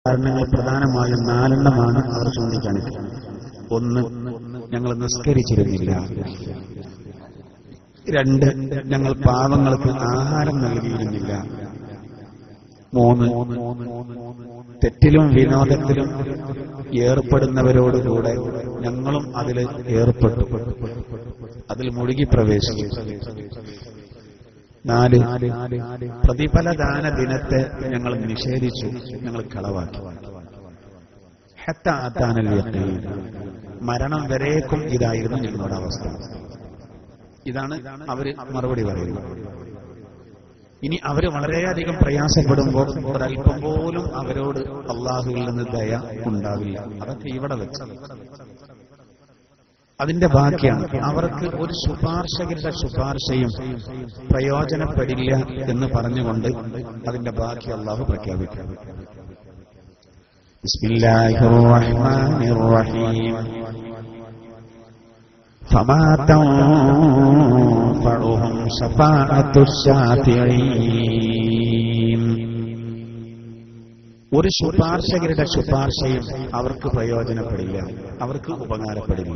കാരണങ്ങൾ പ്രധാനമായും നാലെണ്ണമാണ് അവർ ചൂണ്ടിക്കാണിക്കുന്നത് ഒന്ന് ഞങ്ങൾ നിസ്കരിച്ചിരുന്നില്ല രണ്ട് ഞങ്ങൾ പാവങ്ങൾക്ക് ആഹാരം നൽകിയിരുന്നില്ല മൂന്ന് തെറ്റിലും വിനോദത്തിലും ഏർപ്പെടുന്നവരോടുകൂടെ ഞങ്ങളും അതിൽ ഏർപ്പെട്ടു അതിൽ മുഴുകി പ്രവേശിച്ചു നാല് പ്രതിഫലദാന ദിനത്തെ ഞങ്ങൾ നിഷേധിച്ചു ഞങ്ങൾ കളവാക്കി ഹത്ത ആത്താനൽ യഖീൻ. മരണം വരേക്കും ഇതായിരുന്നു ഞങ്ങളുടെ അവസ്ഥ ഇതാണ് അവര് മറുപടി പറയുന്നത് ഇനി അവര് വളരെയധികം പ്രയാസപ്പെടുമ്പോൾ ഒരല്പം പോലും അവരോട് അള്ളാഹുവിൽ നിന്ന് ദയ ഉണ്ടാവില്ല അതൊക്കെ ഇവിടെ വെച്ച് അതിന്റെ ബാക്കിയാണ് അവർക്ക് ഒരു ശുപാർശകരുടെ ശുപാർശയും പ്രയോജനപ്പെടില്ല എന്ന് പറഞ്ഞുകൊണ്ട് അതിന്റെ ബാക്കി അള്ളാഹു പ്രഖ്യാപിക്കും ബിസ്മില്ലാഹിർ റഹ്മാനിർ റഹീം فما تنفعهم شفاعة الشافعين ഒരു ശുപാർശകരുടെ ശുപാർശയും അവർക്ക് പ്രയോജനപ്പെടില്ല അവർക്ക് ഉപകാരപ്പെടില്ല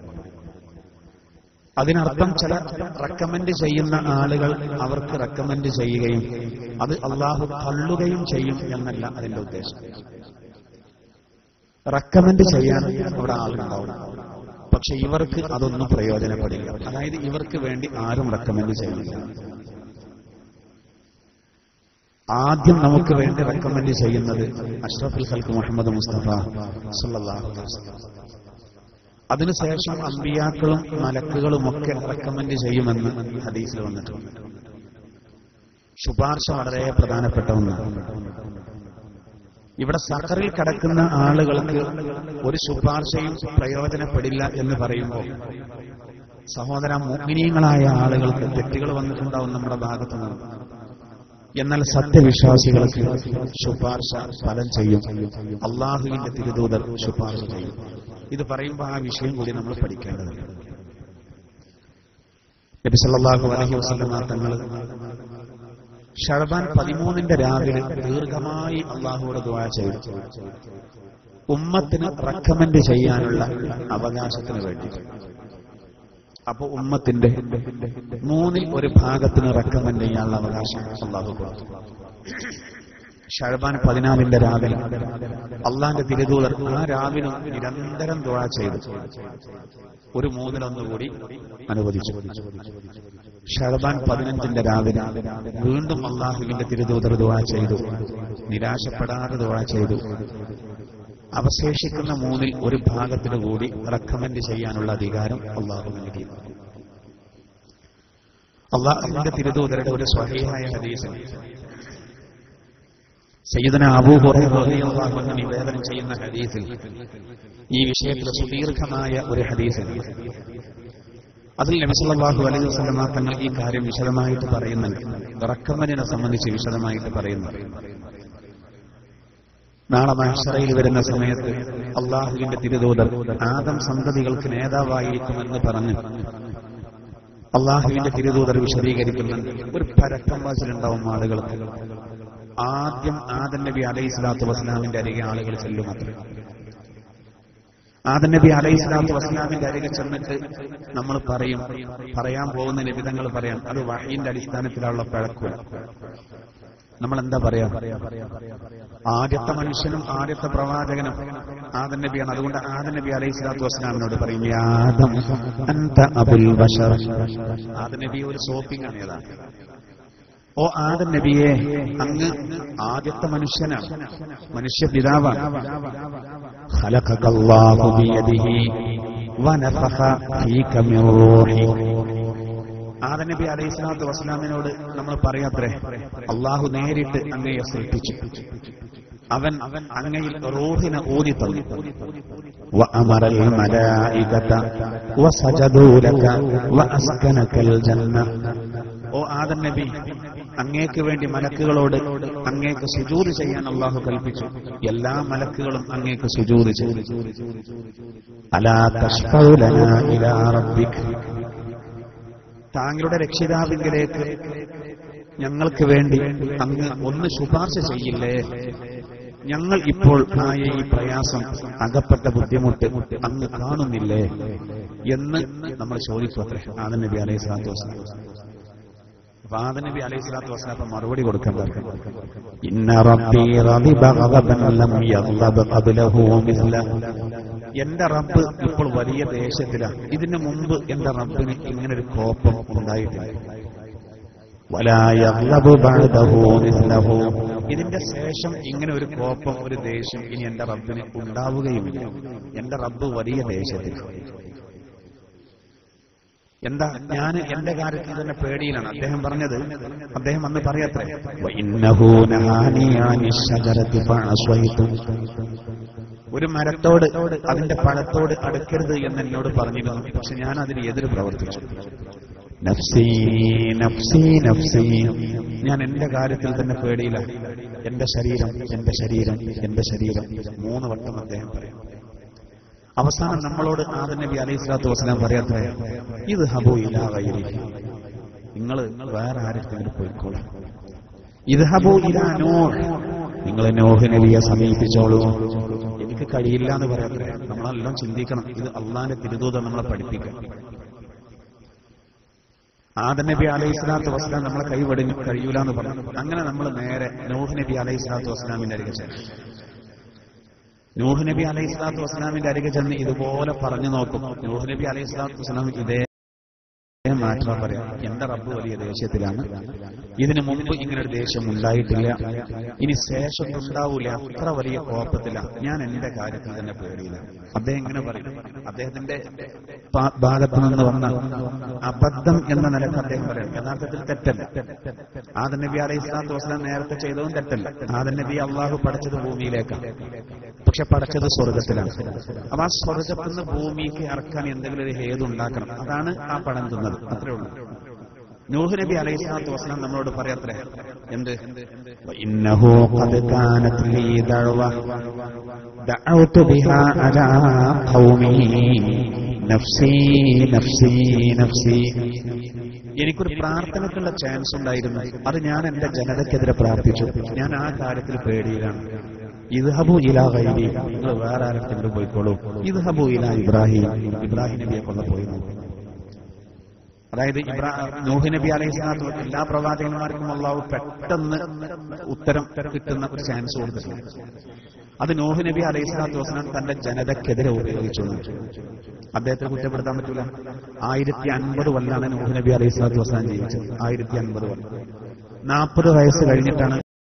അതിനർത്ഥം ചില റെക്കമെൻഡ് ചെയ്യുന്ന ആളുകൾ അവർക്ക് റെക്കമെൻഡ് ചെയ്യുകയും അത് അള്ളാഹു തള്ളുകയും ചെയ്യും എന്നല്ല അതിന്റെ ഉദ്ദേശം റെക്കമെൻഡ് ചെയ്യാൻ അവിടെ ആളുണ്ടാവും പക്ഷെ ഇവർക്ക് അതൊന്നും പ്രയോജനപ്പെടില്ല അതായത് ഇവർക്ക് വേണ്ടി ആരും റെക്കമെൻഡ് ചെയ്യില്ല ആദ്യം നമുക്ക് വേണ്ടി റെക്കമെൻഡ് ചെയ്യുന്നത് അഷ്റഫുൽ ഖൽക്ക് മുഹമ്മദ് മുസ്തഫ സല്ലല്ലാഹു അലൈഹി വസല്ലം അതിനുശേഷം അമ്പിയാക്കളും മലക്കുകളും ഒക്കെ റെക്കമെൻഡ് ചെയ്യുമെന്ന് ഹദീസിൽ വന്നിട്ടുണ്ട് ശുപാർശ വളരെ പ്രധാനപ്പെട്ട ഒന്നാണ് ഇവിടെ സഖറിൽ കിടക്കുന്ന ആളുകൾക്ക് ഒരു ശുപാർശയും പ്രയോജനപ്പെടില്ല എന്ന് പറയുമ്പോൾ സഹോദര മോഹിനീയങ്ങളായ ആളുകൾക്ക് തെറ്റുകൾ വന്നിട്ടുണ്ടാവും നമ്മുടെ ഭാഗത്തു നിന്ന് എന്നാൽ സത്യവിശ്വാസികൾക്ക് ശുപാർശ ഫലം ചെയ്യും അള്ളാഹുവിന്റെ തിരുദൂതർ ശുപാർശ ചെയ്യും ഇത് പറയുമ്പോൾ ആ വിഷയം കൂടി നമ്മൾ പഠിക്കേണ്ടതുണ്ട് നബി സല്ലല്ലാഹു അലൈഹി വസല്ലമ തങ്ങൾ ഷഴബാൻ പതിമൂന്നിന്റെ രാവിലെ ദീർഘമായി അള്ളാഹുவோട് ദുആ ചെയ്തു ഉമ്മത്തിന് റെക്കമെൻഡ് ചെയ്യാനുള്ള അവകാശത്തിന് വേണ്ടി അപ്പൊ ഉമ്മത്തിന്റെ മൂന്നിൽ ഒരു ഭാഗത്തിന് റെക്കമെൻഡ് ചെയ്യാനുള്ള അവകാശം അള്ളാഹു കൊടുത്തു ഷഴബാൻ പതിനാലിന്റെ രാവിലെ അള്ളാന്റെ തിരുദൂതർ ആ രാവിലും നിരന്തരം ദുഴ ചെയ്തു ഒരു മൂന്നിലൊന്നുകൂടി അനുവദിച്ചു ഷഴബാൻ പതിനഞ്ചിന്റെ രാവിലെ വീണ്ടും അള്ളാഹുവിന്റെ തിരുദൂതർ ദുഴ ചെയ്തു നിരാശപ്പെടാതെ ദുഴ ചെയ്തു അവശേഷിക്കുന്ന മൂന്നിൽ ഒരു ഭാഗത്തിന് കൂടി റെക്കമെൻഡ് ചെയ്യാനുള്ള അധികാരം അള്ളാഹു നൽകി അള്ളാഹുവിന്റെ തിരുദൂതരുടെ ഒരു സ്വഹീഹായ ഹദീസ് സയ്യിദന അബൂ ഹുറൈറ നിവേദനം ചെയ്യുന്ന ഹദീസിൽ ഈ വിഷയത്തിൽ സുദീർഘമായ ഒരു ഹദീസ് അതിൽ നബി സല്ലല്ലാഹു അലൈഹി വസല്ലമ തങ്ങൾ ഈ കാര്യം വിശദമായിട്ട് പറയുന്നുണ്ട് റക്കമ്മനെ സംബന്ധിച്ച് വിശദമായിട്ട് പറയുന്നുണ്ട് നാളെ മഹ്ഷറയിൽ വരുന്ന സമയത്ത് അള്ളാഹുവിന്റെ തിരുദൂതർ ആദം സന്തതികൾക്ക് നേതാവായിരിക്കുമെന്ന് പറഞ്ഞ് അള്ളാഹുവിന്റെ തിരുദൂതർ വിശദീകരിക്കുന്നുണ്ട് ഒരു പരക്കം വാസിലുണ്ടാവും ആളുകൾക്ക് ആദ്യം ആദൻ നബി അലൈഹി സ്വലാത്തു വസ്ലാമിന്റെ അരികെ ആളുകൾ ചെല്ലുമത്രേ ആദൻ നബി അലൈഹി സ്വലാത്തു വസ്ലാമിന്റെ അരികെ ചെന്നിട്ട് നമ്മൾ പറയും പറയാൻ പോകുന്ന നിബിധങ്ങൾ പറയാം അത് വഹീന്റെ അടിസ്ഥാനത്തിലുള്ള പഴക്കുക നമ്മൾ എന്താ പറയാ ആദ്യത്തെ മനുഷ്യനും ആദ്യത്തെ പ്രവാചകനും ആദൻ നബിയാണ് അതുകൊണ്ട് ആദൻ നബി അലൈഹി സ്വലാത്തു വസ്ലാമിനോട് പറയും "യാ ആദം അൻത അബുൽ ബശർ ആദൻ നബി ഒരു സോപ്പിംഗ് ആണ് ഏതാണ് ഓ ആദം നബിയെ അങ്ങ് ആദ്യത്തെ മനുഷ്യനാണ് മനുഷ്യ പിതാവാണ് خلقك الله بيده ونفخ فيك من روحه ആദം നബി അലൈഹി സ്വലാത്തു വസ്ലാമിനോട് നമ്മൾ പറയാത്രേ അള്ളാഹു നേരിട്ട് അങ്ങയെ സൃഷ്ടിച്ചു അവൻ അവൻ അങ്ങയിൽ റൂഹിനെ ഊതി തന്നു وأمر الملائكة وسجدوا لك وأسكنك الجنة ഓ ആദം നബി അങ്ങേക്ക് വേണ്ടി മലക്കുകളോട് അങ്ങേക്ക് സുജൂത് ചെയ്യാൻ അള്ളാഹു കൽപ്പിച്ചു എല്ലാ മലക്കുകളും അങ്ങേക്ക് സുജൂത് ചെയ്തു അലാ തഷ്ഫഉ ലനാ ഇലാ റബ്ബിക് താങ്കളുടെ രക്ഷിതാവിങ്കിലേക്ക് ഞങ്ങൾക്ക് വേണ്ടി അങ്ങ് ഒന്ന് ശുപാർശ ചെയ്യില്ലേ ഞങ്ങൾ ഇപ്പോൾ ആയ ഈ പ്രയാസം അകപ്പെട്ട ബുദ്ധിമുട്ട് അങ്ങ് കാണുന്നില്ലേ എന്ന് നമ്മൾ ചോദിച്ചു അത്രേ ആദം നബി അലൈഹി സ്വലാത്തു വസ്സലാം അപ്പൊ ആദം നബി അലൈഹി സ്വലാത്തു വസ്സലാം അപ്പൊ മറുപടി കൊടുക്കേണ്ടത് ഇന്ന റബ്ബി റളിബ ഗളബൻ ലം യഗ്ളബ് ഖബ്ലഹു മിസ്ല എന്റെ റബ്ബ് ഇപ്പോൾ വലിയ ദേശത്തിലാണ് ഇതിനു മുമ്പ് എന്റെ റബ്ബിന് ഇങ്ങനെ ഒരു കോപം ഉണ്ടായിട്ടില്ല വലാ യഗ്ളബു ബഅദഹു മിസ്ലഹു ഇതിന്റെ ശേഷം ഇങ്ങനെ ഒരു കോപം ഒരു ദേഷ്യം ഇനി എന്റെ റബ്ബിന് ഉണ്ടാവുകയുമില്ല എന്റെ റബ്ബ് വലിയ ദേശത്തിലാണ് എന്താ ഞാൻ എന്റെ കാര്യത്തിൽ തന്നെ പേടിയിലാണ് അദ്ദേഹം പറഞ്ഞത് അദ്ദേഹം അന്ന് പറയത്രേ "വഇന്നഹു നഹാനി അനി ശജറത്തി ഫഅസ്വൈതു." ഒരു മരത്തോട് അതിന്റെ പഴത്തോട് അടുക്കരുത് എന്ന് എന്നോട് പറഞ്ഞിരുന്നു പക്ഷെ ഞാൻ അതിന് എതിര് പ്രവർത്തിച്ചു നഫ്സി നഫ്സി നഫ്സി ഞാൻ എന്റെ കാര്യത്തിൽ തന്നെ പേടിയില്ല എന്റെ ശരീരം എന്റെ ശരീരം എന്റെ ശരീരം മൂന്ന് വട്ടം അദ്ദേഹം പറയും അവസാനം നമ്മളോട് ആദം നബി അലൈഹി സ്വലാത്തു വസ്സലാം പറയാത്രേ ഇത് ഹബു ഇലാ ഗൈരി നിങ്ങൾ വേറെ ആരെങ്കിലും പോയിക്കോളൂ ഇത് ഹബു ഇലാ നോഹ് നിങ്ങൾ നോഹ് നബിയെ സമീപിച്ചോളൂ എനിക്ക് കഴിയില്ല എന്ന് പറയാത്രേ നമ്മളെല്ലാം ചിന്തിക്കണം ഇത് അള്ളാന്റെ തിരുദൂതം നമ്മളെ പഠിപ്പിക്കണം ആദം നബി അലൈഹി സ്വലാത്തു വസ്സലാം നമ്മളെ കൈവടിഞ്ഞു കഴിയൂല എന്ന് പറഞ്ഞു അങ്ങനെ നമ്മൾ നേരെ നോഹ് നബി അലൈഹി സ്വലാത്തു വസ്സലാമിന്റെ അരികെ ചെന്നു നൂഹ് നബി അലൈഹി സ്വലാത്തു വസ്സലാമിന്റെ അരികെ ചെന്ന് ഇതുപോലെ പറഞ്ഞു നോക്കും നൂഹ് നബി അലൈഹി സ്വലാത്തു വസ്സലാം ഇതേ മാറ്റം പറയാം എന്റെ റബ്ബ് വലിയ ദേഷ്യത്തിലാണ് ഇതിനു മുമ്പ് ഇങ്ങനെ ഒരു ദേഷ്യം ഉണ്ടായിട്ടില്ല ഇനി ശേഷം ഉണ്ടാവൂല അത്ര വലിയ കോപത്തിലാണ് ഞാൻ എന്റെ കാര്യത്തിൽ തന്നെ പേടിയില്ല അദ്ദേഹം ഇങ്ങനെ പറയും അദ്ദേഹത്തിന്റെ ഭാ- ഭാഗത്ത് നിന്ന് വന്ന അബദ്ധം എന്ന നിലക്ക് അദ്ദേഹം പറയും യഥാർത്ഥത്തിൽ തെറ്റല്ല ആദം നബി അലൈഹി സ്വലാത്തു വസ്സലാം നേരത്തെ ചെയ്തതും തെറ്റല്ല ആദം നബി അള്ളാഹു പഠിച്ചത് ഭൂമിയിലേക്കാണ് പക്ഷെ പഠിച്ചത് സ്വർഗത്തിലാണ് അപ്പൊ ആ സ്വർഗത്തിൽ നിന്ന് ഭൂമിക്ക് ഇറക്കാൻ എന്തെങ്കിലും ഒരു ഹേതു ഉണ്ടാക്കണം അതാണ് ആ പടം തിന്നത് അത്രേ ഉള്ളൂ നൂഹ് നബി അലൈഹി സ്വലാത്തു വസ്സലാം നമ്മളോട് പറയത്രേ എന്ത് ഇന്നഹു ഖദ് കാനത് ലീ ദഅവ ദഅവതു ബിഹാ അലാ ഖൗമി നഫ്സി നഫ്സി നഫ്സി എനിക്കൊരു പ്രാർത്ഥനക്കുള്ള ചാൻസ് ഉണ്ടായിരുന്നു അത് ഞാൻ എന്റെ ജനതയ്ക്കെതിരെ പ്രാർത്ഥിച്ചു ഞാൻ ആ കാര്യത്തിൽ പേടിയിലാണ് ഇദ്ഹബു ഇലാ ഗൈരി നിങ്ങൾ വേറെ ആരെങ്കിലും പോയിക്കോളൂ ഇദ്ഹബു ഇലാ ഇബ്രാഹിം ഇബ്രാഹിം നബിയെ കൊള്ള പോയി നോക്കൂ അതായത് ഇബ്രാ നൂഹ് നബി അലൈഹി സ്വലാത്തു എല്ലാ പ്രവാചകന്മാർക്കും അള്ളാഹു പെട്ടെന്ന് ഉത്തരം കിട്ടുന്ന ഒരു ചാൻസ് കൊടുത്തിട്ടുണ്ട് അത് നൂഹ് നബി അലൈഹി സ്വലാത്തു വസ്സലാം തന്റെ ജനതക്കെതിരെ ഉപയോഗിച്ചു അദ്ദേഹത്തെ കുറ്റപ്പെടുത്താൻ പറ്റൂല ആയിരത്തി അൻപത് കൊല്ലാണ് നൂഹ് നബി അലൈഹി സ്വലാത്തു വസ്സലാം ജീവിച്ചത് ആയിരത്തി അൻപത് കൊല്ലം നാൽപ്പത് വയസ്സ് കഴിഞ്ഞിട്ടാണ്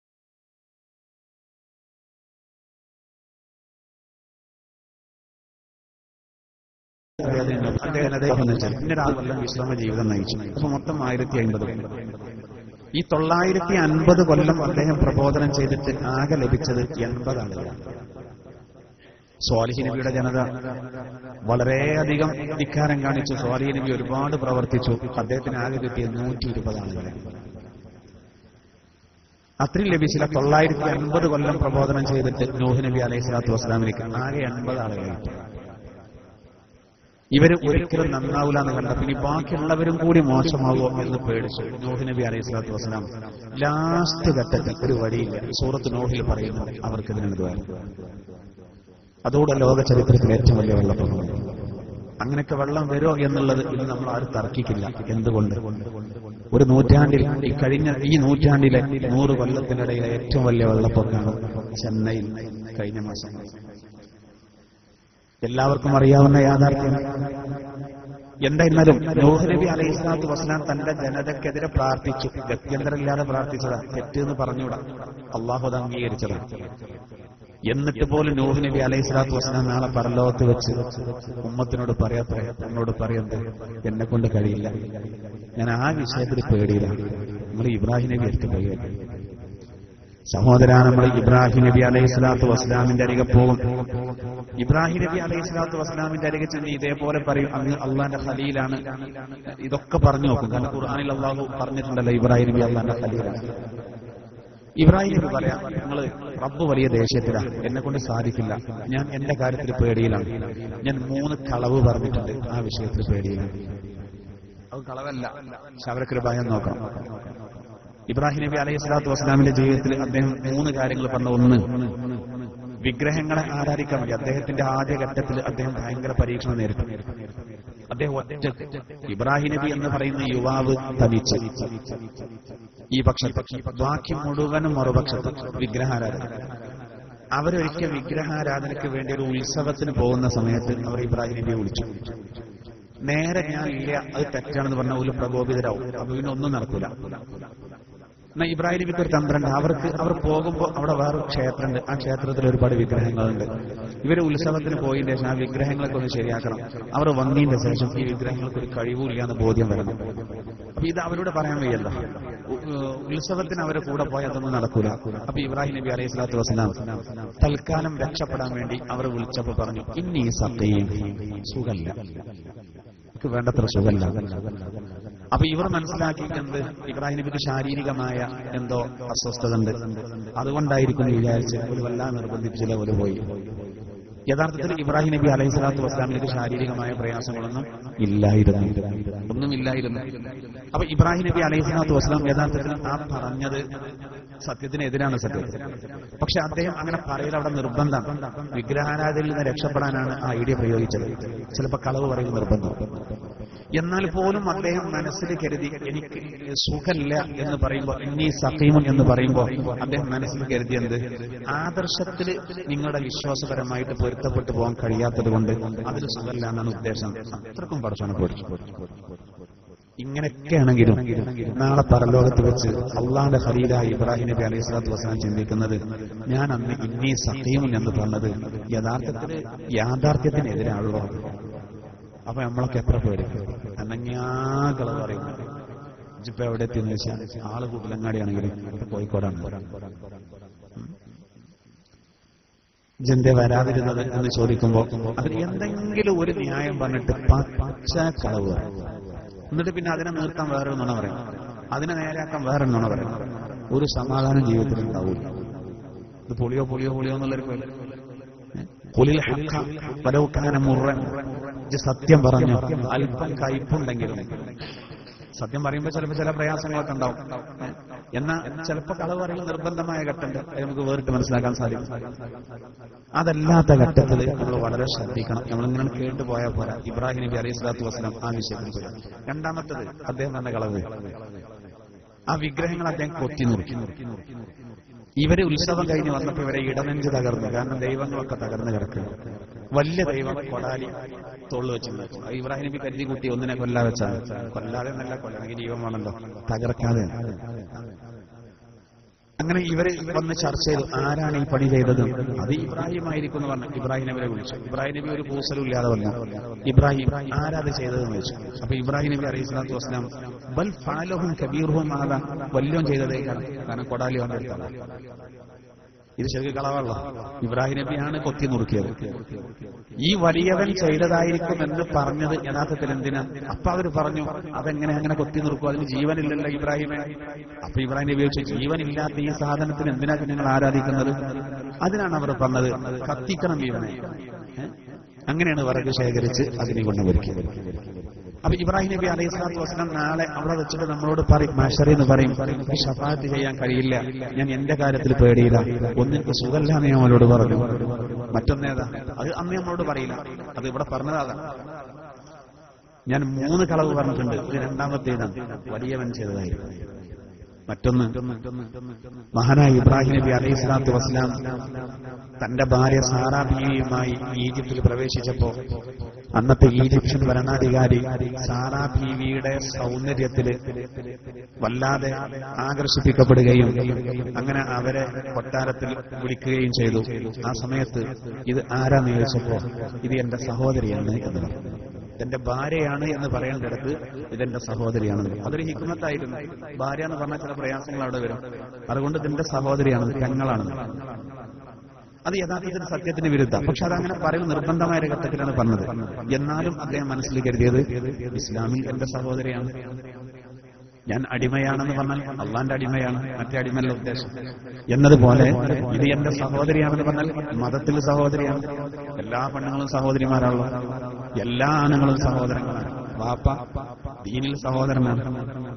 പിന്നെ ആ കൊല്ലം വിശ്രമ ജീവിതം നയിച്ചു അപ്പൊ മൊത്തം ആയിരത്തി അൻപത് ഈ തൊള്ളായിരത്തി അൻപത് കൊല്ലം അദ്ദേഹം പ്രബോധനം ചെയ്തിട്ട് ആകെ ലഭിച്ചത് എൺപത് ആളുകളാണ് സ്വാലിഹി നബിയുടെ ജനത വളരെയധികം ധിക്കാരം കാണിച്ചു സ്വാലിഹി നബി ഒരുപാട് പ്രവർത്തിച്ചു അദ്ദേഹത്തിന് ആകെ കിട്ടിയ നൂറ്റി ഇരുപത് ആളുകളെ അത്രയും ലഭിച്ചില്ല തൊള്ളായിരത്തി അൻപത് കൊല്ലം പ്രബോധനം ചെയ്തിട്ട് നൂഹ് നബി അലൈഹി സ്വലാത്തു വസ്സലാമിലേക്ക് ആകെ എൺപത് ആളുകളെ കിട്ടി ഇവര് ഒരിക്കലും നന്നാവില്ല എന്ന് കണ്ടപ്പോ ഇനി ബാക്കിയുള്ളവരും കൂടി മോശമാവോ എന്ന് പേടിച്ചു നൂഹ് നബി അലൈഹി സ്വലാത്തു വസ്സലാം ലാസ്റ്റ് ഘട്ടത്തിൽ ഒരു വഴിയില്ല സൂറത്ത് നോഹിൽ പറയുന്നു അവർക്ക് ഇതിനെന്തുവായി അതോടെ ലോക ചരിത്രത്തിൽ ഏറ്റവും വലിയ വെള്ളപ്പൊക്കം അങ്ങനെയൊക്കെ വെള്ളം വരുമോ എന്നുള്ളത് ഇന്ന് നമ്മൾ ആരും തർക്കിക്കില്ല എന്തുകൊണ്ട് ഒരു നൂറ്റാണ്ടിൽ ഈ കഴിഞ്ഞ ഈ നൂറ്റാണ്ടിലെ നൂറ് കൊല്ലത്തിനിടയിലെ ഏറ്റവും വലിയ വെള്ളപ്പൊക്കമാണ് ചെന്നൈയിൽ കഴിഞ്ഞ മാസം എല്ലാവർക്കും അറിയാവുന്ന യാഥാർത്ഥ്യം എന്തായിരുന്നാലും നൂഹ് നബി അലൈഹി സ്വലാത്തു വസ്സലാം തന്റെ ജനതക്കെതിരെ പ്രാർത്ഥിച്ചു ഗത്യന്തരമില്ലാതെ പ്രാർത്ഥിച്ചതാ തെറ്റെന്ന് പറഞ്ഞൂടാ അള്ളാഹു അത് അംഗീകരിച്ചതാണ് എന്നിട്ട് പോലും നൂഹ് നബി അലൈഹി സ്വലാത്തു വസ്സലാം നാളെ പരലോകത്ത് വെച്ച് ഉമ്മത്തിനോട് പറയാത്ര എന്നോട് പറയുന്നത് എന്നെ കൊണ്ട് കഴിയില്ല ഞാൻ ആ വിഷയത്തിൽ പേടിയിലാണ് നമ്മൾ ഇബ്രാഹിം നബി എടുത്ത് പോയി സഹോദര നമ്മൾ ഇബ്രാഹിം നബി അലൈഹി സ്വലാത്തു വസ്സലാമിന്റെ അരികെ പോകും ഇബ്രാഹിം നബി അലൈഹി സ്വലാത്തു വസ്സലാമിന്റെ അരികെ ചെന്ന് ഇതേപോലെ പറയും അങ്ങ് അള്ളാന്റെ ഖലീലാണ് ഇതൊക്കെ പറഞ്ഞു നോക്കും കാരണം ഖുർആാനിൽ അള്ളാഹു പറഞ്ഞിട്ടുണ്ടല്ലോ ഇബ്രാഹിം നബി അള്ളാന്റെ ഖലീലാണ് ഇബ്രാഹിം നബി പറയാം നിങ്ങൾ റബ്ബ് വലിയ ദേഷ്യത്തിലാണ് എന്നെ കൊണ്ട് സാധിക്കില്ല ഞാൻ എന്റെ കാര്യത്തിൽ പേടിയിലാണ് ഞാൻ മൂന്ന് കളവ് പറഞ്ഞിട്ടുണ്ട് ആ വിഷയത്തിൽ പേടിയിലാണ് അത് കളവല്ല പക്ഷെ അവരൊക്കെ ഒരു ഭയം നോക്കണം ഇബ്രാഹിം നബി അലൈഹി സ്വലാത്തു വസ്സലാമിന്റെ ജീവിതത്തിൽ അദ്ദേഹം മൂന്ന് കാര്യങ്ങൾ പറഞ്ഞ ഒന്ന് വിഗ്രഹങ്ങളെ ആരാധിക്കാൻ വേണ്ടി അദ്ദേഹത്തിന്റെ ആദ്യഘട്ടത്തിൽ അദ്ദേഹം ഭയങ്കര പരീക്ഷണം നേരിട്ടു അദ്ദേഹം ഒറ്റ ഇബ്രാഹിം നബി എന്ന് പറയുന്ന യുവാവ് തനിച്ച് ഈ പക്ഷത്ത് ബാക്കി മുഴുവനും മറുപക്ഷത്ത് വിഗ്രഹാരാധന അവരൊരിക്കൽ വിഗ്രഹാരാധനയ്ക്ക് വേണ്ടി ഒരു ഉത്സവത്തിന് പോകുന്ന സമയത്ത് അവർ ഇബ്രാഹിം നബിയെ വിളിച്ചു നേരെ ഞാൻ ഇല്ല അത് തെറ്റാണെന്ന് പറഞ്ഞാൽ ഒരു പ്രകോപിതരാവും അപ്പൊ പിന്നെ ഒന്നും നടക്കൂല എന്നാ ഇബ്രാഹിം നബിക്ക് ഒരു തന്ത്രണ്ട് അവർക്ക് അവർ പോകുമ്പോൾ അവിടെ വേറെ ക്ഷേത്രമുണ്ട് ആ ക്ഷേത്രത്തിൽ ഒരുപാട് വിഗ്രഹങ്ങളുണ്ട് ഇവര് ഉത്സവത്തിന് പോയതിന്റെ ശേഷം ആ വിഗ്രഹങ്ങളൊക്കെ ഒന്ന് ശരിയാക്കണം അവർ വന്നതിന്റെ ശേഷം ഈ വിഗ്രഹങ്ങൾക്ക് ഒരു കഴിവുമില്ല എന്ന് ബോധ്യം വരണം അപ്പൊ ഇത് അവരോട് പറയാൻ വയ്യല്ലോ ഉ- ഏഹ് ഉത്സവത്തിന് അവരെ കൂടെ പോയാൽ അതൊന്നും നടക്കൂല അപ്പൊ ഇബ്രാഹിം നബി അലൈഹി സ്വലാത്തു വസ്സലാം തൽക്കാലം രക്ഷപ്പെടാൻ വേണ്ടി അവർ വിളിച്ചപ്പോ പറഞ്ഞു ഇന്നീ സത്യയും സുഖല്ല എനിക്ക് വേണ്ടത്ര സുഖല്ല അപ്പൊ ഇവർ മനസ്സിലാക്കി എന്ത് ഇബ്രാഹിം നബിക്ക് ശാരീരികമായ എന്തോ അസ്വസ്ഥത ഉണ്ട് അതുകൊണ്ടായിരിക്കും എന്ന് വിചാരിച്ച് ഒരു വല്ലാതെ നിർബന്ധിപ്പിച്ചില്ല ഒരു പോയി യഥാർത്ഥത്തിൽ ഇബ്രാഹിം നബി അലൈഹി സ്വലാത്തു വസ്ലാമിലേക്ക് ശാരീരികമായ പ്രയാസങ്ങളൊന്നും ഇല്ലായിരുന്നു ഒന്നും ഇല്ലായിരുന്നു അപ്പൊ ഇബ്രാഹിം നബി അലൈഹി സ്വലാത്തു വസ്ലാം യഥാർത്ഥത്തിൽ ആ പറഞ്ഞത് സത്യത്തിനെതിരാണ് സത്യം പക്ഷെ അദ്ദേഹം അങ്ങനെ പറയൽ അവിടെ നിർബന്ധമാണ് വിഗ്രഹാരാധനയിൽ നിന്ന് രക്ഷപ്പെടാനാണ് ആ ഐഡിയ പ്രയോഗിച്ചത് ചിലപ്പോൾ കളവ് പറയുന്ന നിർബന്ധം എന്നാൽ പോലും അദ്ദേഹം മനസ്സിൽ കരുതി എനിക്ക് സുഖമില്ല എന്ന് പറയുമ്പോൾ ഇന്നീ സഖീമുൻ എന്ന് പറയുമ്പോൾ അദ്ദേഹം മനസ്സിൽ കരുതി എന്ത് ആദർശത്തിൽ നിങ്ങളുടെ വിശ്വാസപരമായിട്ട് പൊരുത്തപ്പെട്ടു പോകാൻ കഴിയാത്തത് കൊണ്ട് അതിൽ സുഖമില്ല എന്നാണ് ഉദ്ദേശം അത്രക്കും പഠിച്ചാണ് പഠിച്ചു ഇങ്ങനെയൊക്കെയാണെങ്കിലും നാളെ പരലോകത്ത് വെച്ച് അള്ളാന്റെ ഖലീലായ ഇബ്രാഹിം നബി അലൈഹി സ്വലാത്തു വസ്സലാം ചിന്തിക്കുന്നത് ഞാൻ അന്ന് ഇന്നീ സഖീമുൻ എന്ന് പറഞ്ഞത് യഥാർത്ഥത്തിൽ യാഥാർത്ഥ്യത്തിനെതിരാണല്ലോ അപ്പൊ നമ്മളൊക്കെ എത്ര പേര് അനങ്ങാകള് പറയുന്നു ഇപ്പൊ എവിടെ എത്തിയെന്ന് വെച്ചാൽ ആള് കൂട്ടിലങ്ങാടിയാണെങ്കിലും ഇപ്പൊ കോഴിക്കോടാണ് ജന്റെ വരാതിരുന്നത് എന്ന് ചോദിക്കുമ്പോ അതിന് എന്തെങ്കിലും ഒരു ന്യായം പറഞ്ഞിട്ട് പച്ച കളവ് പറയും. എന്നിട്ട് പിന്നെ അതിനെ നിർത്താൻ വേറൊരു നുണ പറയും അതിനെ നേരെയാക്കാൻ വേറൊരു നുണ പറയും ഒരു സമാധാനം ജീവിതത്തിൽ ഉണ്ടാവില്ല ഇത് പൊളിയോ പൊളിയോ പൊളിയോ എന്നുള്ളൊരു പേര് കുലിൽ ഹക്ക വലവുക്കാന മുറൻ ഇത് സത്യം പറഞ്ഞു അല്പം കയ്പുണ്ടെങ്കിലും സത്യം പറയുമ്പോൾ ചിലപ്പോൾ ചില പ്രയാസങ്ങളൊക്കെ ഉണ്ടാവും ഏ? എന്നാൽ ചിലപ്പോൾ കളവ് പറയുന്ന നിർബന്ധമായ ഘട്ടമുണ്ട് അത് നമുക്ക് വേറിട്ട് മനസ്സിലാക്കാൻ സാധിക്കും അതല്ലാത്ത ഘട്ടത്തിൽ നമ്മൾ വളരെ ശ്രദ്ധിക്കണം നമ്മളിങ്ങനെ കേട്ടുപോയാൽ പോരാ ഇബ്രാഹിം നബി അലൈഹി സ്വലാത്തു വസ്സലാം ആ വിഷയത്തിൽ പോയി രണ്ടാമത്തത് അദ്ദേഹം തന്നെ കളവ് ആ വിഗ്രഹങ്ങൾ അദ്ദേഹം കൊത്തി നുറുക്കി ഇവര് ഉത്സവം കഴിഞ്ഞ് വന്നപ്പോ ഇവരെ ഇടനെഞ്ച് തകർന്നു കാരണം ദൈവങ്ങളൊക്കെ തകർന്നു കിടക്കുന്നു വലിയ ദൈവം കൊടാലി തൊള്ളു വെച്ചു ഇബ്രാഹിം നബി കരുതി കുട്ടി ഒന്നിനെ കൊല്ലാ വെച്ചാണ് കൊല്ലാതെ നല്ല കൊല്ലണമെങ്കിൽ ജീവമാണല്ലോ തകർക്കാതെ അങ്ങനെ ഇവര് വന്ന് ചർച്ച ചെയ്തു ആരാണ് ഈ പണി ചെയ്തത് അത് ഇബ്രാഹിം ആയിരിക്കും എന്ന് പറഞ്ഞു ഇബ്രാഹിം നബിയെ വിളിച്ചു ഇബ്രാഹിം നബി ഒരു പൂസലും ഇല്ലാതെ വന്നു ഇബ്രാഹിം ആരാത് ചെയ്തതെന്ന് ചോദിച്ചു അപ്പൊ ഇബ്രാഹിം നബി അലൈഹി സ്വലാത്തു വസ്ലാം ബൽ ഫാലഹും കബീർഹും ആകാൻ വല്യോൻ ചെയ്തതേക്കാണ് കാരണം കൊടാലി വന്നെടുത്താണ് ഇത് ശരിക്കും കളവല്ല ഇബ്രാഹിം നബിയാണ് കൊത്തി നുറുക്കിയത് ഈ വലിയവൻ ചെയ്തതായിരിക്കും എന്ന് പറഞ്ഞത് യഥാർത്ഥത്തിൽ എന്തിനാ അപ്പൊ അവര് പറഞ്ഞു അതെങ്ങനെ അങ്ങനെ കൊത്തി നുറുക്കും അതിന് ജീവനില്ലല്ലോ ഇബ്രാഹിമെ അപ്പൊ ഇബ്രാഹിം നബി ചോദിച്ചു ജീവനില്ലാത്ത ഈ സാധനത്തിന് എന്തിനാ നിങ്ങൾ ആരാധിക്കുന്നത് അതിനാണ് അവർ പറഞ്ഞത് കത്തിക്കണം ഇവനെ ഏ? അങ്ങനെയാണ് വിറക് ശേഖരിച്ച് അതിനെ കൊണ്ട് ഒരുക്കിയത് അപ്പൊ ഇബ്രാഹിം നബി അലൈഹി സ്വലാത്തു വസ്സലാം നാളെ അവിടെ വെച്ചിട്ട് നമ്മളോട് പറയും മാഷറി എന്ന് പറയും എനിക്ക് ഷഫാത്ത് ചെയ്യാൻ കഴിയില്ല ഞാൻ എന്റെ കാര്യത്തിൽ പേടിയില്ല ഒന്നിക്ക് സുഖല്ല എന്ന് ഞാൻ അവനോട് പറഞ്ഞു മറ്റൊന്നേതാ അത് അന്ന് നമ്മളോട് പറയില്ല അത് ഇവിടെ പറഞ്ഞതാ ഞാൻ മൂന്ന് കളവ് പറഞ്ഞിട്ടുണ്ട് ഇത് രണ്ടാമത്തേതാണ് വലിയവൻ ചെയ്തതായിരുന്നു മറ്റൊന്ന് മഹാനായ ഇബ്രാഹിം നബി അലൈഹി സ്വലാത്തു വസ്സലാം തന്റെ ഭാര്യ സാറാ ബീവിയുമായി ഈജിപ്തിൽ പ്രവേശിച്ചപ്പോ അന്നത്തെ ഈജിപ്ഷ്യൻ ഭരണാധികാരി സാറാ ബീവിയുടെ സൗന്ദര്യത്തില് വല്ലാതെ ആകർഷിപ്പിക്കപ്പെടുകയും അങ്ങനെ അവരെ കൊട്ടാരത്തിൽ വിളിക്കുകയും ചെയ്തു ആ സമയത്ത് ഇത് ആരാന്ന് ചോദിച്ചപ്പോ ഇത് എന്റെ സഹോദരിയാണ് എന്ന് പറഞ്ഞു ഇതെന്റെ ഭാര്യയാണ് എന്ന് പറയേണ്ടിടത്ത് ഇതെന്റെ സഹോദരിയാണ് അതൊരു ഹിക്മത്തായിരുന്നു ഭാര്യ എന്ന് പറഞ്ഞാൽ ചില പ്രയാസങ്ങൾ അവിടെ വരും അതുകൊണ്ട് ഇതെന്റെ സഹോദരിയാണ് പെങ്ങളാണ് അത് യഥാർത്ഥത്തിൽ സത്യത്തിന് വിരുദ്ധ പക്ഷെ അതങ്ങനെ പറയുന്ന നിർബന്ധമായ ഒരു ഘട്ടത്തിലാണ് പറഞ്ഞത് എന്നാലും അദ്ദേഹം മനസ്സിൽ കരുതിയത് ഇസ്ലാമിൽ എന്റെ സഹോദരിയാണ് ഞാൻ അടിമയാണെന്ന് പറഞ്ഞാൽ അള്ളാന്റെ അടിമയാണ് മറ്റേ അടിമല്ല ഉദ്ദേശം എന്നതുപോലെ ഇത് എന്റെ സഹോദരിയാണെന്ന് പറഞ്ഞാൽ മതത്തിൽ സഹോദരിയാണ് എല്ലാ പെണ്ണുങ്ങളും സഹോദരിമാരാണല്ലോ എല്ലാ ആണുങ്ങളും സഹോദരങ്ങളാണ് വാപ്പ ദീനിൽ സഹോദരനാണ്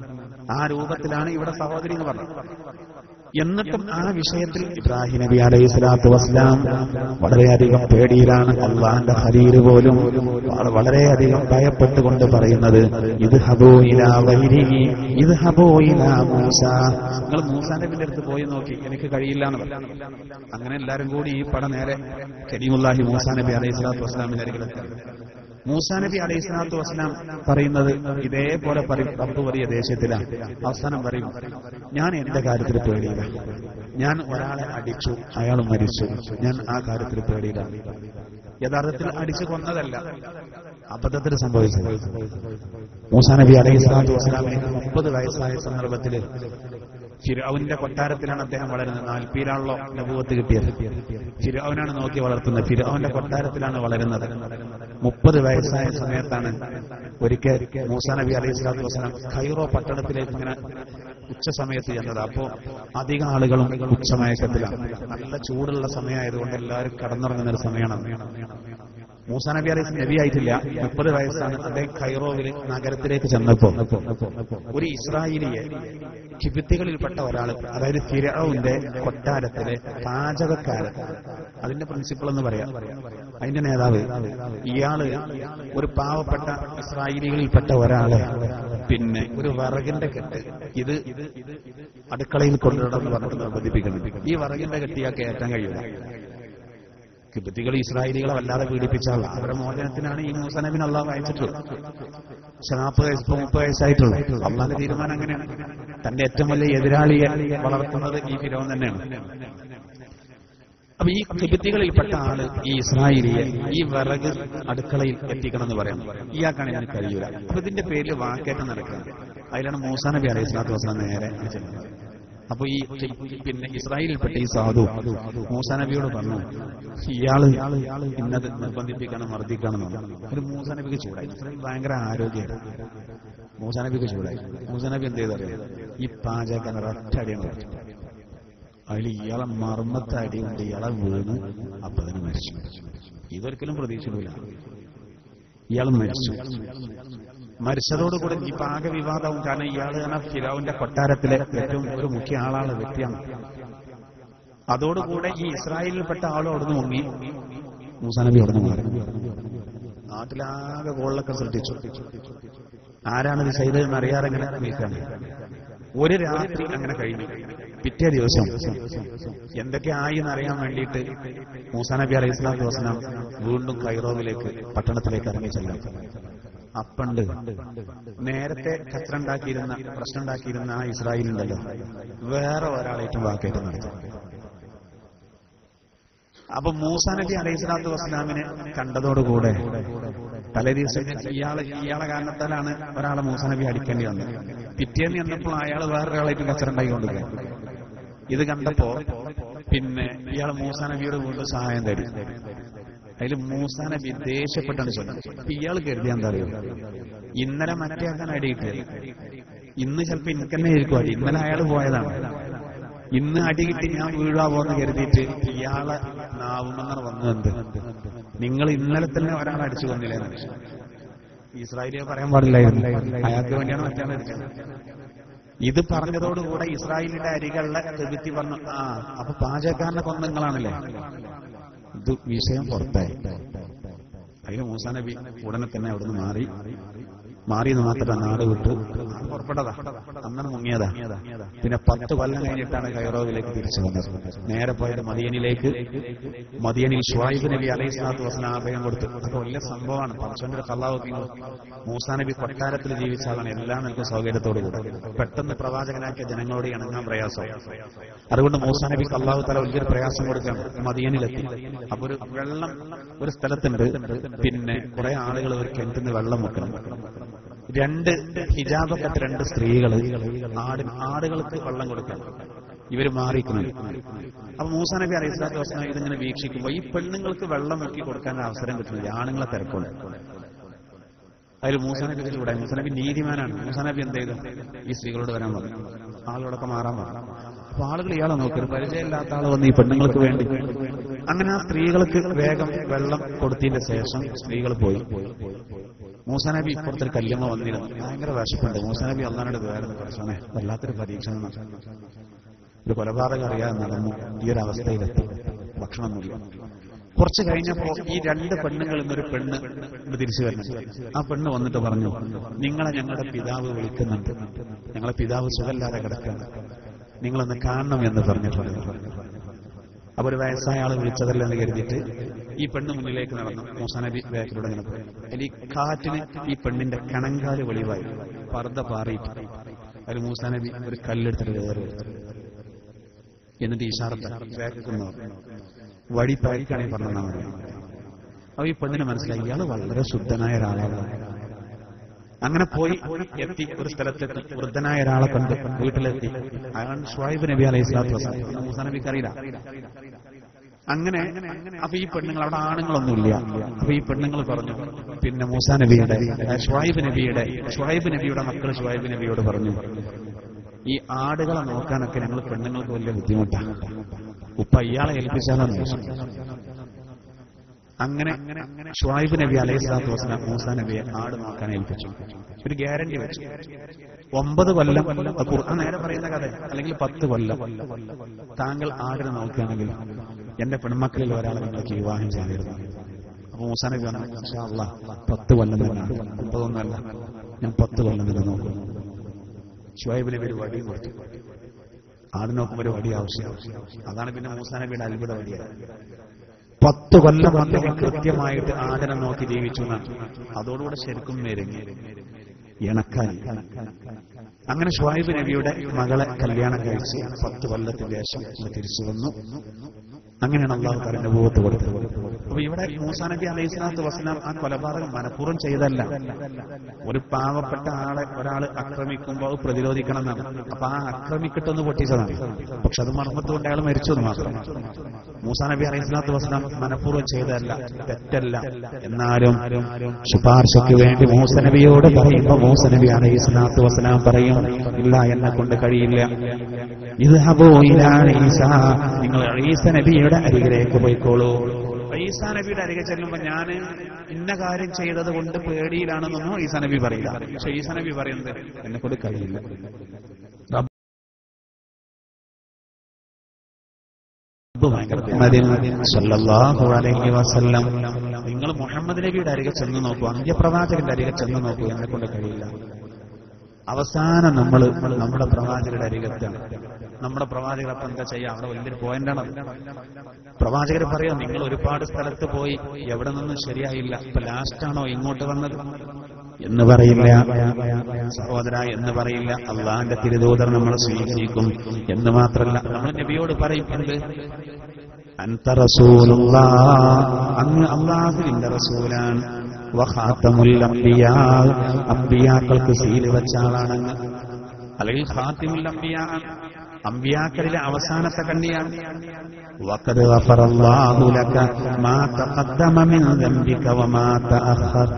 ആ രൂപത്തിലാണ് ഇവിടെ സഹോദരി എന്ന് പറഞ്ഞത് എന്നിട്ടും ആ വിഷയത്തിൽ ഇബ്രാഹിം നബി അലൈഹി സ്വലാത്തു വസ്ലാം വളരെയധികം പേടിയിലാണ് അള്ളാന്റെ ഹരീര് പോലും വള- വളരെയധികം ഭയപ്പെട്ടുകൊണ്ട് പറയുന്നത് ഇത് ഹബോ ഇല വൈരിഹി ഇത് ഹബോ ഇല മൂസ നിങ്ങൾ മൂസാ നബിന്റെ അടുത്ത് പോയി നോക്കി എനിക്ക് കഴിയില്ല എന്ന് പറഞ്ഞു അങ്ങനെ എല്ലാവരും കൂടി ഈ പട നേരെ കരീമുല്ലാഹി മൂസാ നബി അലൈഹി സ്വലാത്തു വസ്ലാമിന്റെ അരികിലെത്തി മൂസാ നബി അലൈഹി സ്വലാത്തു വസ്സലാം പറയുന്നത് ഇതേപോലെ പറയും റബ്ബ് വലിയ ദേഷ്യത്തിലാണ് അവസാനം പറയും ഞാൻ എന്റെ കാര്യത്തിൽ പേടിയില്ല ഞാൻ ഒരാളെ അടിച്ചു അയാൾ മരിച്ചു ഞാൻ ആ കാര്യത്തിൽ പേടിയില്ല യഥാർത്ഥത്തിൽ അടിച്ചു കൊന്നതല്ല അബദ്ധത്തിൽ സംഭവിച്ചത് മൂസാ നബി അലൈഹി സ്വലാത്തു വസ്സലാമിന് മുപ്പത് വയസ്സായ സന്ദർഭത്തിൽ ഫിരൌന്റെ കൊട്ടാരത്തിലാണ് അദ്ദേഹം വളരുന്നത് നാൽപ്പീരാണല്ലോ നബുവത്ത് കിട്ടിയത് ഫിരൌനാണ് നോക്കി വളർത്തുന്നത് ഫിരൌന്റെ കൊട്ടാരത്തിലാണ് വളരുന്നത് മുപ്പത് വയസ്സായ സമയത്താണ് ഒരിക്കൽ മൂസാ നബി അലൈഹി സ്വലാത്തു വസ്സലാം ഖൈറോ പട്ടണത്തിലേക്ക് ഇങ്ങനെ ഉച്ച സമയത്ത് ചെന്നത് അപ്പോ അധികം ആളുകളും ഉച്ചമയക്കത്തിലാണ് നല്ല ചൂടുള്ള സമയമായതുകൊണ്ട് എല്ലാവരും കടന്നിറങ്ങുന്ന ഒരു സമയമാണ് മൂസാ നബി അലൈഹി നബി ആയിട്ടില്ല മുപ്പത് വയസ്സാണ് അദ്ദേഹം ഖൈറോവിൽ നഗരത്തിലേക്ക് ചെന്നപ്പോ ഒരു ഇസ്രായേലിയെ കിബിത്തികളിൽപ്പെട്ട ഒരാൾ അതായത് ഫിരൌന്റെ കൊട്ടാരത്തിലെ പാചകക്കാരൻ അതിന്റെ പ്രിൻസിപ്പൾ എന്ന് പറയാം അതിന്റെ നേതാവ് ഇയാള് ഒരു പാവപ്പെട്ട ഇസ്രായേലികളിൽപ്പെട്ട ഒരാളെ പിന്നെ ഒരു വിറകിന്റെ കെട്ട് ഇത് അടുക്കളയിൽ കൊണ്ടുവരണം എന്ന് പറഞ്ഞിട്ട് നിർബന്ധിപ്പിക്കണം ഈ വിറകിന്റെ കെട്ട് ഇയാൾക്ക് ഏറ്റാൻ കഴിയില്ല കിബത്തികൾ ഇസ്രായേലികളെ വല്ലാതെ പീഡിപ്പിച്ചാൽ അവരുടെ മോചനത്തിനാണ് ഈ മൂസനബിന് അള്ളാഹ് അയച്ചിട്ടുള്ളത് പക്ഷെ നാൽപ്പത് വയസ്സ് ഇപ്പൊ മുപ്പത് വയസ്സായിട്ടുള്ളൂ അള്ളാന്റെ തീരുമാനം അങ്ങനെയാണ് തന്റെ ഏറ്റവും വലിയ എതിരാളിയെ വളർത്തുന്നത് ഈ ഫിരോൻ തന്നെയാണ് അപ്പൊ ഈ കിബത്തികളിൽപ്പെട്ട ആള് ഈ ഇസ്രായേലിയെ ഈ വിറക് അടുക്കളയിൽ എത്തിക്കണം എന്ന് പറയുന്നു ഇയാൾക്കാണ് ഇതിന് കഴിയൂല അപ്പൊ ഇതിന്റെ പേരിൽ വാക്കേറ്റം നടക്കുന്നത് അതിലാണ് മൂസാ നബി അലൈഹി സ്വലാത്തു വസ്ലാം നേരെ ചെല്ലുന്നത് അപ്പൊ ഈ പിന്നെ ഇസ്രായേലിൽപ്പെട്ട ഈ സാധു മൂസാ നബിയോട് പറഞ്ഞു ഇയാള് ഇന്നത് നിർബന്ധിപ്പിക്കണം മർദ്ദിക്കണം എന്ന് പറഞ്ഞു. ഒരു മൂസാ നബിക്ക് ചൂടായി ഇസ്രായേൽ ഭയങ്കര ആരോഗ്യമാണ് മൂസാ നബിക്ക് ചൂടായി മൂസാ നബി എന്ത് ചെയ്തറിയാം ഈ പാചകക്കാരൻ ഒറ്റടിയാണ് പറ്റും അതിൽ ഇയാളെ മർമ്മത്തെ അടി കൊണ്ട് ഇയാളെ വീണ് അപ്പൊ തന്നെ മരിച്ചു ഇതൊരിക്കലും പ്രതീക്ഷിക്കില്ല ഇയാൾ മരിച്ചു മരിച്ചതോടുകൂടി ഇപ്പൊ ആകെ വിവാദവും കാരണം ഇയാൾ തന്നെ ഫിരാവിന്റെ കൊട്ടാരത്തിലെ ഏറ്റവും ഒരു മുഖ്യ ആളാണ് വ്യക്തിയാണ് അതോടുകൂടെ ഈ ഇസ്രായേലിൽപ്പെട്ട ആളും അവിടുന്ന് മുങ്ങി മൂസാനബി അവിടുന്ന് മാറി നാട്ടിലാകെ കോളിലൊക്കെ സൃഷ്ടിച്ചു ആരാണിത് ചെയ്തതെന്ന് അറിയാതെ എങ്ങനെ നിൽക്കാണ് ഒരു രാത്രി അങ്ങനെ കഴിഞ്ഞു പിറ്റേ ദിവസം എന്തൊക്കെ ആയി എന്നറിയാൻ വേണ്ടിയിട്ട് മൂസാ നബി അലൈഹി സ്വലാത്തു വസ്സലാം വീണ്ടും കൈറോവിലേക്ക് പട്ടണത്തിലേക്ക് ഇറങ്ങി ചെല്ലാം അപ്പണ്ട് നേരത്തെ കച്ചറുണ്ടാക്കിയിരുന്ന പ്രശ്നമുണ്ടാക്കിയിരുന്ന ആ ഇസ്രായേലുണ്ടല്ലോ വേറെ ഒരാളേറ്റവും വാക്കേറ്റം നടത്തി അപ്പൊ മൂസാ നബി അലൈഹി സ്വലാത്തു വസ്സലാമിനെ കണ്ടതോടുകൂടെ തലേദിവസം ഇയാളെ ഇയാളെ കാരണത്താലാണ് ഒരാളെ മൂസാ നബി അടിക്കേണ്ടി വന്നത് പിറ്റേന്ന് ചെന്നപ്പോൾ അയാൾ വേറൊരാളായിട്ട് കച്ചറുണ്ടാക്കിക്കൊണ്ടിരിക്കുക ഇത് കണ്ടപ്പോ പിന്നെ ഇയാൾ മൂസാ നബിയോട് വീണ്ടും സഹായം തേടി അതിൽ മൂസാ നബി ദേഷ്യപ്പെട്ടാണ് ചൊല്ലുന്നത് അപ്പൊ ഇയാൾ കരുതിയാ എന്താ അറിയോ ഇന്നലെ മറ്റേ ആക്കാൻ അടിയിട്ടത് ഇന്ന് ചിലപ്പോ എനിക്ക് തന്നെ ആയിരിക്കും അടി ഇന്നലെ അയാൾ പോയതാണ് ഇന്ന് അടി കിട്ടി ഞാൻ വീഴാ പോന്ന് കരുതിയിട്ട് ഇയാളെ നാവുമെന്നാണ് വന്നത് നിങ്ങൾ ഇന്നലെ തന്നെ ഒരാൾ അടിച്ചു കൊന്നില്ലേ ഇസ്രായേലിയെ പറയാൻ പാടില്ലായിരുന്നു അയാൾക്ക് വേണ്ടിയാണ് മറ്റാണ് അടിച്ചത് ഇത് പറഞ്ഞതോടുകൂടെ ഇസ്രായേലിന്റെ അരികളിലെ തെബിത്തി പറഞ്ഞു ആ അപ്പൊ പാചകക്കാരനെ കൊന്ന നിങ്ങളാണല്ലേ ഇത് വിഷയം പുറത്തായി അതിന് മൂസാ നബി ഉടനെ തന്നെ അവിടുന്ന് മാറി മാറിയെന്ന് മാത്രമല്ല നാട് വിട്ടു പുറപ്പെട്ടതാ അന്നാണ് മുങ്ങിയതാ പിന്നെ പത്ത് കൊല്ലം കഴിഞ്ഞിട്ടാണ് കൈറോവിലേക്ക് തിരിച്ചു വന്നത് നേരെ പോയത് മദിയനിലേക്ക് മദിയനിൽ ഷുവായിബ് നബി അലൈഹി സ്വലാത്തു വസ്ലാം അഭയം കൊടുത്തു അതൊക്കെ വലിയ സംഭവമാണ് പഞ്ചന്റെ കള്ളാവത്തി മൂസാ നബി കൊട്ടാരത്തിൽ ജീവിച്ച ആളാണ് എല്ലാം നിൽക്കും സൗകര്യത്തോടു കൂടെ പെട്ടെന്ന് പ്രവാചകനാക്കിയ ജനങ്ങളോട് ഇണങ്ങാൻ പ്രയാസം അതുകൊണ്ട് മൂസാ നബി കള്ളാഹു തല വലിയൊരു പ്രയാസം കൊടുക്കാൻ മദിയനിലെത്തി അപ്പൊ ഒരു വെള്ളം ഒരു സ്ഥലത്തുണ്ട് പിന്നെ കുറെ ആളുകൾ ഒരു കിണറ്റിന്ന് വെള്ളം വെക്കണം രണ്ട് ഹിജാബൊക്കെ രണ്ട് സ്ത്രീകൾ ആട് ആടുകൾക്ക് വെള്ളം കൊടുക്കണം ഇവര് മാറിക്കുന്നു അപ്പൊ മൂസാ നബി അലൈഹി സ്വലാത്തു വസ്ലാം ഇതിങ്ങനെ വീക്ഷിക്കുമ്പോൾ ഈ പെണ്ണുങ്ങൾക്ക് വെള്ളം വെക്കി കൊടുക്കാൻ അവസരം കിട്ടുന്നില്ല ആണുങ്ങളെ തിരക്കുണ്ട് അതിൽ മൂസാ നബി ചൂടായി മൂസാ നബി നീതിമാനാണ് മൂസാ നബി എന്ത് ചെയ്തു ഈ സ്ത്രീകളോട് വരാൻ പറഞ്ഞു ആളുകളൊക്കെ മാറാൻ പറഞ്ഞു അപ്പൊ ആളുകൾ ഇയാളെ നോക്കി ഒരു പരിചയമില്ലാത്ത ആൾ വന്ന് ഈ പെണ്ണുങ്ങൾക്ക് വേണ്ടി അങ്ങനെ ആ സ്ത്രീകൾക്ക് വേഗം വെള്ളം കൊടുത്തതിന്റെ ശേഷം സ്ത്രീകൾ പോയി മൂസാ നബി ഇപ്പുറത്തൊരു കല്ലുമ്മ വന്നിരുന്നു ഭയങ്കര വിശപ്പുണ്ട് മൂസാ നബി അള്ളഹാനോട് വേറെ പഠിച്ചോനെ വല്ലാത്തൊരു പരീക്ഷണം ഒരു കൊലപാതകം അറിയാതെ നടന്നു ഈ ഒരു അവസ്ഥയിലെത്തി ഭക്ഷണമൊന്നുമില്ല കുറച്ച് കഴിഞ്ഞപ്പോ ഈ രണ്ട് പെണ്ണുങ്ങളിൽ നിന്നൊരു പെണ്ണ് ഇങ്ങട് തിരിച്ചു വരുന്നുണ്ട് ആ പെണ്ണ് വന്നിട്ട് പറഞ്ഞു നിങ്ങളെ ഞങ്ങളുടെ പിതാവ് വിളിക്കുന്നുണ്ട് ഞങ്ങളെ പിതാവ് സുഖല്ലാതെ കിടക്കുകയാണ് നിങ്ങളൊന്ന് കാണണം എന്ന് പറഞ്ഞിട്ടുണ്ട് അപ്പൊ ഒരു വയസ്സായ ആള് വിളിച്ചതല്ലെന്ന് കരുതിയിട്ട് ഈ പെണ്ണ് മുന്നിലേക്ക് നടന്നു മൂസാനബി ബാക്കിലൂടെ ഇങ്ങനെ പോയി അതിൽ ഈ കാറ്റിന് ഈ പെണ്ണിന്റെ കണങ്കാല് വെളിവായി പർദ്ദ പാറിയിട്ട് അതിൽ മൂസാനബി ഒരു കല്ലെടുത്തിട്ട് കയറി എന്നിട്ട് ഈശാർത്ത ബാക്കിൽ വഴി പാരിക്കാണെങ്കിൽ പറഞ്ഞാൽ മതി അപ്പൊ ഈ പെണ്ണിന് മനസ്സിലായി ഇയാള് വളരെ ശുദ്ധനായ ഒരാളാണ് അങ്ങനെ പോയി എത്തി ഒരു സ്ഥലത്തെത്തി വൃദ്ധനായ ഒരാളെ കണ്ട് വീട്ടിലെത്തി അയാൾ ഷുഹൈബ് നബി അലൈഹി സ്വലാത്തു വസ്സലാം മൂസാ നബിക്ക് അറിയില്ല അങ്ങനെ അപ്പൊ ഈ പെണ്ണുങ്ങൾ അവിടെ ആണുങ്ങളൊന്നുമില്ല അപ്പൊ ഈ പെണ്ണുങ്ങൾ പറഞ്ഞു പിന്നെ മൂസാ നബിയുടെ ഷുഹൈബ് നബിയുടെ ഷുഹൈബ് നബിയുടെ മക്കൾ ഷുഹൈബ് നബിയോട് പറഞ്ഞു ഈ ആടുകളെ നോക്കാനൊക്കെ ഞങ്ങൾ പെണ്ണുങ്ങൾക്ക് വലിയ ബുദ്ധിമുട്ടാണ് ഉപ്പ ഇയാളെ ഏൽപ്പിച്ചാലോന്ന് ചോദിച്ചു അങ്ങനെ ഷുഹൈബ് നബി അലൈഹി സ്വലാത്തു വസ്സലാം മൂസാ നബിയെ ആട് നോക്കാൻ ഏൽപ്പിച്ചു ഒരു ഗ്യാരണ്ടി വെച്ചു ഒമ്പത് കൊല്ലം അത് ഖുർആൻ നേരെ പറയുന്ന കഥ അല്ലെങ്കിൽ പത്ത് കൊല്ലം താങ്കൾ ആടിനെ നോക്കുകയാണെങ്കിൽ എന്റെ പെൺമക്കളിൽ ഒരാളെ നിങ്ങൾക്ക് വിവാഹം ചെയ്തിരുന്നു അപ്പൊ മൂസാ നബി പറഞ്ഞു "ഇൻഷാ അല്ലാഹ്, പത്ത് കൊല്ലം തന്നെയാണ് ഒമ്പതൊന്നുമല്ല ഞാൻ പത്ത് കൊല്ലം തന്നെ നോക്കും ഷുഹൈബ് നബി ഒരു വടി കൊടുത്തു ആട് നോക്കുമ്പോൾ ഒരു വടി ആവശ്യം അതാണ് പിന്നെ മൂസാ നബിയുടെ അത്ഭുത വടിയാണ് പത്ത് കൊല്ലം അദ്ദേഹം കൃത്യമായിട്ട് ആദരം നോക്കി ജീവിച്ചു എന്നാണ് അതോടുകൂടെ ശരിക്കും മെരുങ്ങി ഇണക്കാൻ അങ്ങനെ ഷുഹൈബ് നബിയുടെ മകളെ കല്യാണം കഴിച്ച് പത്ത് കൊല്ലത്തിന് ശേഷം ഇങ്ങ് തിരിച്ചു വന്നു അങ്ങനെയാണ് അള്ളാഹു തല അനുഭവത്ത് കൊടുത്തത് അപ്പൊ ഇവിടെ മൂസാ നബി അലൈഹി സ്വലാത്തു വസ്സലാം ആ കൊലപാതകം മനഃപൂർവ്വം ചെയ്തല്ല ഒരു പാവപ്പെട്ട ആളെ ഒരാൾ ആക്രമിക്കുമ്പോൾ അത് പ്രതിരോധിക്കണം എന്നാണ് അപ്പൊ ആ ആക്രമിക്കിട്ടൊന്ന് പൊട്ടിച്ചതാണ് പക്ഷെ അത് മർമ്മത്ത് കൊണ്ട് അയാൾ മരിച്ചു എന്ന് മാത്രം മൂസാ നബി അലൈഹി സ്വലാത്തു വസ്സലാം മനഃപൂർവ്വം ചെയ്തതല്ല തെറ്റല്ല എന്നാലും ശുപാർശയ്ക്ക് വേണ്ടി മൂസ നബിയോട് പറയുമ്പോ മൂസ നബി അലൈഹി സ്വലാത്തു വസ്സലാം പറയും ഇല്ല എന്നെ കൊണ്ട് കഴിയില്ല ഇത് ഈസ നിങ്ങൾ ഈസ നബിയുടെ അരികിലേക്ക് പോയിക്കോളൂ ഈസാ നബിയുടെ അരികെ ചെല്ലുമ്പോ ഞാൻ ഇന്ന കാര്യം ചെയ്തത് കൊണ്ട് പേടിയിലാണെന്നൊന്നും ഈസാ നബി പറയില്ല പക്ഷെ ഈസാ നബി പറയുന്നത് എന്നെ കൊണ്ട് കഴിയില്ല റബ്ബ് സല്ലല്ലാഹു അലൈഹി വസല്ലം നിങ്ങൾ മുഹമ്മദ് നബിയുടെ അരികെ ചെന്ന് നോക്കൂ അന്ത്യപ്രവാചകന്റെ അരികെ ചെന്ന് നോക്കൂ എന്നെ കൊണ്ട് കഴിയില്ല അവസാനം നമ്മൾ നമ്മുടെ പ്രവാചകരുടെ അരികത്താണ് നമ്മുടെ പ്രവാചകർ അപ്പം എന്താ ചെയ്യാം അവിടെ വലിയൊരു പോയിന്റാണ് പ്രവാചകർ പറയാം നിങ്ങൾ ഒരുപാട് സ്ഥലത്ത് പോയി എവിടെ നിന്നും ശരിയായില്ല ഇപ്പൊ ലാസ്റ്റാണോ ഇങ്ങോട്ട് വന്നത് എന്ന് പറയില്ല സഹോദര എന്ന് പറയില്ല അള്ളാന്റെ തിരുദൂതർ നമ്മളെ സ്വീകരിക്കും എന്ന് മാത്രമല്ല നമ്മൾ നബിയോട് പറയും എന്ത് അൻത റസൂലുള്ള അങ്ങ് അള്ളാഹുവിന്റെ റസൂലാണ് വഖാത്തമുൽ അംബിയാ അംബിയാക്കൾക്ക് സീല് വെച്ച ആളാണ് അല്ലെങ്കിൽ ഖാത്തിമുൽ അംബിയാ അംബിയാക്കളിലെ അവസാനത്തെ കണ്ണിയാണ് വഖദ് ഗഫറല്ലാഹു ലക മാ തഖദ്ദമ മിൻ ദംബിക വമാ തഅഖർ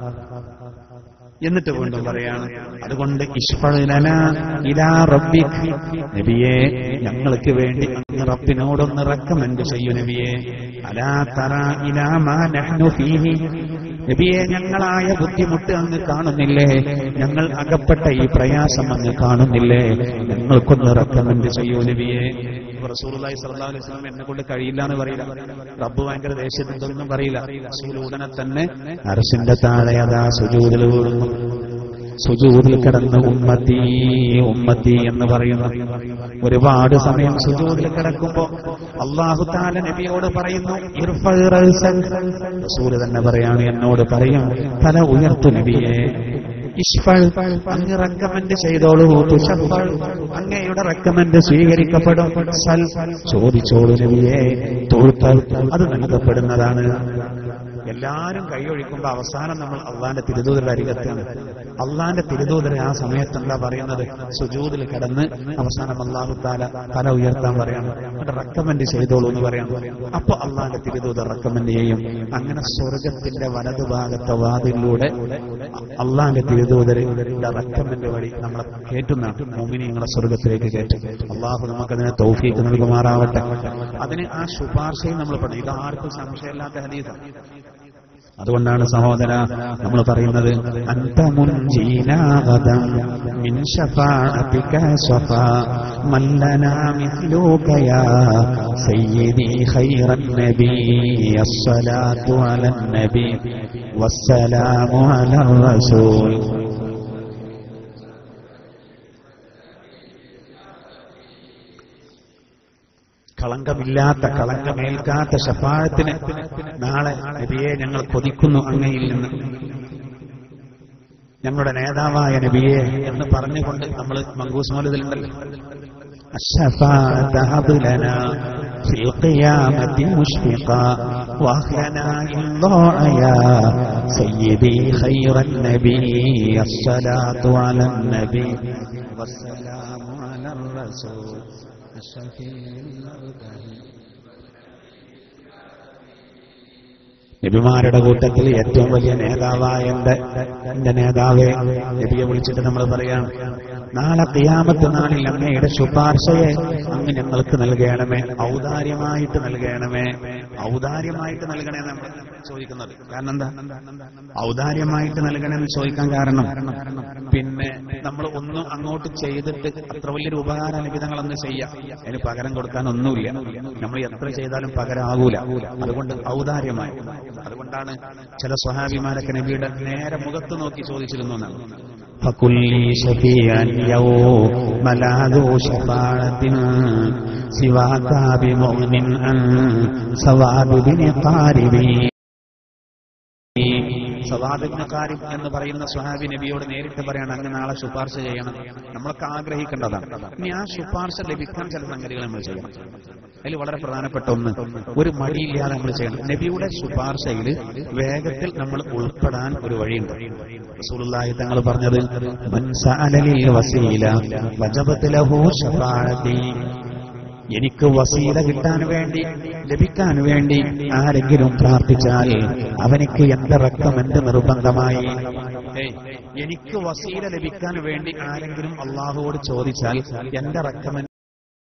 എന്നിട്ട് വീണ്ടും പറയാണ് അതുകൊണ്ട് ഇഷ്ഫലന ഇലാ റബ്ബിക് നബിയെ ഞങ്ങൾക്ക് വേണ്ടി അങ്ങ് റബ്ബിനോടൊന്ന് റെക്കമെൻഡ് ചെയ്യൂ നബിയെ അലാ തറ ഇലാ മാ നഹ്നു ഫീഹി നബിയെ ഞങ്ങളായ ബുദ്ധിമുട്ട് അങ്ങ് കാണുന്നില്ലേ ഞങ്ങൾ അകപ്പെട്ട ഈ പ്രയാസം അങ്ങ് കാണുന്നില്ലേ ഞങ്ങൾക്കൊന്ന് റെക്കമെൻഡ് ചെയ്യൂ നബിയെ റസൂലുള്ളാഹി സ്വല്ലല്ലാഹു അലൈഹി വസല്ലം എന്നെ കൊണ്ട് കഴിയില്ല എന്ന് പറയില്ല റബ്ബ് ഭയങ്കര ദേഷ്യത്തിന്തൊന്നും പറയില്ല റസൂൽ ഉടനെ തന്നെ അരസിന്റെ താഴെ അതാ സുജൂദിൽ വീഴുന്നു സുജൂദിൽ കിടന്ന് ഉമ്മത്തി ഉമ്മത്തി എന്ന് പറയുന്നു ഒരുപാട് സമയം സുജൂദിൽ കിടക്കുമ്പോ അള്ളാഹു താല നബിയോട് പറയുന്നു ഇർഫൽ റഅ്സൻ. റസൂല് തന്നെ പറയാണ് എന്നോട് പറയും തല ഉയർത്തു നബിയെ ഇഷ്ഫൾ അങ്ങ് റെക്കമെൻഡ് ചെയ്തോളൂ തുഷഫൾ അങ്ങയുടെ റെക്കമെൻഡ് സ്വീകരിക്കപ്പെടും സൽ ചോദിച്ചോളൂ നബിയെ തൊഴുത്തൽ അത് നൽകപ്പെടുന്നതാണ് എല്ലാരും കൈയൊഴിക്കുമ്പോ അവസാനം നമ്മൾ അള്ളാന്റെ തിരുദൂതരുടെ അരികത്താണ് അള്ളാന്റെ തിരുദൂതരെ ആ സമയത്ത് എന്താ പറയുന്നത് സുജൂതിൽ കിടന്ന് അവസാനം അള്ളാഹു താല തല ഉയർത്താൻ പറയാണ് എന്നിട്ട് റെക്കമെൻഡ് ചെയ്തോളൂ എന്ന് പറയാണ് അപ്പൊ അള്ളാന്റെ തിരുദൂതർ റെക്കമെൻഡ് ചെയ്യും അങ്ങനെ സ്വർഗത്തിന്റെ വലതുഭാഗത്തെ വാതിലൂടെ അള്ളാന്റെ തിരുദൂതര് റെക്കമെൻഡ് വഴി നമ്മളെ കേട്ടുന്നതാണ് മുമിനി നിങ്ങളെ സ്വർഗത്തിലേക്ക് കയറ്റും അള്ളാഹു നമുക്കതിനെ തൗഫീക്ക് നൽകുമാറാവട്ടെ അതിന് ആ ശുപാർശയും നമ്മൾ പഠിക്കും ഇത് ആർക്കും സംശയമില്ലാത്ത ഹദീസാണ് അതുകൊണ്ടാണ് സഹോദര നമ്മൾ പറയുന്നത് അന്തമുൻജീനാഗതം മിൻ ശഫാഅതിക സഫാ മല്ലനാ മിസ്ലൂകയാ സയ്യിദി ഖൈറൻ നബി അസ്സലാത്തു അലൻ നബി വസ്സലാമു അലർ റസൂൽ കളങ്കമില്ലാത്ത കളങ്കമേൽക്കാത്ത ശഫാഴത്തിന് നാളെ നബിയെ ഞങ്ങൾ കൊതിക്കുന്നു അങ്ങയിൽ നിന്ന് ഞങ്ങളുടെ നേതാവായ നബിയെ എന്ന് പറഞ്ഞുകൊണ്ട് നമ്മൾ മങ്കൂസ് മൗലതിലുണ്ടല്ലോ الشفاعة هب لنا في القيامة مشفقا واهلنا إن ضاع يا سيدي خير النبي الصلاة على النبي والسلام على الرسول الشفيع المرتهي നബിമാരുടെ കൂട്ടത്തിൽ ഏറ്റവും വലിയ നേതാവായ എന്റെ എന്റെ നേതാവെ നബിയെ വിളിച്ചിട്ട് നമ്മൾ പറയാം നാളെ കിയാമത്ത് നാളിൽ അങ്ങയുടെ ശുപാർശയെ അങ്ങ് ഞങ്ങൾക്ക് നൽകണമേ ഔദാര്യമായിട്ട് നൽകണമേ ഔദാര്യമായിട്ട് നൽകണേ നമ്മൾ ചോദിക്കുന്നത് കാരണം എന്താ ഔദാര്യമായിട്ട് നൽകണമെന്ന് ചോദിക്കാൻ കാരണം പിന്നെ നമ്മൾ ഒന്നും അങ്ങോട്ട് ചെയ്തിട്ട് അത്ര വലിയൊരു ഉപകാര നിബിധങ്ങളൊന്നും ചെയ്യാം അതിന് പകരം കൊടുക്കാൻ ഒന്നുമില്ല നമ്മൾ എത്ര ചെയ്താലും പകരമാകൂല അതുകൊണ്ട് ഔദാര്യമായി അതുകൊണ്ടാണ് ചില സ്വഹാബിമാരൊക്കെ നബിയുടെ നേരെ മുഖത്ത് നോക്കി ചോദിച്ചിരുന്നു എന്നാണ് فكلي شفيعا يوم لا ذو شفاعة سواك بمؤمن عن سواد بن قاربي സവാദിബ്നക്കാരിം എന്ന് പറയുന്ന സ്വഹാബി നബിയോട് നേരിട്ട് പറയാണ് അങ്ങ് നാളെ ശുപാർശ ചെയ്യണം നമ്മളൊക്കെ ആഗ്രഹിക്കേണ്ടതാണ് ഇനി ആ ശുപാർശ ലഭിക്കാൻ ചില സംഗതികൾ നമ്മൾ ചെയ്യണം അതിൽ വളരെ പ്രധാനപ്പെട്ട ഒന്ന് ഒരു മടിയില്ലാതെ നമ്മൾ ചെയ്യണം നബിയുടെ ശുപാർശയിൽ വേഗത്തിൽ നമ്മൾ ഉൾപ്പെടാൻ ഒരു വഴിയുണ്ട് റസൂലുള്ളാഹി തങ്ങൾ പറഞ്ഞത് മൻ സഅലലിൽ വസീല വജബത് ലഹു ശഫാഅത്തി എനിക്ക് വസീല കിട്ടാൻ വേണ്ടി ലഭിക്കാൻ വേണ്ടി ആരെങ്കിലും പ്രാർത്ഥിച്ചാൽ അവനിക്ക് എന്റെ രക്തം എന്റെ നിർബന്ധമായി ഏയ്, എനിക്ക് വസീല ലഭിക്കാൻ വേണ്ടി ആരെങ്കിലും അള്ളാഹുവോട് ചോദിച്ചാൽ എന്റെ രക്തം എൻ-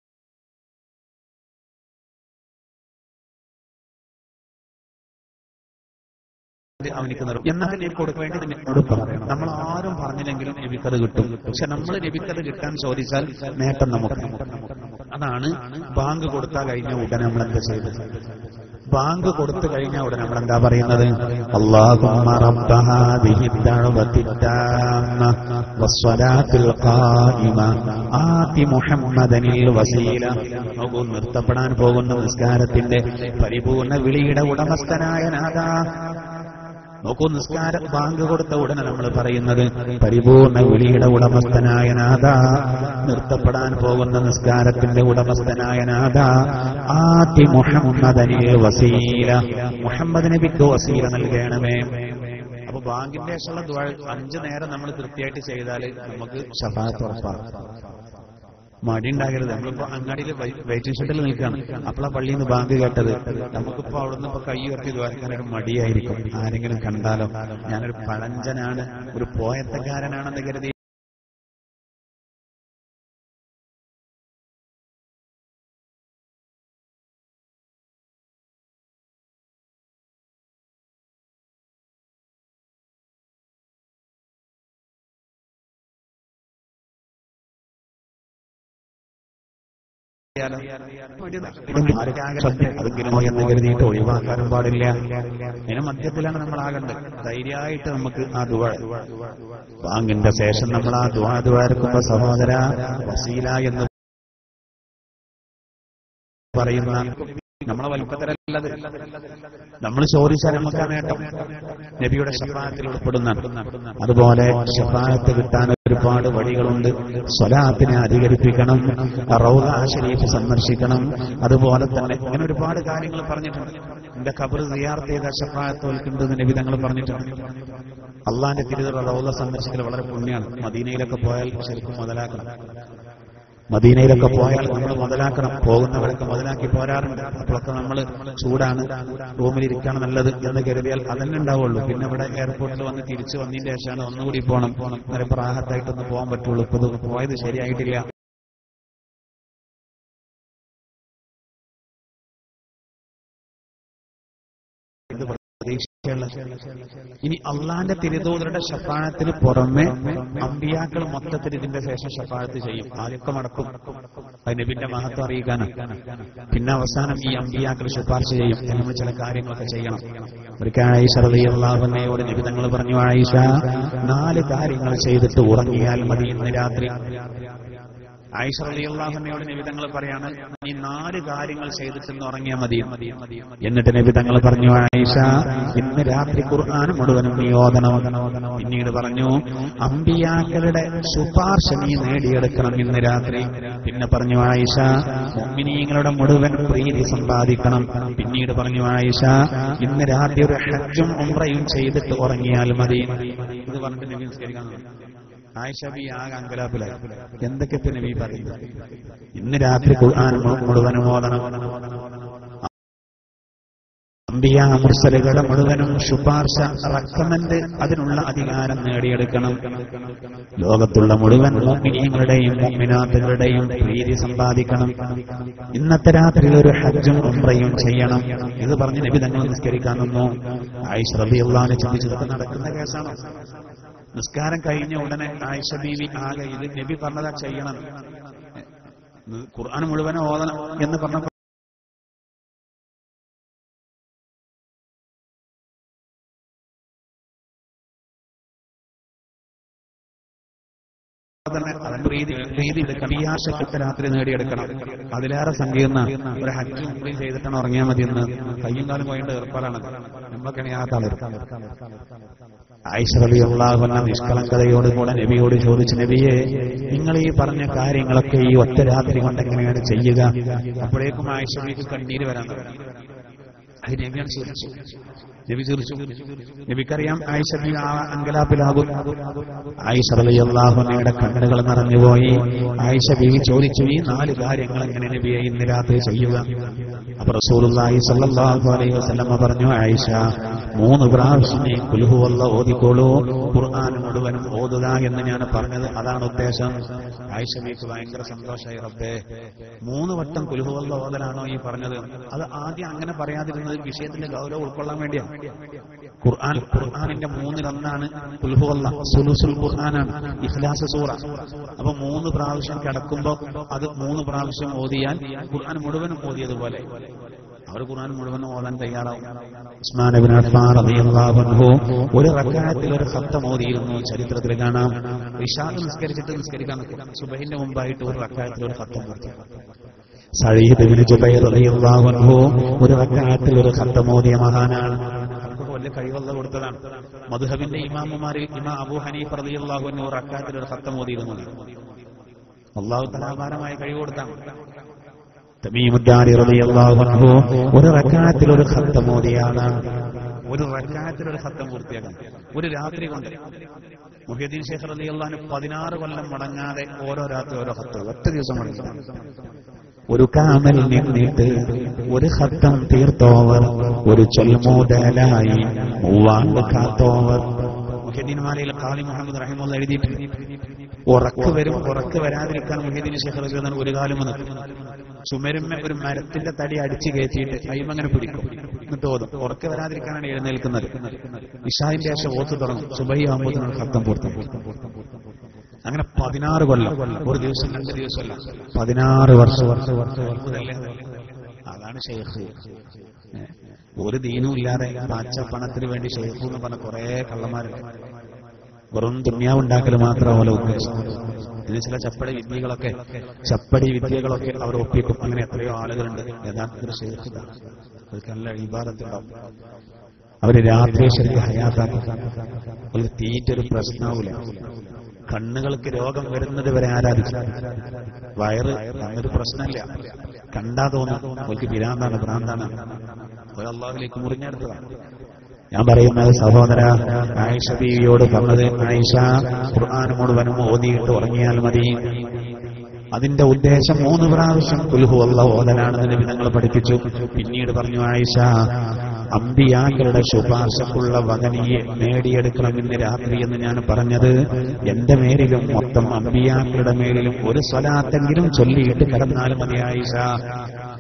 അവനിക്ക് നിർബന്ധം എന്നാൽ നബി കൊടുക്കാൻ വേണ്ടി നിന്നോട് പറയണം നമ്മൾ ആരും പറഞ്ഞില്ലെങ്കിലും നബിക്കത് കിട്ടും പക്ഷെ നമ്മൾ നബിക്കത് കിട്ടാൻ ചോദിച്ചാൽ നേട്ടം നമുക്ക് അതാണ് ബാങ്ക് കൊടുത്താൽ കഴിഞ്ഞ ഉടനെ നമ്മൾ എന്താ ചെയ്തത് ബാങ്ക് കൊടുത്തു കഴിഞ്ഞ ഉടനെ നമ്മൾ എന്താ പറയുന്നത് അല്ലാഹുമ്മ റബ്ബ ഹാദിഹി ദഅവതി التامة والصلاة القائمة آت മുഹമ്മദനിൽ വസീല നോക്കൂ നിർത്തപ്പെടാൻ പോകുന്ന നിസ്കാരത്തിന്റെ പരിപൂർണ വിളിയുടെ ഉടമസ്ഥനായ നാഥാ നോക്കൂ നിസ്കാര ബാങ്ക് കൊടുത്ത ഉടനെ നമ്മൾ പറയുന്നത് പരിപൂർണ വിളിയുടെ ഉടമസ്ഥനായ നാഥ നിർത്തപ്പെടാൻ പോകുന്ന നിസ്കാരത്തിന്റെ ഉടമസ്ഥനായ നാഥ ആദ്യ മുഹമ്മദനെ വസീല മുഹമ്മദ് നബിക്ക് വസീല നൽകണമേ അപ്പൊ ബാങ്കിന്റെ ശേഷമുള്ള ദ്വാ അഞ്ചു നേരം നമ്മൾ കൃത്യമായിട്ട് ചെയ്താൽ നമുക്ക് ശഫാത്ത് ഉറപ്പാണ് മടി ഉണ്ടാകരുത് നമ്മളിപ്പോ അങ്ങാടിയിൽ വെയിറ്റിംഗ് ഷെഡിൽ നിൽക്കുകയാണ് അപ്പോഴാ പള്ളിയിൽ നിന്ന് ബാങ്ക് കേട്ടത് നമുക്കിപ്പോ അവിടുന്ന് ഇപ്പൊ കൈ ഉയർത്തി ദ്വാരക്കാൻ ഒരു മടിയായിരിക്കും ആരെങ്കിലും കണ്ടാലോ ഞാനൊരു പഴഞ്ചനാണ് ഒരു പോയത്തക്കാരനാണെന്ന് കരുതി അതിങ്ങനെ എന്ന് കരുതിയിട്ട് ഒഴിവാക്കാനും പാടില്ല ഇതിന് മധ്യത്തിലാണ് നമ്മൾ ആകേണ്ടത് ധൈര്യമായിട്ട് നമുക്ക് ആ ദുവ ബാങ്കിന്റെ ശേഷം നമ്മൾ ആ ദുവാ ദുവാരക്കുമ്പോ സഹോദര വസീല എന്ന് പറയുന്ന നമ്മളെ വലുപ്പത്തരല്ലത് നമ്മൾ ചോദിച്ചാൽ നമുക്ക് ആ നേട്ടം നബിയുടെ ഷഫാത്തിൽ ഉൾപ്പെടുന്ന അതുപോലെ ഷഫായത്ത് കിട്ടാൻ ഒരുപാട് വഴികളുണ്ട് സ്വലാത്തിനെ അധികരിപ്പിക്കണം റൗദ ഷരീഫ് സന്ദർശിക്കണം അതുപോലെ തന്നെ ഇങ്ങനെ ഒരുപാട് കാര്യങ്ങൾ പറഞ്ഞിട്ടുണ്ട് എന്റെ കബർ സിയാർത്ത് ചെയ്ത ഷഫായത്ത് വൽക്കുണ്ടെന്ന് നബി തങ്ങൾ പറഞ്ഞിട്ടുണ്ട് അള്ളാന്റെ തിരുതറ റൗദ സന്ദർശിക്കൽ വളരെ പുണ്യാണ് മദീനയിലൊക്കെ പോയാൽ ശരിക്കും മുതലാക്കണം മദീനയിലൊക്കെ പോയാൽ നമ്മൾ മുതലാക്കണം പോകുന്നവരൊക്കെ മുതലാക്കി പോരാറുണ്ട് അപ്പോഴൊക്കെ നമ്മൾ ചൂടാണ് റൂമിലിരിക്കാണ് നല്ലത് എന്ന് കരുതിയാൽ അതന്നെ ഉണ്ടാവുള്ളൂ പിന്നെ ഇവിടെ എയർപോർട്ടിൽ വന്ന് തിരിച്ചു വന്നതിന്റെ ശേഷമാണ് ഒന്നുകൂടി പോകണം നേരെ പ്രാഹത്തായിട്ടൊന്ന് പോകാൻ പറ്റുള്ളൂ ഇപ്പൊ ഇത് പോയത് ശരിയായിട്ടില്ല ഇത് പ്രതീക്ഷ ഇനി അള്ളാന്റെ തിരുതൂതരുടെ ഷഫാഴത്തിന് പുറമെ അമ്പിയാക്കൾ മൊത്തത്തിൽ ഇതിന്റെ ശേഷം ഷഫാഴത്ത് ചെയ്യും ആദ്യമൊക്കെ മടക്കും അത് നബിന്റെ മഹത്വം അറിയിക്കാനാണ് പിന്നെ അവസാനം ഈ അമ്പിയാക്കൾ ശുപാർശ ചെയ്യും നമ്മൾ ചില കാര്യങ്ങളൊക്കെ ചെയ്യണം ഒരിക്കൽ ആയിഷ റളിയല്ലാഹുവിനോട് നബി തങ്ങൾ പറഞ്ഞു ആയിഷ നാല് കാര്യങ്ങൾ ചെയ്തിട്ട് ഉറങ്ങിയാൽ മതി ഇന്ന് രാത്രി ആയിഷ റളിയല്ലാഹുവിനോട് നബി തങ്ങൾ പറയാണ് ഈ നാല് കാര്യങ്ങൾ ചെയ്തിട്ട് ഉറങ്ങിയാൽ മതി എന്നിട്ട് നബി തങ്ങൾ പറഞ്ഞു ആയിഷ ഇന്ന് രാത്രി ഖുർആൻ മുഴുവനും നീ ഓതണം പിന്നീട് പറഞ്ഞു അമ്പിയാക്കളുടെ ശുപാർശ നീ നേടിയെടുക്കണം ഇന്ന് രാത്രി പിന്നെ പറഞ്ഞു ആയിഷ മുഅ്മിനീങ്ങളുടെ മുഴുവൻ പ്രീതി സമ്പാദിക്കണം പിന്നീട് പറഞ്ഞു ആയിഷ ഇന്ന് രാത്രി ഒരു ഹജ്ജും ഉംറയും ചെയ്തിട്ട് ഉറങ്ങിയാൽ മതി ഇത് പറഞ്ഞിട്ട് നബി നിസ്കരിക്കാൻ തുടങ്ങി. ആയിഷ ബി ആകെ അങ്കലാപ്പിലായി എന്തൊക്കെ ഇപ്പൊ നബി പറയുന്നത് ഇന്ന് രാത്രി ഖുർആൻ മു- മുഴുവനും ഓതണം അമ്പിയ മുർസലുകളുടെ മുഴുവനും ശുപാർശ റെക്കമെന്റ് അതിനുള്ള അധികാരം നേടിയെടുക്കണം ലോകത്തുള്ള മുഴുവൻ മോമിനിയങ്ങളുടെയും മോമിനാത്തുകളുടെയും പ്രീതി സമ്പാദിക്കണം ഇന്നത്തെ രാത്രി ഒരു ഹജ്ജും ഉംറയും ചെയ്യണം ഇത് പറഞ്ഞ് നബി തങ്ങൾ നിസ്കരിക്കാൻ നിന്നു ആയിഷ റബിയുള്ളാനെ ചിന്തിച്ചതൊക്കെ നടക്കുന്ന കേസാണോ നിസ്കാരം കഴിഞ്ഞ ഉടനെ ആയിഷ ബീവി ആകെ ഇത് നബി പറഞ്ഞതാ ചെയ്യണം ഖുർആൻ മുഴുവനും ഓതണം എന്ന് പറഞ്ഞ തന്നെ അതിന്റെ പ്രീതി പ്രീതി എടുക്കണം ഈ ആശക്തി രാത്രി നേടിയെടുക്കണം അതിലേറെ സങ്കീർണ ഒരു ഹജ്ജും ഉംറയും ചെയ്തിട്ടാണ് ഉറങ്ങിയാൽ മതി എന്ന് കയ്യും കാലം പോയിട്ട് ഏർപ്പാടാണ് നമ്മളൊക്കെയാണ് ആ തളരും ഐശ്വര്യമുള്ളാകുന്ന നിഷ്കളങ്കതയോട് കൂടെ നബിയോട് ചോദിച്ചു നബിയെ നിങ്ങൾ ഈ പറഞ്ഞ കാര്യങ്ങളൊക്കെ ഈ ഒറ്റ രാത്രി കൊണ്ട് എങ്ങനെയാണ് ചെയ്യുക അപ്പോഴേക്കും ഐശ്വര്യക്ക് കണ്ണീര് വരാൻ തുടങ്ങി അത് നബിയാണ് ചിരിച്ചു നബി ചിരിച്ചു നബിക്കറിയാം ആയിഷ ബി ആ അങ്കലാപ്പിലാകും ആയിഷ റളിയല്ലാഹുവിന്റെ കണ്ണുകൾ നിറഞ്ഞുപോയി ആയിഷ ബീവി ചോദിച്ചു ഈ നാല് കാര്യങ്ങൾ എങ്ങനെ നബിയെ ഇന്ന് രാത്രി ചെയ്യുക അപ്പൊ റസൂലുള്ളാഹി സ്വല്ലല്ലാഹു അലൈഹി വസല്ലമ പറഞ്ഞു ആയിഷ മൂന്ന് പ്രാവശ്യം നീ കുൽഹു വല്ല ഓതിക്കോളൂ ഖുർആൻ മുഴുവനും ഓതുക എന്ന് ഞാൻ പറഞ്ഞത് അതാണ് ഉദ്ദേശം ആയിഷ ബീക്ക് ഭയങ്കര സന്തോഷമായി റബ്ബേ മൂന്ന് വട്ടം കുൽഹു വല്ല ഓതലാണോ ഈ പറഞ്ഞത് അത് ആദ്യം അങ്ങനെ പറയാതിരുന്നത് വിഷയത്തിന്റെ ഗൗരവം ഉൾക്കൊള്ളാൻ വേണ്ടിയാണ് ഖുർആൻ ഖുർആനിന്റെ മൂന്നിലൊന്നാണ് കുൽഹു വല്ല സുലുസുൽ ഖുർആനാണ് ഇഖ്ലാസ് സൂറ അപ്പൊ മൂന്ന് പ്രാവശ്യം കിടക്കുമ്പോ അത് മൂന്ന് പ്രാവശ്യം ഓതിയാൽ ഖുർആൻ മുഴുവനും ഓതിയതുപോലെ അവർ ഖുർആൻ മുഴുവനും ഓതാൻ തയ്യാറാവും ഉസ്മാൻ ഇബ്നു അഫ്ഫാൻ റളിയല്ലാഹു അൻഹു ഒരു റക്അത്തിൽ ഒരു ഖത്തം ഓതിയിരുന്നു ചരിത്രത്തിൽ കാണാം ഇശാഖ് നിസ്കരിച്ചിട്ട് നിസ്കരിക്കാൻ നിൽക്കും സുബഹിന്റെ മുമ്പായിട്ട് ഒരു റക്അത്തിൽ ഒരു ഖത്തം ഓതി സഈദ് ഇബ്നു ജുബൈർ റളിയല്ലാഹു അൻഹു ഒരു റക്അത്തിൽ ഒരു ഖത്തം ഓതിയ മഹാനാണ് അവർക്കൊക്കെ വലിയ കഴിവുള്ള കൊടുത്തതാണ് മധുഹബിന്റെ ഇമാമുമാരിൽ ഇമാം അബൂ ഹനീഫ് റളിയല്ലാഹു അൻഹു ഒരു റക്അത്തിൽ ഒരു ഖത്തം ഓതിയിരുന്നു അള്ളാഹു തലാഭാരമായ കഴിവ് കൊടുത്താണ് തമീമുദ്ദാരി റളിയല്ലാഹു അൻഹു ഒരു റക്അത്തിൽ ഒരു ഖത്തം ഓതിയാണ് ഒരു റക്അത്തിൽ ഒരു ഖത്തം പൂർത്തിയാക്കാൻ ഒരു രാത്രി കൊണ്ട് മുഹ്യദ്ദീൻ ശേഖർ റളിയല്ലാഹു അൻഹു പതിനാറ് കൊല്ലം മടങ്ങാതെ ഓരോ രാത്രി ഓരോ ഖത്തം ഒറ്റ ദിവസം മടങ്ങി ഒരു കാമൽ നിന്നിട്ട് ഒരു ഖത്തം തീർത്തോവർ ഒരു ചൊൽമോദലായി മൂവാണ്ട് കാത്തോവർ മുഹ്യദ്ദീൻമാലയിൽ ഖാലി മുഹമ്മദ് റഹിമുള്ള എഴുതിയിട്ടുണ്ട് ഉറക്ക് വരും ഉറക്ക് വരാതിരിക്കാൻ മുഹ്യദ്ദീൻ ശേഖർ റളിയല്ലാഹു ഒരു കാലം നിൽക്കും ചുമരുമ്മ ഒരു മരത്തിന്റെ തടി അടിച്ചു കയറ്റിയിട്ട് അയിമങ്ങനെ പിടിക്കും എന്നിട്ട് ഓതും ഉറക്ക് വരാതിരിക്കാനാണ് എഴുന്നേൽക്കുന്നത് ഇഷാന്റെ ശേഷം ഓത്ത് തുടങ്ങും സുബൈ ആകുമ്പോഴത്തേനാണ് ഖത്തം പൂർത്തം അങ്ങനെ പതിനാറ് കൊല്ലം ഒരു ദിവസം രണ്ട് ദിവസമല്ല പതിനാറ് വർഷം അത്ഭുതമല്ലേ? അതാണ് ഷെയ്ഖ് ഏ, ഒരു ദീനും ഇല്ലാതെ പാച്ച പണത്തിന് വേണ്ടി ഷെയ്ഖ് എന്ന് പറഞ്ഞ കുറെ കള്ളന്മാരുണ്ട് വെറും ദുന്യാവുണ്ടാക്കൽ മാത്രമല്ല ഉദ്ദേശം ഇതിന് ചില ചപ്പടി വിദ്യകളൊക്കെ ചപ്പടി വിദ്യകളൊക്കെ അവർ ഒപ്പിക്കും അങ്ങനെ എത്രയോ ആളുകളുണ്ട് യഥാർത്ഥത്തിൽ ഷെയ്ഖ് ഇതാണ്. അവർക്ക് നല്ല ഇബാദത്തുണ്ടാവും അവര് രാത്രി ശരിക്കും ഹയാത്താക്കും ഒരു തീറ്റൊരു പ്രശ്നവുമില്ല കണ്ണുകൾക്ക് രോഗം വരുന്നത് വരെ ആരാധിച്ചു വയറ് അങ്ങനൊരു പ്രശ്നമില്ല കണ്ടാ തോന്നും അവർക്ക് ഭ്രാന്താണ് ഭ്രാന്താണ് ഒരു അള്ളാഹുലേക്ക് മുറിഞ്ഞെടുത്തതാണ് ഞാൻ പറയുന്നത് സഹോദര ആയിഷ ബീവിയോട് പറഞ്ഞത് ആയിഷ ഖുർആൻ മുഴുവനും ഓതിയിട്ട് ഉറങ്ങിയാൽ മതി അതിന്റെ ഉദ്ദേശം മൂന്ന് പ്രാവശ്യം കുൽഹു അല്ല ഓതനാണെന്ന് നബി ഞങ്ങൾ പഠിപ്പിച്ചു പിന്നീട് പറഞ്ഞു ആയിഷ അമ്പിയാക്കളുടെ ശുപാർശക്കുള്ള വകനിയെ നേടിയെടുക്കണം ഇന്ന് രാത്രി എന്ന് ഞാൻ പറഞ്ഞത് എന്റെ മേലിലും മൊത്തം അമ്പിയാക്കളുടെ മേലിലും ഒരു സ്വലാത്തെങ്കിലും ചൊല്ലിയിട്ട് കിടന്നാൽ മതി ആയിഷ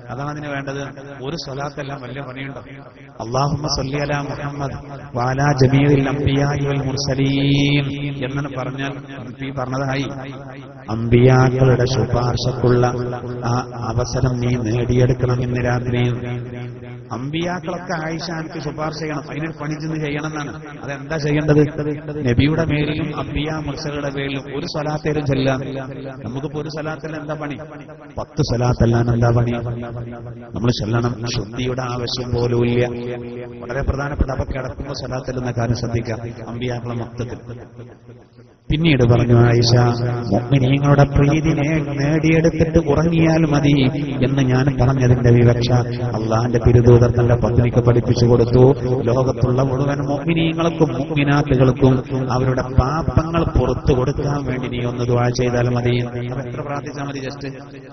അതാണ് അതിന് വേണ്ടത് ഒരു സ്വലാത്തെല്ലാം വലിയ പണിയുണ്ടോ അള്ളാഹുമ്മ സല്ലി അലാ മുഹമ്മദ് വാലാ ജമീൽ അംബിയായി വൽ മുർസലീൻ എന്നാണ് പറഞ്ഞാൽ ഈ പറഞ്ഞതായി അമ്പിയാക്കളുടെ ശുപാർശക്കുള്ള ആ അവസരം നീ നേടിയെടുക്കണം ഇന്ന് രാത്രിയിൽ അമ്പിയാക്കളൊക്കെ ആയിഷ എനിക്ക് ശുപാർശ ചെയ്യണം അതിനൊരു പണി ചെന്ന് ചെയ്യണം എന്നാണ് അതെന്താ ചെയ്യേണ്ടത് നബിയുടെ പേരിലും അമ്പിയ മുർസകളുടെ പേരിലും ഒരു സ്വലാത്തേലും ചെല്ലാൻ നമുക്കിപ്പോ ഒരു സ്വലാത്തിൽ എന്താ പണി പത്ത് സ്വലാത്തെല്ലാം എന്താ പണി നമ്മൾ ചെല്ലണം ശുദ്ധിയുടെ ആവശ്യം പോലും ഇല്ല വളരെ പ്രധാനപ്പെട്ട അപ്പൊ കിടക്കുമ്പോ സ്വലാത്തെല്ലുന്ന കാര്യം ശ്രദ്ധിക്കാം അമ്പിയാക്കളെ മൊത്തത്തിൽ പിന്നീട് പറഞ്ഞു ആയിഷ മുഅ്മിനീങ്ങളുടെ പ്രീതി നേ- നേടിയെടുത്തിട്ട് ഉറങ്ങിയാൽ മതി എന്ന് ഞാൻ പറഞ്ഞതിന്റെ വിവക്ഷ അള്ളാന്റെ തിരുദൂതർ തന്റെ പത്നിക്ക് പഠിപ്പിച്ചു കൊടുത്തു ലോകത്തുള്ള മുഴുവൻ മുഅ്മിനീങ്ങൾക്കും മുഅ്മിനാത്തുകൾക്കും അവരുടെ പാപങ്ങൾ പുറത്തു കൊടുക്കാൻ വേണ്ടി നീ ഒന്ന് ദുആ ചെയ്താൽ മതി അപ്പൊ എത്ര പ്രാർത്ഥിച്ചാൽ മതി ജസ്റ്റ്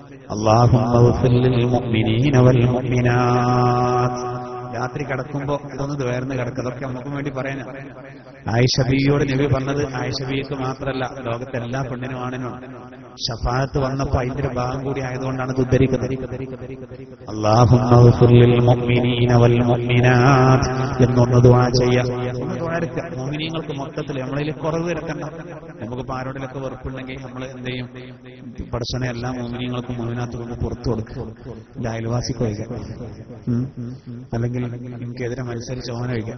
അള്ളാഹു രാത്രി കിടക്കുമ്പോ ഇതൊന്ന് വേർന്ന് കിടക്കുക അതൊക്കെ നമുക്കും വേണ്ടി പറയാനാ ആയിഷബിയോട് നബി പറഞ്ഞത് ആയിഷബിക്ക് മാത്രമല്ല ലോകത്തെ എല്ലാ പെണ്ണിനും ആണിനും ഷഫാത്ത് വന്നപ്പോ അതിന്റെ ഒരു ഭാഗം കൂടി ആയതുകൊണ്ടാണ് ഇത് ഉദ്ധരിക്കുന്നത് അല്ലാഹുമ്മ ഗ്ഫിർ ലിൽ മുഅ്മിനീന വൽ മുഅ്മിനാത്ത് എന്നൊന്ന് ദുആ ചെയ്യാം ഒന്ന് ദുആ എടുക്കുക മുഅ്മിനീങ്ങൾക്ക് മൊത്തത്തിൽ നമ്മളിൽ കുറവ് വരുത്തണ്ട നമുക്കിപ്പോ ആരോടിലൊക്കെ വെറുപ്പുണ്ടെങ്കിൽ നമ്മൾ എന്ത് ചെയ്യും പടച്ചനെ എല്ലാ മുഅ്മിനീങ്ങൾക്കും മുഅ്മിനാത്തുകൾക്കും പുറത്തു കൊടുക്കും എന്റെ അയൽവാസിക്ക് ഒഴിക്കാം ഉം. അല്ലെങ്കിൽ എനിക്കെതിരെ മത്സരിച്ച് ഓനെ ഒഴിക്കാം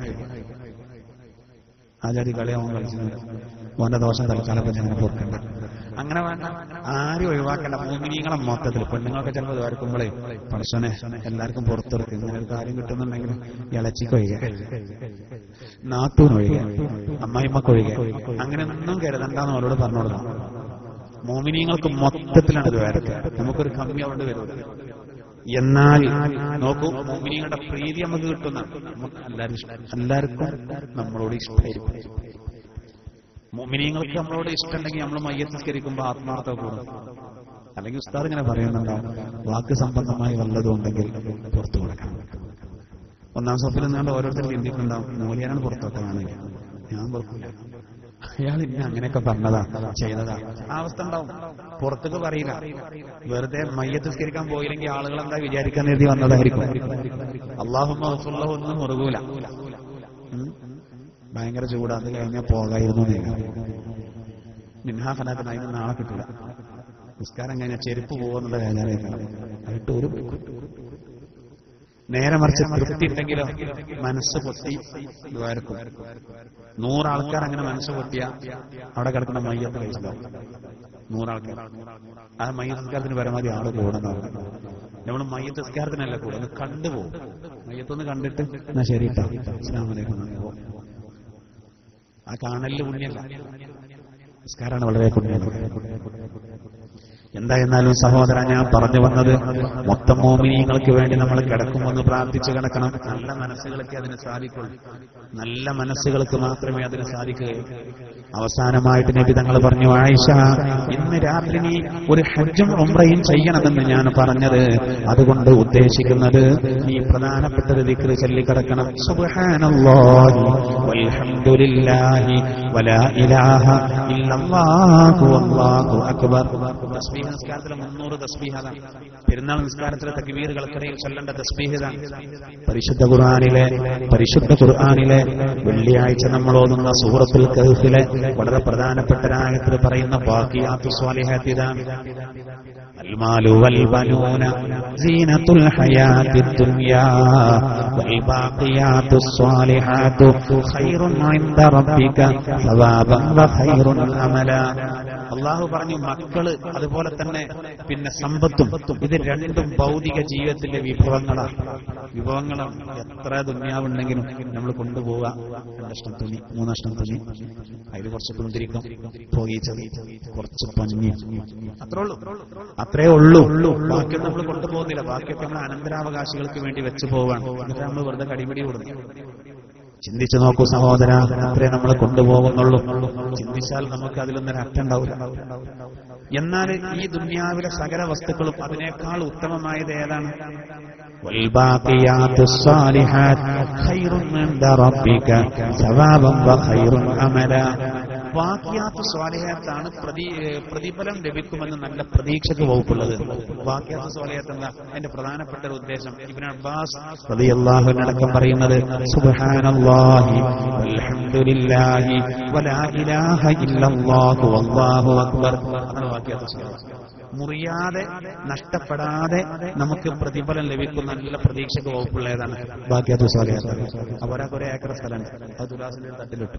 ആചാരി കളി അവൻ കളിച്ചിട്ടുണ്ട് ഓന്റെ ദോഷം തൽക്കാലം അങ്ങനെ പൊറുക്കണ്ട അങ്ങനെ വേണ്ട ആരും ഒഴിവാക്കണ്ട മോഹിനികളെ മൊത്തത്തിൽ പെണ്ണുങ്ങളൊക്കെ ചിലപ്പോൾ വരക്കുമ്പോഴേ പടച്ചനെ എല്ലാവർക്കും പുറത്തെടുക്കും ഇങ്ങനെ ഒരു കാര്യം കിട്ടുന്നുണ്ടെങ്കിൽ ഇളച്ചിക്ക് ഒഴികെ നാത്തൂനൊഴികെ അമ്മായിമ്മക്ക് ഒഴികെ അങ്ങനെ ഒന്നും കരുതണ്ടെന്ന് അവരോട് പറഞ്ഞു കൊടുക്കണം മോമിനിയങ്ങൾക്ക് മൊത്തത്തിലാണ് ഇത് വരക്കുക നമുക്കൊരു കമ്മി അവിടെ വരും എന്നാൽ നോക്കൂ മോമിനിയുടെ പ്രീതി നമുക്ക് കിട്ടുന്ന നമുക്ക് എല്ലാവരും ഇഷ്ടം എല്ലാവർക്കും നമ്മളോട് ഇഷ്ടമായിരിക്കും മോമിനിയങ്ങൾക്ക് നമ്മളോട് ഇഷ്ടമുണ്ടെങ്കിൽ നമ്മൾ മയ്യത്തിസ്കരിക്കുമ്പോൾ ആത്മാർത്ഥത കൂടും അല്ലെങ്കിൽ ഉസ്താദ് ഇങ്ങനെ പറയുന്നുണ്ടാവും വാക്ക് സംബന്ധമായി വല്ലതും ഉണ്ടെങ്കിൽ പുറത്തു കൊടുക്കണം ഒന്നാം സോപ്പിൽ നിന്നുകൊണ്ട് ഓരോരുത്തർ ചിന്തിക്കുന്നുണ്ടാവും മൂല്യാനാണ് പുറത്തോട്ടാണെങ്കിൽ ഞാൻ പുറത്തില്ല അയാൾ ഇന്നെ അങ്ങനെയൊക്കെ പറഞ്ഞതാ ചെയ്തതാ ആ അവസ്ഥ ഉണ്ടാവും പുറത്തേക്ക് പറയില്ല വെറുതെ മയ്യത്ത് സ്കരിക്കാൻ പോയില്ലെങ്കിൽ ആളുകൾ എന്താ വിചാരിക്കാൻ എഴുതി വന്നതായിരിക്കും അള്ളാഹുമ്മ ഒന്നും മുറുകൂല ഉം. ഭയങ്കര ചൂടാ അത് കഴിഞ്ഞാൽ പോകായിരുന്നു മിൻഹാഫനാത്തിന് അതിന് നാളെ കിട്ടില്ല നിസ്കാരം കഴിഞ്ഞാൽ ചെരുപ്പ് പോകുന്നുള്ള വേദനയൊക്കെ ആയിട്ട് ഒരു നേരെ മറിച്ച് തൃപ്തി ഉണ്ടെങ്കിലോ മനസ്സ് പൊട്ടി ദ്വാരക്കും നൂറാൾക്കാർ അങ്ങനെ മനസ്സ് പൊട്ടിയ അവിടെ കിടക്കുന്ന മയ്യത്ത് കഴിച്ചിട്ടുണ്ടാവും നൂറാൾക്കാർ ആ മയ്യത്ത് സംസ്കാരത്തിന് പരമാവധി ആള് കൂടണം നമ്മൾ മയ്യത്ത് സംസ്കാരത്തിനല്ല കൂടെ ഒന്ന് കണ്ടുപോകും മയ്യത്തൊന്ന് കണ്ടിട്ട് എന്നാ ശരി കേട്ടോ അസ്സലാമു അലൈക്കും എന്ന് പോകും. ആ കാണലില് പുണ്യല്ല സംസ്കാരമാണ് വളരെ പുണ്യം എന്തായിരുന്നാലും സഹോദര ഞാൻ പറഞ്ഞു വന്നത് മൊത്തം മോമിനിയങ്ങൾക്ക് വേണ്ടി നമ്മൾ കിടക്കുമെന്ന് പ്രാർത്ഥിച്ചു കിടക്കണം നല്ല മനസ്സുകൾക്ക് അതിന് സാധിക്കുള്ളൂ നല്ല മനസ്സുകൾക്ക് മാത്രമേ അതിന് സാധിക്കുകയുള്ളൂ അവസാനമായിട്ട് നബി തങ്ങൾ പറഞ്ഞു ആയിഷ ഇന്ന് രാത്രി നീ ഒരു ഹജ്ജും ഉംറയും ചെയ്യണമെന്ന് ഞാൻ പറഞ്ഞത് അതുകൊണ്ട് ഉദ്ദേശിക്കുന്നത് നീ പ്രധാനപ്പെട്ടത് ദിക്റ് ചൊല്ലിക്കിടക്കണം സുബ്ഹാനല്ലാഹി വൽഹംദുലില്ലാഹി വലാ ഇലാഹ ഇല്ലല്ലാഹു വല്ലാഹു അക്ബർ തസ്ബീഹ് നിസ്കാരത്തിലെ മുന്നൂറ് തസ്ബീഹതാണ് പെരുന്നാൾ നിസ്കാരത്തിലെ തക്ബീറുകൾക്കിടയിൽ ചൊല്ലേണ്ട തസ്ബീഹതാണ് പരിശുദ്ധ ഖുർആനിലെ പരിശുദ്ധ ഖുർആനിലെ വെള്ളിയാഴ്ച നമ്മൾ ഓതുന്ന സൂറത്തുൽ കഹ്ഫിലെ വളരെ പ്രധാനപ്പെട്ട രാഗത്തിൽ പറയുന്ന ബാക്കിയാത്തു സ്വാലിഹാത്ത് ഇതാണ് المال والبنون زينة الحياة الدنيا والباقيات الصالحات خير عند ربك ثوابا وخير أملا അള്ളാഹു പറഞ്ഞു മക്കള് അതുപോലെ തന്നെ പിന്നെ സമ്പത്തും ഇത് രണ്ടും ഭൗതിക ജീവിതത്തിന്റെ വിഭവങ്ങളാണ് വിഭവങ്ങളാണ് എത്ര ദുന്യാവുണ്ടെങ്കിലും നമ്മൾ കൊണ്ടുപോവുക രണ്ടഷ്ടം തുണി മൂന്നഷ്ടം തുണി അതിൽ കുറച്ച് കുന്തിരിക്കും പോകീച്ചതി കുറച്ച് പഞ്ഞി അത്രേ ഉള്ളൂ അത്രേ ഉള്ളൂ ബാക്കിയൊന്നും നമ്മൾ കൊണ്ടുപോകുന്നില്ല ബാക്കിയൊക്കെ നമ്മൾ അനന്തരാവകാശികൾക്ക് വേണ്ടി വെച്ച് പോവാണ് എന്നിട്ട് നമ്മൾ വെറുതെ കടിപിടി കൊടുക്കും ചിന്തിച്ചു നോക്കൂ സഹോദര അത്രേ നമ്മൾ കൊണ്ടുപോകുന്നുള്ളൂ ചിന്തിച്ചാൽ നമുക്ക് അതിലൊന്നൊരു അറ്റുണ്ടാവില്ല എന്നാൽ ഈ ദുന്യാവിലെ സകല വസ്തുക്കളും അതിനേക്കാൾ ഉത്തമമായത് ഏതാണ് والباقيات الصالحات خير عند ربك ثوابا وخير أملا വാക്യാത്ത് സ്വാലഹത്താണ് പ്രതി ഏഹ് പ്രതിഫലം ലഭിക്കുമെന്ന് നല്ല പ്രതീക്ഷക്ക് വകുപ്പുള്ളത് വാക്യാത്ത് സ്വാലഹത്ത് എന്താ അതിന്റെ പ്രധാനപ്പെട്ട ഒരു ഉദ്ദേശം ഇബ്നു അബ്ബാസ് റളിയല്ലാഹു അടക്കം പറയുന്നത് സുബ്ഹാനല്ലാഹി വൽഹംദുലില്ലാഹി വലാ ഇലാഹ ഇല്ലല്ലാഹു വല്ലാഹു അക്ബർ അതാണ് വാക്യാത്ത് സ്വാലഹത്ത് മുറിയാതെ നഷ്ടപ്പെടാതെ നമുക്ക് പ്രതിഫലം ലഭിക്കുന്ന നല്ല പ്രതീക്ഷക്ക് വകുപ്പുള്ളതാണ് ബാക്കിയത് അപ്പൊ ഒരാൾക്ക് ഒരു ഏക്കർ സ്ഥലമുണ്ട് അത് തുലാസിന്റെ തട്ടിലിട്ടു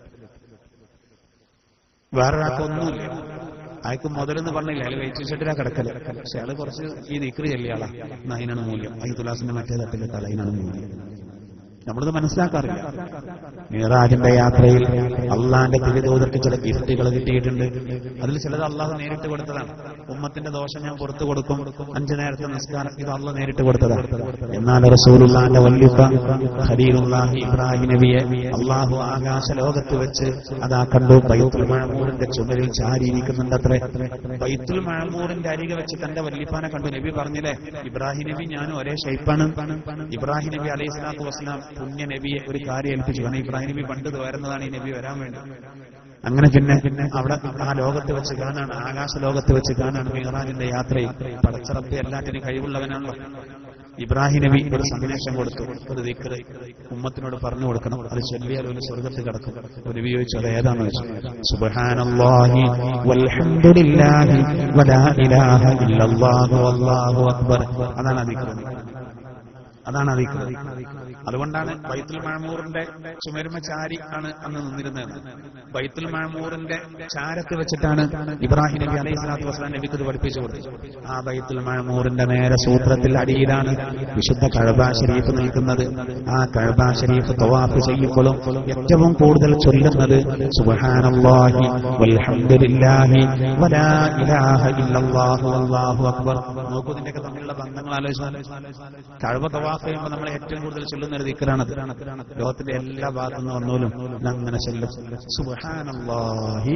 വേറൊരാൾക്ക് ഒന്നുമില്ല അയാൾക്ക് മുതലെന്ന് പറഞ്ഞില്ല അയാൾ വെയിറ്റ് ഷെഡിലാ കിടക്കല് പക്ഷെ അയാൾ കുറച്ച് ഈ നിക്കറി ചെല്ലിയ ആളാ എന്നാ അതിനാണ് മൂല്യം ഈ തുലാസിന്റെ മറ്റേ തട്ടിലിട്ടാൽ അതിനാണ് മൂല്യം നമ്മളിത് മനസ്സിലാക്കാറില്ല മിറാജിന്റെ യാത്രയിൽ അള്ളാന്റെ തിരുദൂതർക്ക് ചില ഗിഫ്റ്റുകൾ കിട്ടിയിട്ടുണ്ട് അതിൽ ചിലത് അള്ളാഹ് നേരിട്ട് കൊടുത്തതാണ് ഉമ്മത്തിന്റെ ദോഷം ഞാൻ പുറത്തു കൊടുക്കും അഞ്ചു നേരത്തെ നിസ്കാരം ഇത് അള്ളാഹ് നേരിട്ട് കൊടുത്തതാണ് എന്നാൽ റസൂലുള്ളാന്റെ വല്യുപ്പ ഖലീലുല്ലാഹി ഇബ്രാഹിം നബിയെ അള്ളാഹു ആകാശ ലോകത്ത് വെച്ച് അതാ കണ്ടു ബൈത്തുൽ മഴമൂറിന്റെ ചുമരിൽ ചാരിയിരിക്കുന്നുണ്ടത്രേ ബൈത്തുൽ മഴമൂറിന്റെ അരികെ വെച്ച് തന്റെ വല്യപ്പാനെ കണ്ടു നബി പറഞ്ഞില്ലേ ഇബ്രാഹിം നബി ഞാനും ഒരേ ഷൈപ്പാണ് ഇബ്രാഹിം നബി അലൈഹി സ്വലാത്തു വസ്സലാം പുണ്യ നബിയെ ഒരു കാര്യം ഏൽപ്പിച്ചു കാരണം ഇബ്രാഹിം നബി പണ്ട് വരുന്നതാണ് ഈ നബി വരാൻ വേണ്ടി അങ്ങനെ പിന്നെ പിന്നെ അവിടെ ആ ലോകത്ത് വെച്ച് കാണാണ് ആകാശ ലോകത്ത് വെച്ച് കാണാണ് മിഹറാജിന്റെ യാത്രയിൽ പടച്ചറപ്പ് എല്ലാറ്റിനും കഴിവുള്ളവനാണല്ലോ ഇബ്രാഹിം നബി ഒരു സന്ദേശം കൊടുത്തു ഒരു ദിക്കറ് ഉമ്മത്തിനോട് പറഞ്ഞു കൊടുക്കണം അത് ചൊല്ലിയാൽ ഒരു സ്വർഗത്ത് കിടക്കും ഒരു ചോദിച്ചു അത് ഏതാന്ന് വെച്ചു സുബ്ഹാനല്ലാഹി വൽഹംദുലില്ലാഹി വലാ ഇലാഹ ഇല്ലല്ലാഹു വല്ലാഹു അക്ബർ അതാണ് ആ ദിക്റ് അതാണ് അതിക്ര അതുകൊണ്ടാണ് ബൈത്തുൽ മഴമൂറിന്റെ ചുമരുമ ചാരി ആണ് അന്ന് നിന്നിരുന്നത് ബൈത്തുൽ മഴമൂറിന്റെ ചാരത്ത് വെച്ചിട്ടാണ് ഇബ്രാഹിം നബി അലൈഹി സ്വലാത്തു വസ്ലാം നബിക്ക് ഇത് പഠിപ്പിച്ചു കൊടുത്തത് ആ ബൈത്തുൽ മഴമൂറിന്റെ നേരെ സൂത്രത്തിൽ അടിയിലാണ് വിശുദ്ധ കഴബ ഷരീഫ് നിൽക്കുന്നത് ആ കഴബ ഷരീഫ് തവാഫ് ചെയ്യുമ്പോഴും ഏറ്റവും കൂടുതൽ ചൊല്ലുന്നത് സുബ്ഹാനല്ലാഹി വൽഹംദുലില്ലാഹി വലാ ഇലാഹ ഇല്ലല്ലാഹു വല്ലാഹു അക്ബർ നോക്കൂ ഇതിന്റെയൊക്കെ തമ്മിലുള്ള ബന്ധങ്ങൾ ആലോചിച്ചാൽ കഴബ തവാഫ് ചെയ്യുമ്പോൾ നമ്മൾ ഏറ്റവും കൂടുതൽ ചൊല്ലുന്ന ഒരു ദിക്കറാണത് ലോകത്തിന്റെ എല്ലാ ഭാഗത്തു നിന്ന് വന്നോലും അങ്ങനെ ചൊല്ലും സുബ്ഹാനല്ലാഹി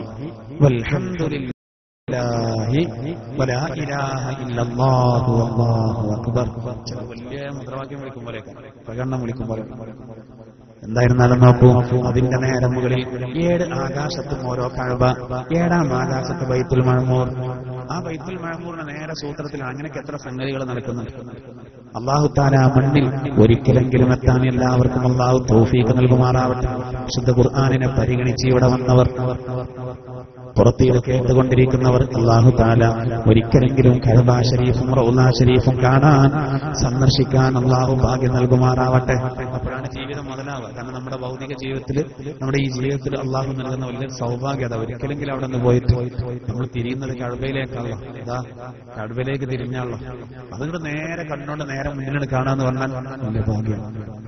വൽഹംദുലില്ലാഹി വലാ ഇലാഹ ഇല്ലല്ലാഹു വല്ലാഹു അക്ബർ ചില വലിയ മുദ്രാവാക്യം വിളിക്കും പോലെ പ്രകടനം വിളിക്കും പോലെ എന്തായിരുന്നാലും നോക്കൂ അതിന്റെ നേരെ മുകളിൽ ഏഴ് ആകാശത്തും ഓരോ കഴബ ഏഴാം ആകാശത്ത് ബൈത്തുൽ മഴമൂർ ആ ബൈത്തുൽ മഴമൂറിന്റെ നേരെ സൂത്രത്തിൽ അങ്ങനെയൊക്കെ എത്ര സംഗതികൾ നടക്കുന്നുണ്ട് അള്ളാഹു താല മണ്ണിൽ ഒരിക്കലെങ്കിലും എത്താൻ എല്ലാവർക്കും അള്ളാഹു തൗഫീഖ് നൽകുമാറാവട്ടെ ശുദ്ധ ഖുർആാനിനെ പരിഗണിച്ച് ഇവിടെ വന്നവർ പുറത്തേത് കേട്ടുകൊണ്ടിരിക്കുന്നവർ അള്ളാഹു താല ഒരിക്കലെങ്കിലും കഴബ ഷരീഫും റൗല ഷരീഫും കാണാൻ സന്ദർശിക്കാൻ അള്ളാഹു ഭാഗ്യം നൽകുമാറാവട്ടെ അപ്പോഴാണ് ജീവിതം മുതലാവുക കാരണം നമ്മുടെ ഭൗതിക ജീവിതത്തിൽ നമ്മുടെ ഈ ജീവിതത്തിൽ അള്ളാഹു നൽകുന്ന വലിയ സൗഭാഗ്യത ഒരിക്കലെങ്കിലും അവിടെ നിന്ന് പോയിട്ട് നമ്മൾ തിരിയുന്നത് കഴബയിലേക്കാണല്ലോ ഇതാ കഴബയിലേക്ക് തിരിഞ്ഞാണല്ലോ അതുകൊണ്ട് നേരെ കണ്ണുകൊണ്ട് നേരെ മുന്നിലാണ് കാണാന്ന് പറഞ്ഞാൽ വലിയ ഭാഗ്യം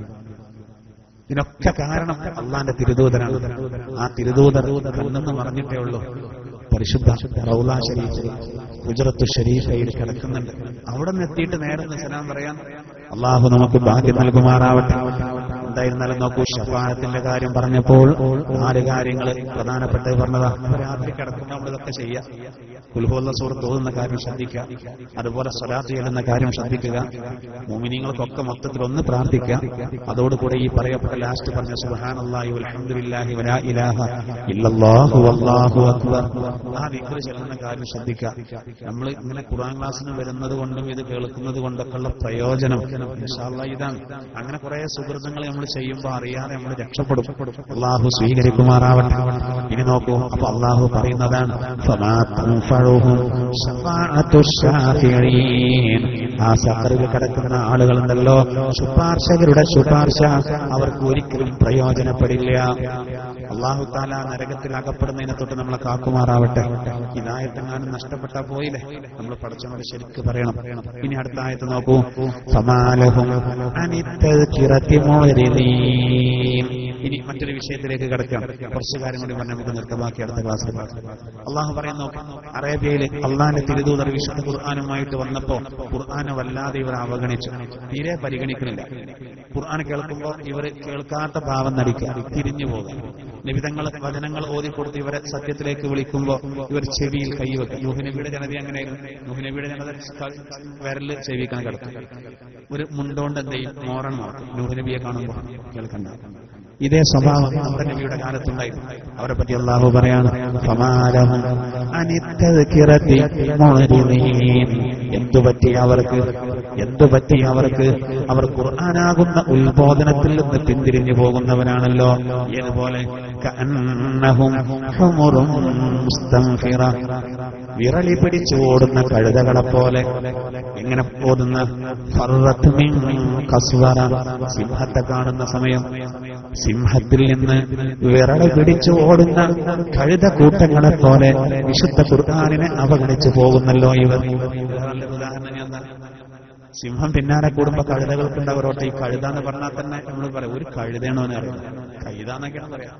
ഇതിനൊക്കെ കാരണം അള്ളാന്റെ തിരുദൂതനാണ് ആ തിരുദൂതർ കണ്ണെന്ന് പറഞ്ഞിട്ടേ ഉള്ളൂ പരിശുദ്ധ റൗല ഷരീഫ് ഗുജറത്ത് ഷരീഫയിൽ കിടക്കുന്നുണ്ട് അവിടെ നിന്ന് എത്തിയിട്ട് നേരെ സലാം പറയാൻ അള്ളാഹു നമുക്ക് ഭാഗ്യം നൽകുമാറാവട്ടെ എന്തായിരുന്നാലും നോക്കൂ ഷഫാഴത്തിന്റെ കാര്യം പറഞ്ഞപ്പോൾ നാല് കാര്യങ്ങൾ പ്രധാനപ്പെട്ടത് പറഞ്ഞതാ രാത്രി കിടക്കുമ്പോൾ നമ്മൾ ഇതൊക്കെ ചെയ്യാം കുൽഹുള്ള സുഹൃത്ത് ഓതുന്ന കാര്യം ശ്രദ്ധിക്കുക അതുപോലെ സ്വലാത്ത് ചെയ്യുന്ന കാര്യം ശ്രദ്ധിക്കുക മോമിനിങ്ങൾക്കൊക്കെ മൊത്തത്തിൽ ഒന്ന് പ്രാർത്ഥിക്കുക അതോടുകൂടെ ഈ പറയപ്പെട്ട ലാസ്റ്റ് പറഞ്ഞ സുബഹാനല്ലാഹി അൽഹംദുലില്ലാഹി വലാ ഇലാഹ ഇല്ലല്ലാഹു വല്ലാഹു അക്ബർ ആ ദിക്ർ ചെല്ലുന്ന കാര്യം ശ്രദ്ധിക്കുക നമ്മൾ ഇങ്ങനെ ഖുർആൻ ക്ലാസ്സിന് വരുന്നത് കൊണ്ടും ഇത് കേൾക്കുന്നത് കൊണ്ടൊക്കെ ഉള്ള പ്രയോജനം ഇൻഷാ അല്ലാഹ് ഇതാണ് അങ്ങനെ കുറെ സുഹൃത്തുക്കൾ നമ്മൾ ചെയ്യുമ്പോൾ അറിയാതെ നമ്മൾ രക്ഷപ്പെടും അള്ളാഹു സ്വീകരിക്കുമാറാവട്ടെ ഇനി നോക്കൂ അപ്പൊ അള്ളാഹു പറയുന്നതാണ് ഫമാ തൻഫഉഹും ശഫാഅത്തു ശാഫിഈൻ. ആ സഫറിൽ കിടക്കുന്ന ആളുകളുണ്ടല്ലോ ശുപാർശകരുടെ ശുപാർശ അവർക്ക് ഒരിക്കലും പ്രയോജനപ്പെടില്ല അള്ളാഹു താല നരകത്തിൽ അകപ്പെടുന്നതിനെ തൊട്ട് നമ്മളെ കാക്കുമാറാവട്ടെ ഇതായിട്ടെങ്ങാനും നഷ്ടപ്പെട്ടാ പോയില്ലേ നമ്മൾ പഠിച്ചവരെ ശരിക്ക് പറയണം ഇനി അടുത്ത ആയത്ത് നോക്കൂ സമാലഹും അനിത്തൽക്കിറത്തി മോരിതീൻ ഇനി മറ്റൊരു വിഷയത്തിലേക്ക് കിടക്കാം കുറച്ച് കാര്യം കൂടി പറഞ്ഞ് നമുക്ക് നിർത്താം ബാക്കി അടുത്ത ക്ലാസ്സിൽ അള്ളാഹു പറയാൻ നോക്കാം അറേബ്യയിൽ അള്ളാഹിന്റെ തിരുദൂതർ വിശുദ്ധ ഖുർആാനുമായിട്ട് വന്നപ്പോ ഖുർആാനെ വല്ലാതെ ഇവർ അവഗണിച്ചു തീരെ പരിഗണിക്കുന്നില്ല ഖുർആൻ കേൾക്കുമ്പോൾ ഇവർ കേൾക്കാത്ത ഭാവം നടിക്കുക തിരിഞ്ഞു പോകുക നിബിതങ്ങൾ വചനങ്ങൾ ഓതിക്കൊടുത്ത് ഇവരെ സത്യത്തിലേക്ക് വിളിക്കുമ്പോൾ ഇവർ ചെവിയിൽ കൈവെക്കും യൂഹനബിയുടെ ജനത അങ്ങനെയായിരുന്നു യൂഹനബിയുടെ ജനത ക- വിരല് ചെവിക്കാൻ കിടക്കും ഒരു മുണ്ടോണ്ട് എന്ത് ചെയ്യും മോറൻ നോക്കും യൂഹനബിയെ കാണുമ്പോൾ കേൾക്കണ്ട ഇതേ സ്വഭാവം നമ്മുടെ നബിയുടെ കാലത്തുണ്ടായിരുന്നു അവരെ പറ്റി അള്ളാഹു പറയാണ് ഫമാലഹും അനിത്തദ്കിറതി മുഅ്രിദീൻ. എന്തു പറ്റി അവർക്ക് എന്തു പറ്റി അവർക്ക് അവർ ഖുർആനാകുന്ന ഉത്ബോധനത്തിൽ നിന്ന് പിന്തിരിഞ്ഞു പോകുന്നവരാണല്ലോ ഏതുപോലെ കഅന്നഹും ഹുമുറും മുസ്തൻഫിറ. വിറളി പിടിച്ചു ഓടുന്ന കഴുതകളെ പോലെ എങ്ങനെ ഓടുന്ന ഫർറത്ത് മിൻ കസ്വറ. സിംഹത്തെ കാണുന്ന സമയം സിംഹത്തിൽ നിന്ന് വിറളി പിടിച്ചു ഓടുന്ന കഴുത കൂട്ടങ്ങളെ പോലെ വിശുദ്ധ ഖുർആാനിനെ അവഗണിച്ചു പോകുന്നല്ലോ ഇവർ ഉദാഹരണം ഞാൻ എന്താ? സിംഹം പിന്നാലെ കൂടുമ്പോ കഴുതകൾക്കുണ്ടാവരോട്ടെ ഈ കഴുത എന്ന് പറഞ്ഞാൽ തന്നെ നമ്മൾ പറയും ഒരു കഴുതയാണോ എന്ന് അറിയാം കഴുത എന്നൊക്കെയാണ് പറയാം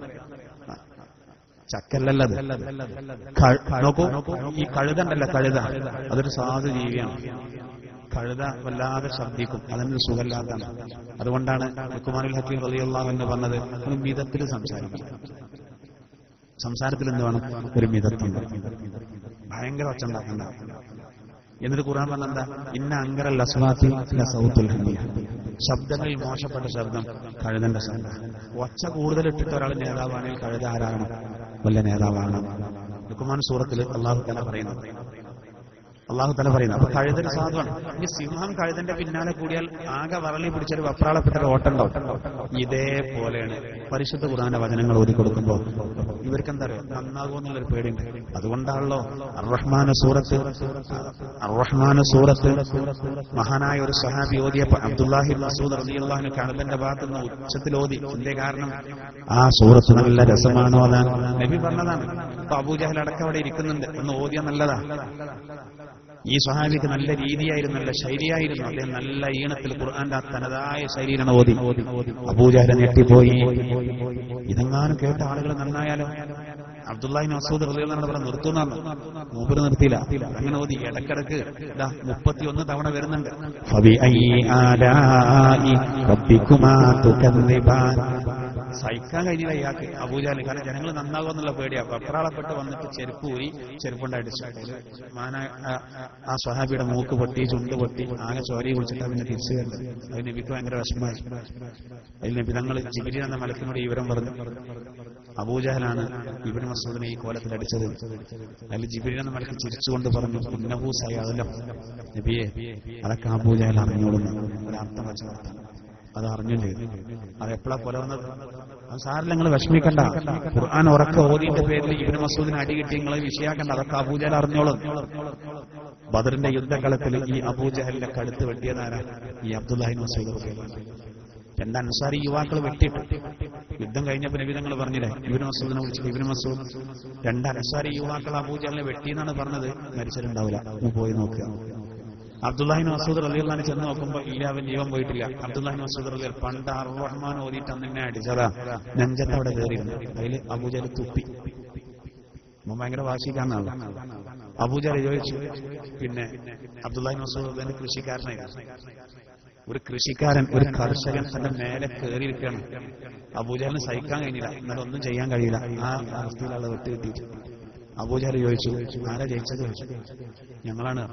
ചക്കല്ലല്ലത് ക- നോക്കൂ ഈ കഴുത ഉണ്ടല്ലോ കഴുത അതൊരു സാധു ജീവിയാണ് കഴുത വല്ലാതെ ശബ്ദിക്കും അതിനൊരു സുഖമില്ലാത്തതാണ് അതുകൊണ്ടാണ് കുമാരിൽ ഹക്കീം റളിയല്ലാഹു എന്ന് പറഞ്ഞത് ഒരു മിതത്തിൽ സംസാരിക്കും സംസാരത്തിൽ എന്ത് വേണം ഒരു മിതത്വം ഭയങ്കര ഒച്ച ഉണ്ടാക്കണ്ട എന്നിട്ട് ഖുർആൻ പറഞ്ഞ എന്താ ഇന്ന അങ്കറൽ അസ്വാത്തി ലസൗത്തുൽ ഹമീർ ശബ്ദങ്ങളിൽ മോശപ്പെട്ട ശബ്ദം കഴുതന്റെ ശബ്ദം ഒച്ച കൂടുതൽ ഇട്ടിട്ട് ഒരാൾ നേതാവാണെങ്കിൽ കഴുത ആരാകണം വല്ല നേതാവാകണം ലുക്കുമാൻ സൂറത്തിൽ അള്ളാഹു തന്നെ പറയുന്നു അള്ളാഹു തന്നെ പറയുന്നു അപ്പൊ കഴുതന് സാധുവാണ് ഈ സിംഹം കഴുതന്റെ പിന്നാലെ കൂടിയാൽ ആകെ വറളി പിടിച്ചൊരു വപ്രാളപ്പെട്ട ഒരു ഓട്ടം ഉണ്ടാവും ഇതേപോലെയാണ് പരിശുദ്ധ ഖുർആന്റെ വചനങ്ങൾ ഓതി കൊടുക്കുമ്പോൾ ഇവർക്ക് എന്താ അറിയാം നന്നാകുമെന്നുള്ളൊരു പേടിയുണ്ട് അതുകൊണ്ടാണല്ലോ അർറഹ്മാന സൂറത്ത് അർറഹ്മാന സൂറത്ത് മഹാനായ ഒരു സഹാബി ഓതിയപ്പോ അബ്ദുല്ലാഹി മസൂദ് റളിയല്ലാഹു കഅബന്റെ ഭാഗത്ത് നിന്ന് ഉച്ചത്തിൽ ഓതി എന്തേ കാരണം ആ സൂറത്ത് നല്ല രസമാണോ അതാണ് നബി പറഞ്ഞതാണ് അപ്പൊ അബൂജഹൽ അടക്കം അവിടെ ഇരിക്കുന്നുണ്ട് എന്ന് ഓതിയ നല്ലതാ ഈ സ്വഹാബിക്ക് നല്ല രീതിയായിരുന്നു നല്ല ശൈലിയായിരുന്നു അദ്ദേഹം നല്ല ഈണത്തിൽ ഖുർആന്റെ ആ തനതായ ശൈലിയിലാണ് ഓതി അബൂജഹല ഞെട്ടിപ്പോയി ഇതെങ്ങാനും കേട്ട ആളുകൾ നന്നായാലോ അബ്ദുല്ലാഹി മസൂദ് റളിയല്ലാഹു പറഞ്ഞു നിർത്തുന്നു മൂപ്പര് നിർത്തിയില്ല അങ്ങനെ ഓതി ഇടക്കിടക്ക് ഇതാ മുപ്പത്തിയൊന്ന് തവണ വരുന്നുണ്ട് ഫബിഅയ്യി ആലാഇ റബ്ബിക്കുമാ തുകദ്ദിബാൻ സഹിക്കാൻ കഴിഞ്ഞില്ല ഇയാൾക്ക് അബൂജാല് കാരണം ജനങ്ങൾ നന്നാകുമെന്നുള്ള പേടിയാ പത്രാളപ്പെട്ട് വന്നിട്ട് ചെരുപ്പ് ഊരി ചെരുപ്പുണ്ടായിട്ട് മാന ആ- ആ സ്വഹാബിയുടെ മൂക്ക് പൊട്ടി ചുണ്ട് പൊട്ടി ആകെ ചോരി കുളിച്ചിട്ട് പിന്നെ തിരിച്ചു വരുന്നത് അത് നബിക്ക് ഭയങ്കര വിഷമമായി അതിൽ നബി തങ്ങൾ ജിബിരി എന്ന മലക്കിനോട് ഈ വിവരം പറഞ്ഞു അബൂജഹലാണ് ഇബിന് മസൂദിനെ ഈ കോലത്തിൽ അടിച്ചത് അതിൽ ജിബിരി എന്ന മലക്ക് ചിരിച്ചുകൊണ്ട് പറഞ്ഞു ഉന്നഹൂ സയാലം നബിയെ അതൊക്കെ അബൂജഹൽ അറിഞ്ഞോളുന്നു ഒരർത്ഥം വെച്ച വർത്താനം അത് അറിഞ്ഞും ചെയ്തു അത് എപ്പോഴാ പുലർന്നത് അത് സാറിൽ നിങ്ങൾ വിഷമിക്കണ്ട ഖുർആൻ ഉറക്ക ഓതിന്റെ പേരിൽ ഇബിന് മസൂദിന് അടി കിട്ടി നിങ്ങളെ വിഷയാക്കണ്ട അതൊക്കെ അബൂജഹൽ അറിഞ്ഞോളും ബദറിന്റെ യുദ്ധകളത്തിൽ ഈ അബൂജഹലിന്റെ കഴുത്ത് വെട്ടിയതാരാ ഈ അബ്ദുല്ലാഹിൻ മസൂദ് റളിയല്ലാഹു അൻഹു. രണ്ട് അൻസാരി യുവാക്കൾ വെട്ടിയിട്ടു യുദ്ധം കഴിഞ്ഞപ്പോൾ നബി തങ്ങൾ പറഞ്ഞില്ലേ ഇബിന് മസൂദിനെ വിളിച്ചിട്ട് ഇബിന് മസൂദ് രണ്ട് അൻസാരി യുവാക്കൾ അബൂജഹലിനെ വെട്ടിയെന്നാണ് പറഞ്ഞത് മരിച്ചിട്ടുണ്ടാവില്ല ഒന്ന് പോയി നോക്കുക അബ്ദുല്ലാഹിൻ മസൂദ് റലിയുള്ള ചെന്ന് നോക്കുമ്പോ ഇല്ല അവൻ ജീവൻ പോയിട്ടില്ല അബ്ദുല്ലാഹിൻ മസൂദ് റലി പണ്ട് അർ റഹ്മാൻ ഓതിയിട്ട് അന്ന് എന്നെ അടിച്ചതാ നെഞ്ചത്ത് അവിടെ കയറിയിരുന്നു അതിൽ അബൂജൽ തുപ്പി അവൻ ഭയങ്കര വാശിക്കാരനാണ് അബൂജാൽ ചോദിച്ചു പിന്നെ അബ്ദുല്ലാഹിൻ മസൂദ് റലിന്റെ കൃഷിക്കാരനായിരുന്നു ഒരു കൃഷിക്കാരൻ ഒരു കർഷകൻ തന്റെ മേലെ കയറിയിരിക്കുകയാണ് അബൂജാലിന് സഹിക്കാൻ കഴിഞ്ഞില്ല എന്നാലും ഒന്നും ചെയ്യാൻ കഴിയില്ല ആ അവസ്ഥയിലുള്ള വെട്ട് കിട്ടിയിട്ട് അബൂജാൽ ചോദിച്ചു ആരാ ജയിച്ചത് ചോദിച്ചു ഞങ്ങളാണ്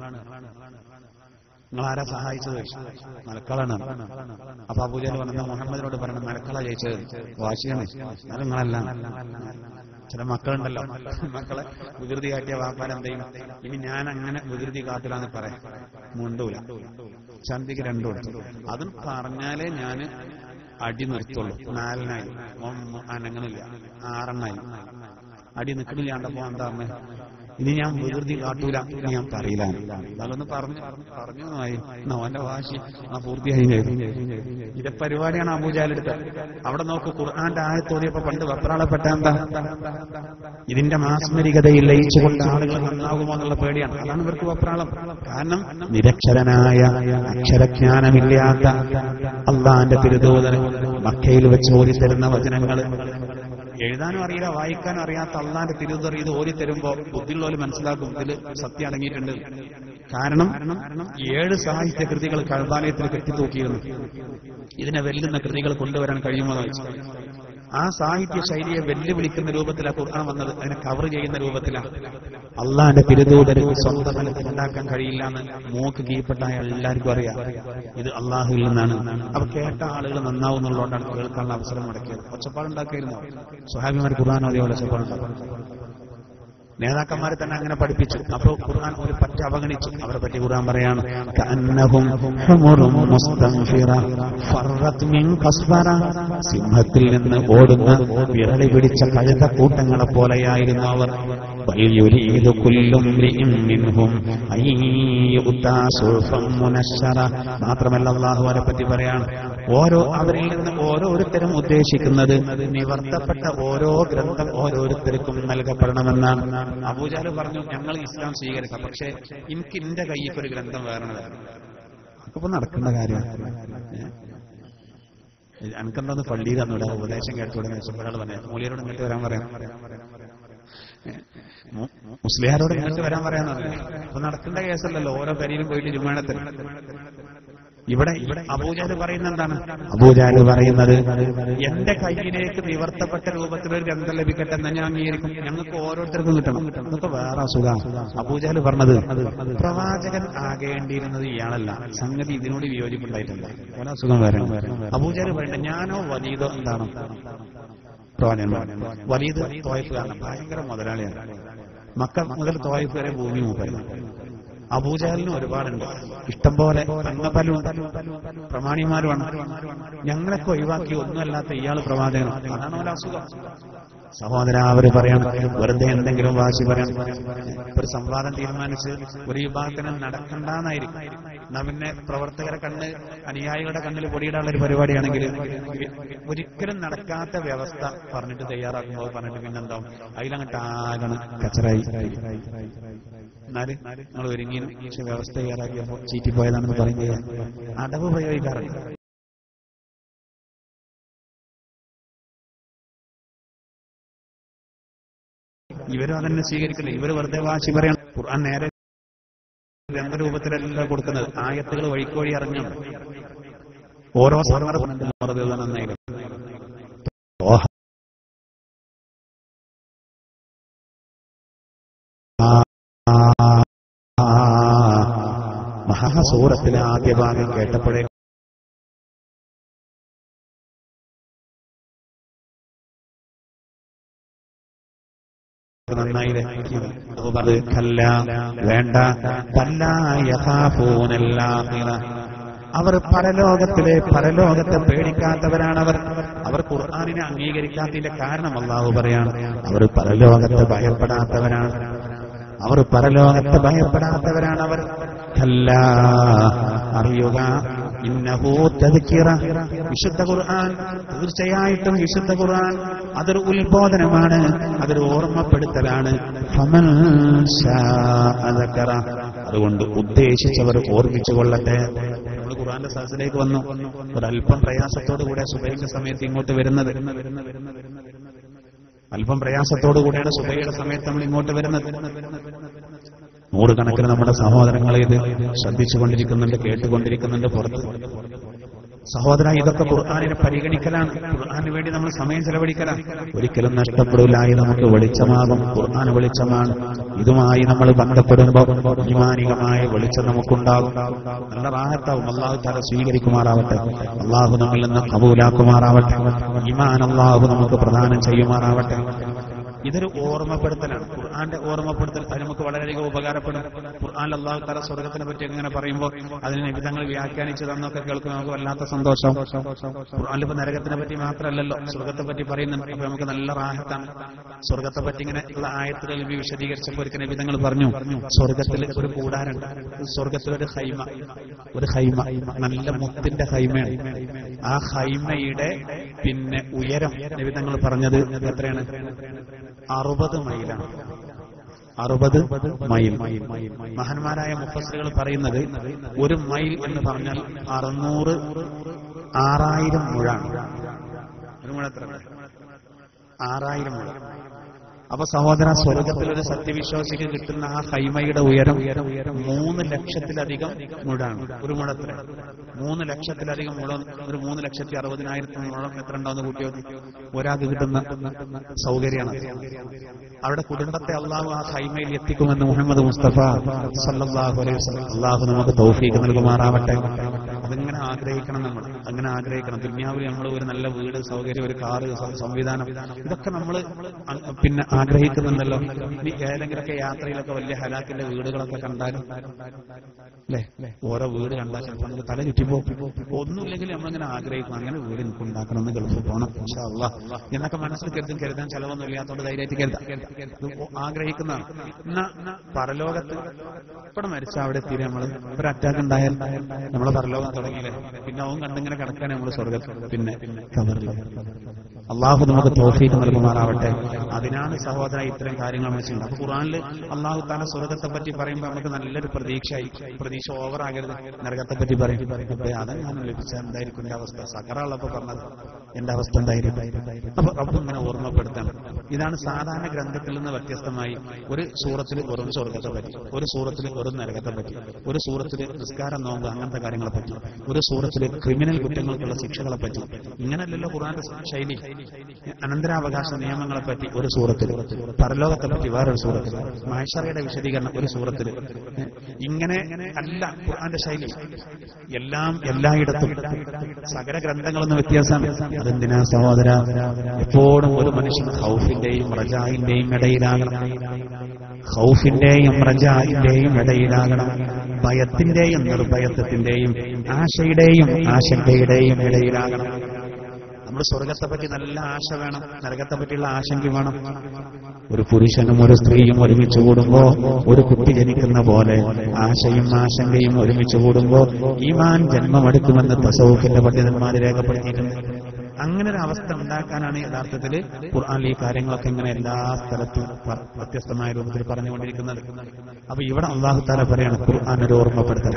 നിങ്ങൾ ആരാ സഹായിച്ചത് ചോദിച്ചു മലക്കളാണ് അപ്പൊ അബൂജാൽ പറഞ്ഞ മുഹമ്മദിനോട് പറയണം മലക്കള ജയിച്ചത് വാശിയാണ് അത് നിങ്ങളല്ല ചില മക്കളുണ്ടല്ലോ മക്കളെ വികൃതി കാട്ടിയ വാപ്പാൻ എന്തെയും ഇനി ഞാൻ അങ്ങനെ വികൃതി കാട്ടില്ലാന്ന് പറയാം മുണ്ടൂല ചന്തിക്ക് രണ്ടു കൊടുത്തു അതും പറഞ്ഞാലേ ഞാൻ അടി നിർത്തുള്ളൂ നാലിനായി ഓൻ അനങ്ങണില്ല ആറെണ്ണായി അടി നിൽക്കണില്ല കണ്ടപ്പോ എന്താ പറഞ്ഞേ ഇനി ഞാൻ വികൃതി കാട്ടൂല ഇനി ഞാൻ പറയില്ല അതൊന്ന് പറഞ്ഞു പറഞ്ഞു ആയി എന്നാ അവന്റെ വാശി ആ പൂർത്തിയായി ചെയ്തു ഇത് പരിപാടിയാണ് അബൂജാലെടുത്തത് അവിടെ നോക്ക് ഖുർആന്റെ ആയത്തോതിയപ്പോ പണ്ട് വെപ്രാളപ്പെട്ട എന്താ ഇതിന്റെ മാസ്മരികതയിൽ ലയിച്ചുകൊണ്ട് ആളുകൾ നന്നാകുമോ എന്നുള്ള പേടിയാണ് അതാണ് ഇവർക്ക് വെപ്രാളം കാരണം നിരക്ഷരനായ അക്ഷരജ്ഞാനമില്ലാത്ത അള്ളാന്റെ തിരുദൂതന് മക്കയിൽ വെച്ച് ഓതി തരുന്ന വചനങ്ങൾ എഴുതാനും അറിയില്ല വായിക്കാനും അറിയാത്ത അള്ളാന്റെ തിരുതറി ഇത് ഓരി തരുമ്പോ ബുദ്ധിയുള്ളവർ മനസ്സിലാക്കും ഇതിൽ സത്യം അടങ്ങിയിട്ടുണ്ട് കാരണം ഏഴ് സാഹിത്യ കൃതികൾ കഴബാലയത്തിൽ കെട്ടിത്തൂക്കിയിരുന്നു ഇതിനെ വെല്ലുന്ന കൃതികൾ കൊണ്ടുവരാൻ കഴിയുമോ എന്ന് വെച്ചു ആ സാഹിത്യ ശൈലിയെ വെല്ലുവിളിക്കുന്ന രൂപത്തിലാണ് ഖുർആൻ വന്നത് അതിനെ കവർ ചെയ്യുന്ന രൂപത്തിലാണ് അള്ളാന്റെ തിരുതൂതര് സ്വന്തം ഫലത്തിൽ ഉണ്ടാക്കാൻ കഴിയില്ല എന്ന് മൂക്ക് കീഴ്പ്പെട്ടായ എല്ലാവർക്കും അറിയാം ഇത് അള്ളാഹുവിൽ നിന്നാണ് അപ്പൊ കേട്ട ആളുകൾ നന്നാവും എന്നുള്ളതുകൊണ്ടാണ് കേൾക്കാനുള്ള അവസരം മുടക്കിയത് ഒച്ചപ്പാടുണ്ടാക്കിയിരുന്നു സ്വഹാബിമാർ ഖുർആൻ അതേപോലെ ഒച്ചപ്പാടുണ്ടാക്കും നേതാക്കന്മാരെ തന്നെ അങ്ങനെ പഠിപ്പിച്ചു അപ്പോൾ ഖുർആൻ ഒരു പറ്റ അവഗണിച്ചു അവരെ പറ്റി ഖുർആൻ പറയാണ് കഅന്നഹും ഹുമുറും മുസ്തൻഫിറ ഫറത് മിൻ കസ്ബറ സിംഹത്തിൽ നിന്ന് ഓടുന്ന വിരളി പിടിച്ച കഴുത കൂട്ടങ്ങളെ പോലെയായിരുന്നു അവർ ബൽ യുരീദു കുല്ലു ഇംറിഇൻ മിൻഹും അൻ യുഅതാ സുഹഫൻ മുനശ്ശറ മാത്രമല്ല അല്ലാഹു അവരെ പറ്റി പറയാണ് ഓരോ അവരിൽ നിന്ന് ഓരോരുത്തരും ഉദ്ദേശിക്കുന്നത് നിവർത്തപ്പെട്ട ഓരോ ഗ്രന്ഥം ഓരോരുത്തർക്കും നൽകപ്പെടണമെന്നാണ് അബൂജാല് പറഞ്ഞു ഞങ്ങൾ ഇസ്ലാം സ്വീകരിക്കാം പക്ഷേ എനിക്ക് എന്റെ കയ്യിൽ ഒരു ഗ്രന്ഥം വേറെ അപ്പൊ നടക്കേണ്ട കാര്യം എനിക്കെന്താന്ന് പള്ളിയിൽ തന്നൂടെ ഉപദേശം കേട്ടൂടെ ഒരാൾ പറഞ്ഞു മൂലിയരോട് ഇങ്ങോട്ട് വരാൻ പറയാം മു- മുസ്ലിയാരോട് ഇങ്ങോട്ട് വരാൻ പറയാന്ന് പറഞ്ഞു അപ്പൊ നടക്കേണ്ട കേസല്ലല്ലോ ഓരോ പരിയിലും പോയിട്ട് ജുമാനത്തിന് ഇവിടെ ഇവിടെ അബൂജാല് പറയുന്ന എന്താണ് അബൂജാല് പറയുന്നത് എന്റെ കയ്യിലേക്ക് നിവർത്തപ്പെട്ട രൂപത്തിൽ ഒരു ഗ്രന്ഥം ലഭിക്കട്ടെ എന്ന് ഞാൻ അംഗീകരിക്കും ഞങ്ങൾക്ക് ഓരോരുത്തർക്കും കിട്ടണം ഇതൊക്കെ വേറെ അസുഖം അബൂജാല് പറഞ്ഞത് പ്രവാചകൻ ആകേണ്ടിയിരുന്നത് ഇയാളല്ല സംഗതി ഇതിനോട് വിയോജിപ്പുണ്ടായിട്ടില്ല പല അസുഖം വേറെ അബൂജാല് പറയണ്ട ഞാനോ വലീദോ എന്താണ് പ്രവാചകൻ വലീദ് തോയഫുകാരൻ ഭയങ്കര മുതലാളിയാണ് മക്ക മുതൽ തോയഫ് വരെ ഭൂമി മൂപ്പരുന്നു അബൂജഹലിന് ഒരുപാടുണ്ട് ഇഷ്ടം പോലെ തങ്ങപ്പലുണ്ട് പ്രമാണിമാരുമാണ് ഞങ്ങളൊക്കെ ഒഴിവാക്കി ഒന്നുമല്ലാത്ത ഇയാൾ പ്രവാചകനും അതാണ് ഒരു അസുഖം സഹോദര അവര് പറയണം വെറുതെ എന്തെങ്കിലും വാശി പറയണം ഒരു സംവാദം തീരുമാനിച്ച് ഒരു വിഭാഗത്തിന് നടക്കണ്ടെന്നായിരിക്കും എന്നാ പിന്നെ പ്രവർത്തകരെ കണ്ണ് അനുയായികളുടെ കണ്ണിൽ പൊടിയിടാനുള്ള ഒരു പരിപാടിയാണെങ്കിൽ ഒരിക്കലും നടക്കാത്ത വ്യവസ്ഥ പറഞ്ഞിട്ട് തയ്യാറാക്കുമ്പോൾ പറഞ്ഞിട്ട് പിന്നെന്താവും അതിലങ്ങോട്ട് ആകണം കച്ചറായി എന്നാല് നിങ്ങൾ ഒരുങ്ങി പക്ഷെ വ്യവസ്ഥ തയ്യാറാക്കിയപ്പോ ചീറ്റിപ്പോയതാണെന്ന് പറയുക അടവ് പ്രയോഗിക്കാറുണ്ട് ഇവരും അതന്നെ സ്വീകരിക്കില്ല ഇവർ വെറുതെ വാശി പറയണം ഖുർആൻ നേരെ ഗ്രന്ഥരൂപത്തിലല്ല കൊടുക്കുന്നത് ആയത്തുകൾ വഴിക്കോഴി അറിഞ്ഞു ഓരോ സന്ദർഭം നന്നായിരുന്നു ഓഹ. ആ, മഹാസൂറത്തിലെ ആദ്യ ഭാഗം കേട്ടപ്പോഴേ നന്നായി രസിക്കും. അപ്പൊ അത് കല്ല വേണ്ട കല്ലായൂനല്ലാഹിറ അവർ പരലോകത്തിലെ പരലോകത്തെ പേടിക്കാത്തവരാണവർ അവർ ഖുർആാനിനെ അംഗീകരിക്കാത്തതിന്റെ കാരണം അള്ളാഹു പറയാണ് അവർ പരലോകത്തെ ഭയപ്പെടാത്തവരാണ് അവർ പരലോകത്തെ ഭയപ്പെടാത്തവരാണ് അവർ കല്ല അറിയുക ഇന്നഹൂ തദ്കിറ വിശുദ്ധ ഖുർആൻ തീർച്ചയായിട്ടും വിശുദ്ധ ഖുർആൻ അതൊരു ഉത്ബോധനമാണ് അതൊരു ഓർമ്മപ്പെടുത്തലാണ് ഫമൻ ശാഅ ദക്കറ. അതുകൊണ്ട് ഉദ്ദേശിച്ചവർ ഓർമ്മിച്ചു കൊള്ളട്ടെ നമ്മൾ ഖുർആന്റെ സദസ്സിലേക്ക് വന്നു ഒരല്പം പ്രയാസത്തോടു കൂടെ സുബൈന്റെ സമയത്ത് ഇങ്ങോട്ട് വരുന്നത് അല്പം പ്രയാസത്തോടു കൂടെയാണ് സുബൈയുടെ സമയത്ത് നമ്മൾ ഇങ്ങോട്ട് വരുന്നത് നൂറുകണക്കിന് നമ്മുടെ സഹോദരങ്ങളെ ഇത് ശ്രദ്ധിച്ചുകൊണ്ടിരിക്കുന്നുണ്ട് കേട്ടുകൊണ്ടിരിക്കുന്നുണ്ട് പുറത്ത് സഹോദര ഇതൊക്കെ ഖുർആാനിനെ പരിഗണിക്കലാണ് ഖുർആാന് വേണ്ടി നമ്മൾ സമയം ചെലവഴിക്കലാണ് ഒരിക്കലും നഷ്ടപ്പെടില്ലായി നമുക്ക് വെളിച്ചമാകും ഖുർആൻ വെളിച്ചമാണ് ഇതുമായി നമ്മൾ ബന്ധപ്പെടുമ്പോൾ ഈമാനികമായ വെളിച്ചം നമുക്കുണ്ടാകും നല്ല റാഹത്താവും അള്ളാഹു താല സ്വീകരിക്കുമാറാവട്ടെ അള്ളാഹു നമ്മിൽ നിന്ന് കബൂലാക്കുമാറാവട്ടെ ഈമാൻ അള്ളാഹു നമുക്ക് പ്രദാനം ചെയ്യുമാറാവട്ടെ ഇതൊരു ഓർമ്മപ്പെടുത്തലാണ് ഖുർആന്റെ ഓർമ്മപ്പെടുത്തൽ അത് നമുക്ക് വളരെയധികം ഉപകാരപ്പെടും ഖുർആൻ അള്ളാഹു തല സ്വർഗത്തിനെ പറ്റി എങ്ങനെ പറയുമ്പോൾ അതിന് നിബിധങ്ങൾ വ്യാഖ്യാനിച്ചു തന്നൊക്കെ കേൾക്കുമ്പോൾ നമുക്ക് വല്ലാത്ത സന്തോഷം ഖുർആനിൽ ഇപ്പൊ നരകത്തിനെ പറ്റി മാത്രമല്ലല്ലോ സ്വർഗത്തെ പറ്റി പറയുന്നുണ്ട് അപ്പൊ നമുക്ക് നല്ല റാഹത്താണ് സ്വർഗത്തെ പറ്റി ഇങ്ങനെ ഉള്ള ആയത്തുകൾ നബി വിശദീകരിച്ചപ്പോൾ ഒരിക്കൽ നിബിധങ്ങൾ പറഞ്ഞു സ്വർഗത്തിൽ ഒരു കൂടാരുണ്ട് സ്വർഗത്തിൽ ഒരു ഹൈമ ഒരു ഹൈമ നല്ല മുത്തിന്റെ ഹൈമയാണ് ആ ഹൈമയുടെ പിന്നെ ഉയരം നിബിധങ്ങൾ പറഞ്ഞത് എത്രയാണ് അറുപത് മൈലാണ് അറുപത് മൈൽ മഹാന്മാരായ മുഫസ്സുകൾ പറയുന്നത് ഒരു മൈൽ എന്ന് പറഞ്ഞാൽ അറുന്നൂറ് ആറായിരം മുഴാണ് ഒരു മുഴ എത്ര ആറായിരം മുഴ അപ്പൊ സഹോദര സ്വർഗത്തിൽ ഒരു സത്യവിശ്വാസിക്ക് കിട്ടുന്ന ആ ഹൈമയുടെ ഉയരം മൂന്ന് ലക്ഷത്തിലധികം മുഴാണ് ഒരു മുഴത്തിന് മൂന്ന് ലക്ഷത്തിലധികം മുഴം ഒരു മൂന്ന് ലക്ഷത്തി അറുപതിനായിരത്തി മുഴം എത്ര ഉണ്ടാവുന്ന കുട്ടിയോ ഒരാൾക്ക് കിട്ടുന്ന സൗകര്യമാണ് അവിടെ കുടുംബത്തെ അള്ളാഹു ആ ഹൈമയിൽ എത്തിക്കുമെന്ന് മുഹമ്മദ് മുസ്തഫ സല്ലല്ലാഹു അലൈഹി വസല്ലം അള്ളാഹു നമുക്ക് തൗഫീഖ് നൽകുമാറാവട്ടെ അതിങ്ങനെ ആഗ്രഹിക്കണം നമ്മൾ അങ്ങനെ ആഗ്രഹിക്കണം ദുന്യാവിൽ നമ്മൾ ഒരു നല്ല വീട് സൗകര്യം ഒരു കാറ് സ- സംവിധാനം ഇതൊക്കെ നമ്മൾ പിന്നെ ആഗ്രഹിക്കുന്നുണ്ടല്ലോ ഇനി ഏതെങ്കിലുമൊക്കെ യാത്രയിലൊക്കെ വലിയ ഹലാക്കിന്റെ വീടുകളൊക്കെ കണ്ടാലും അല്ലേ ഓരോ വീട് കണ്ടാൽ ചിലപ്പോൾ നമുക്ക് തല ചുറ്റിപ്പോ ഒന്നുമില്ലെങ്കിൽ നമ്മളിങ്ങനെ ആഗ്രഹിക്കും അങ്ങനെ വീട് എനിക്ക് ഉണ്ടാക്കണം എന്ന് ഗൾഫിൽ പോകണം ഇൻഷാ അള്ളാ എന്നൊക്കെ മനസ്സിൽ കരുതും കരുതാൻ ചെലവൊന്നും ഇല്ലാത്തതുകൊണ്ട് ധൈര്യമായിട്ട് കരുതാം ഇത് ആഗ്രഹിക്കുന്നതാണ് എന്നാ പരലോകത്ത് ഇവിടെ മരിച്ച അവിടെ എത്തി നമ്മൾ ഒരു അറ്റാക്ക് ഉണ്ടായാൽ നമ്മളെ പരലോകം തുടങ്ങിയില്ലേ പിന്നെ അവൻ കണ്ടിങ്ങനെ കിടക്കാൻ നമ്മൾ സ്വർഗത്തിൽ പിന്നെ കവറിൽ അള്ളാഹു നമുക്ക് തോഫീക്ക് നൽകുമാറാവട്ടെ അതിനാണ് സഹോദര ഇത്തരം കാര്യങ്ങൾ നമ്മൾ ചെയ്യുന്നത് അപ്പൊ ഖുറാനിൽ അള്ളാഹു താല സ്വർഗത്തെ പറ്റി പറയുമ്പോൾ നമുക്ക് നല്ലൊരു പ്രതീക്ഷയായി പ്രതീക്ഷ ഓവർ ആകരുത് നരകത്തെ പറ്റി പറയും അപ്പൊ അതെങ്ങനെ ലഭിച്ച എന്തായിരിക്കും എന്റെ അവസ്ഥ സക്കറുള്ളപ്പോ പറഞ്ഞത് എന്റെ അവസ്ഥ എന്തായിരിക്കും അപ്പൊ റബ്ബ് ഇങ്ങനെ ഓർമ്മപ്പെടുത്തണം ഇതാണ് സാധാരണ ഗ്രന്ഥത്തിൽ നിന്ന് വ്യത്യസ്തമായി ഒരു സൂറത്തിൽ വെറും സ്വർഗത്തെ പറ്റി ഒരു സൂറത്തിൽ വെറും നരകത്തെ പറ്റി ഒരു സൂറത്തിൽ നിസ്കാരം നോമ്പ് അങ്ങനത്തെ കാര്യങ്ങളെ പറ്റി ഒരു സൂറത്തിൽ ക്രിമിനൽ കുറ്റങ്ങൾക്കുള്ള ശിക്ഷകളെ പറ്റി ഇങ്ങനല്ലല്ലോ ഖുർആന്റെ ശൈലി അനന്തരാവകാശ നിയമങ്ങളെ പറ്റി ഒരു സൂറത്തിൽ പരലോകത്തെ പറ്റി വേറൊരു സൂറത്തിൽ മഹേശ്വരയുടെ വിശദീകരണം ഒരു സൂറത്തിൽ ഇങ്ങനെ അല്ല ഖുർആന്റെ ശൈലി എല്ലാം എല്ലായിടത്തും സകല ഗ്രന്ഥങ്ങളൊന്നും വ്യത്യാസമാണ് അതെന്തിനാ സഹോദര എപ്പോഴും ഒരു മനുഷ്യൻ ഹൗഫിന്റെയും റജായിന്റെയും ഇടയിലാകണം ഹൗഫിന്റെയും റജായിന്റെയും ഇടയിലാകണം ഭയത്തിന്റെയും നിർഭയത്വത്തിന്റെയും ആശയുടെയും ആശങ്കയുടെയും ഇടയിലാകണം നമ്മൾ സ്വർഗത്തെ പറ്റി നല്ല ആശ വേണം നരകത്തെ പറ്റിയുള്ള ആശങ്ക വേണം ഒരു പുരുഷനും ഒരു സ്ത്രീയും ഒരുമിച്ച് കൂടുമ്പോ ഒരു കുട്ടി ജനിക്കുന്ന പോലെ ആശയും ആശങ്കയും ഒരുമിച്ച് കൂടുമ്പോ ഈമാൻ ജന്മമെടുക്കുമെന്ന് തസൗഫിന്റെ പണ്ഡിതന്മാർ രേഖപ്പെടുത്തിയിട്ടുണ്ട് അങ്ങനെ ഒരു അവസ്ഥ ഉണ്ടാക്കാനാണ് യഥാർത്ഥത്തിൽ ഖുർആൻ ഈ കാര്യങ്ങളൊക്കെ ഇങ്ങനെ എല്ലാ സ്ഥലത്തും പ- വ്യത്യസ്തമായ രൂപത്തിൽ പറഞ്ഞുകൊണ്ടിരിക്കുന്നത് അപ്പൊ ഇവിടെ അള്ളാഹു താല പറയാണ് ഖുർആൻ ഒരു ഓർമ്മപ്പെടുത്തൽ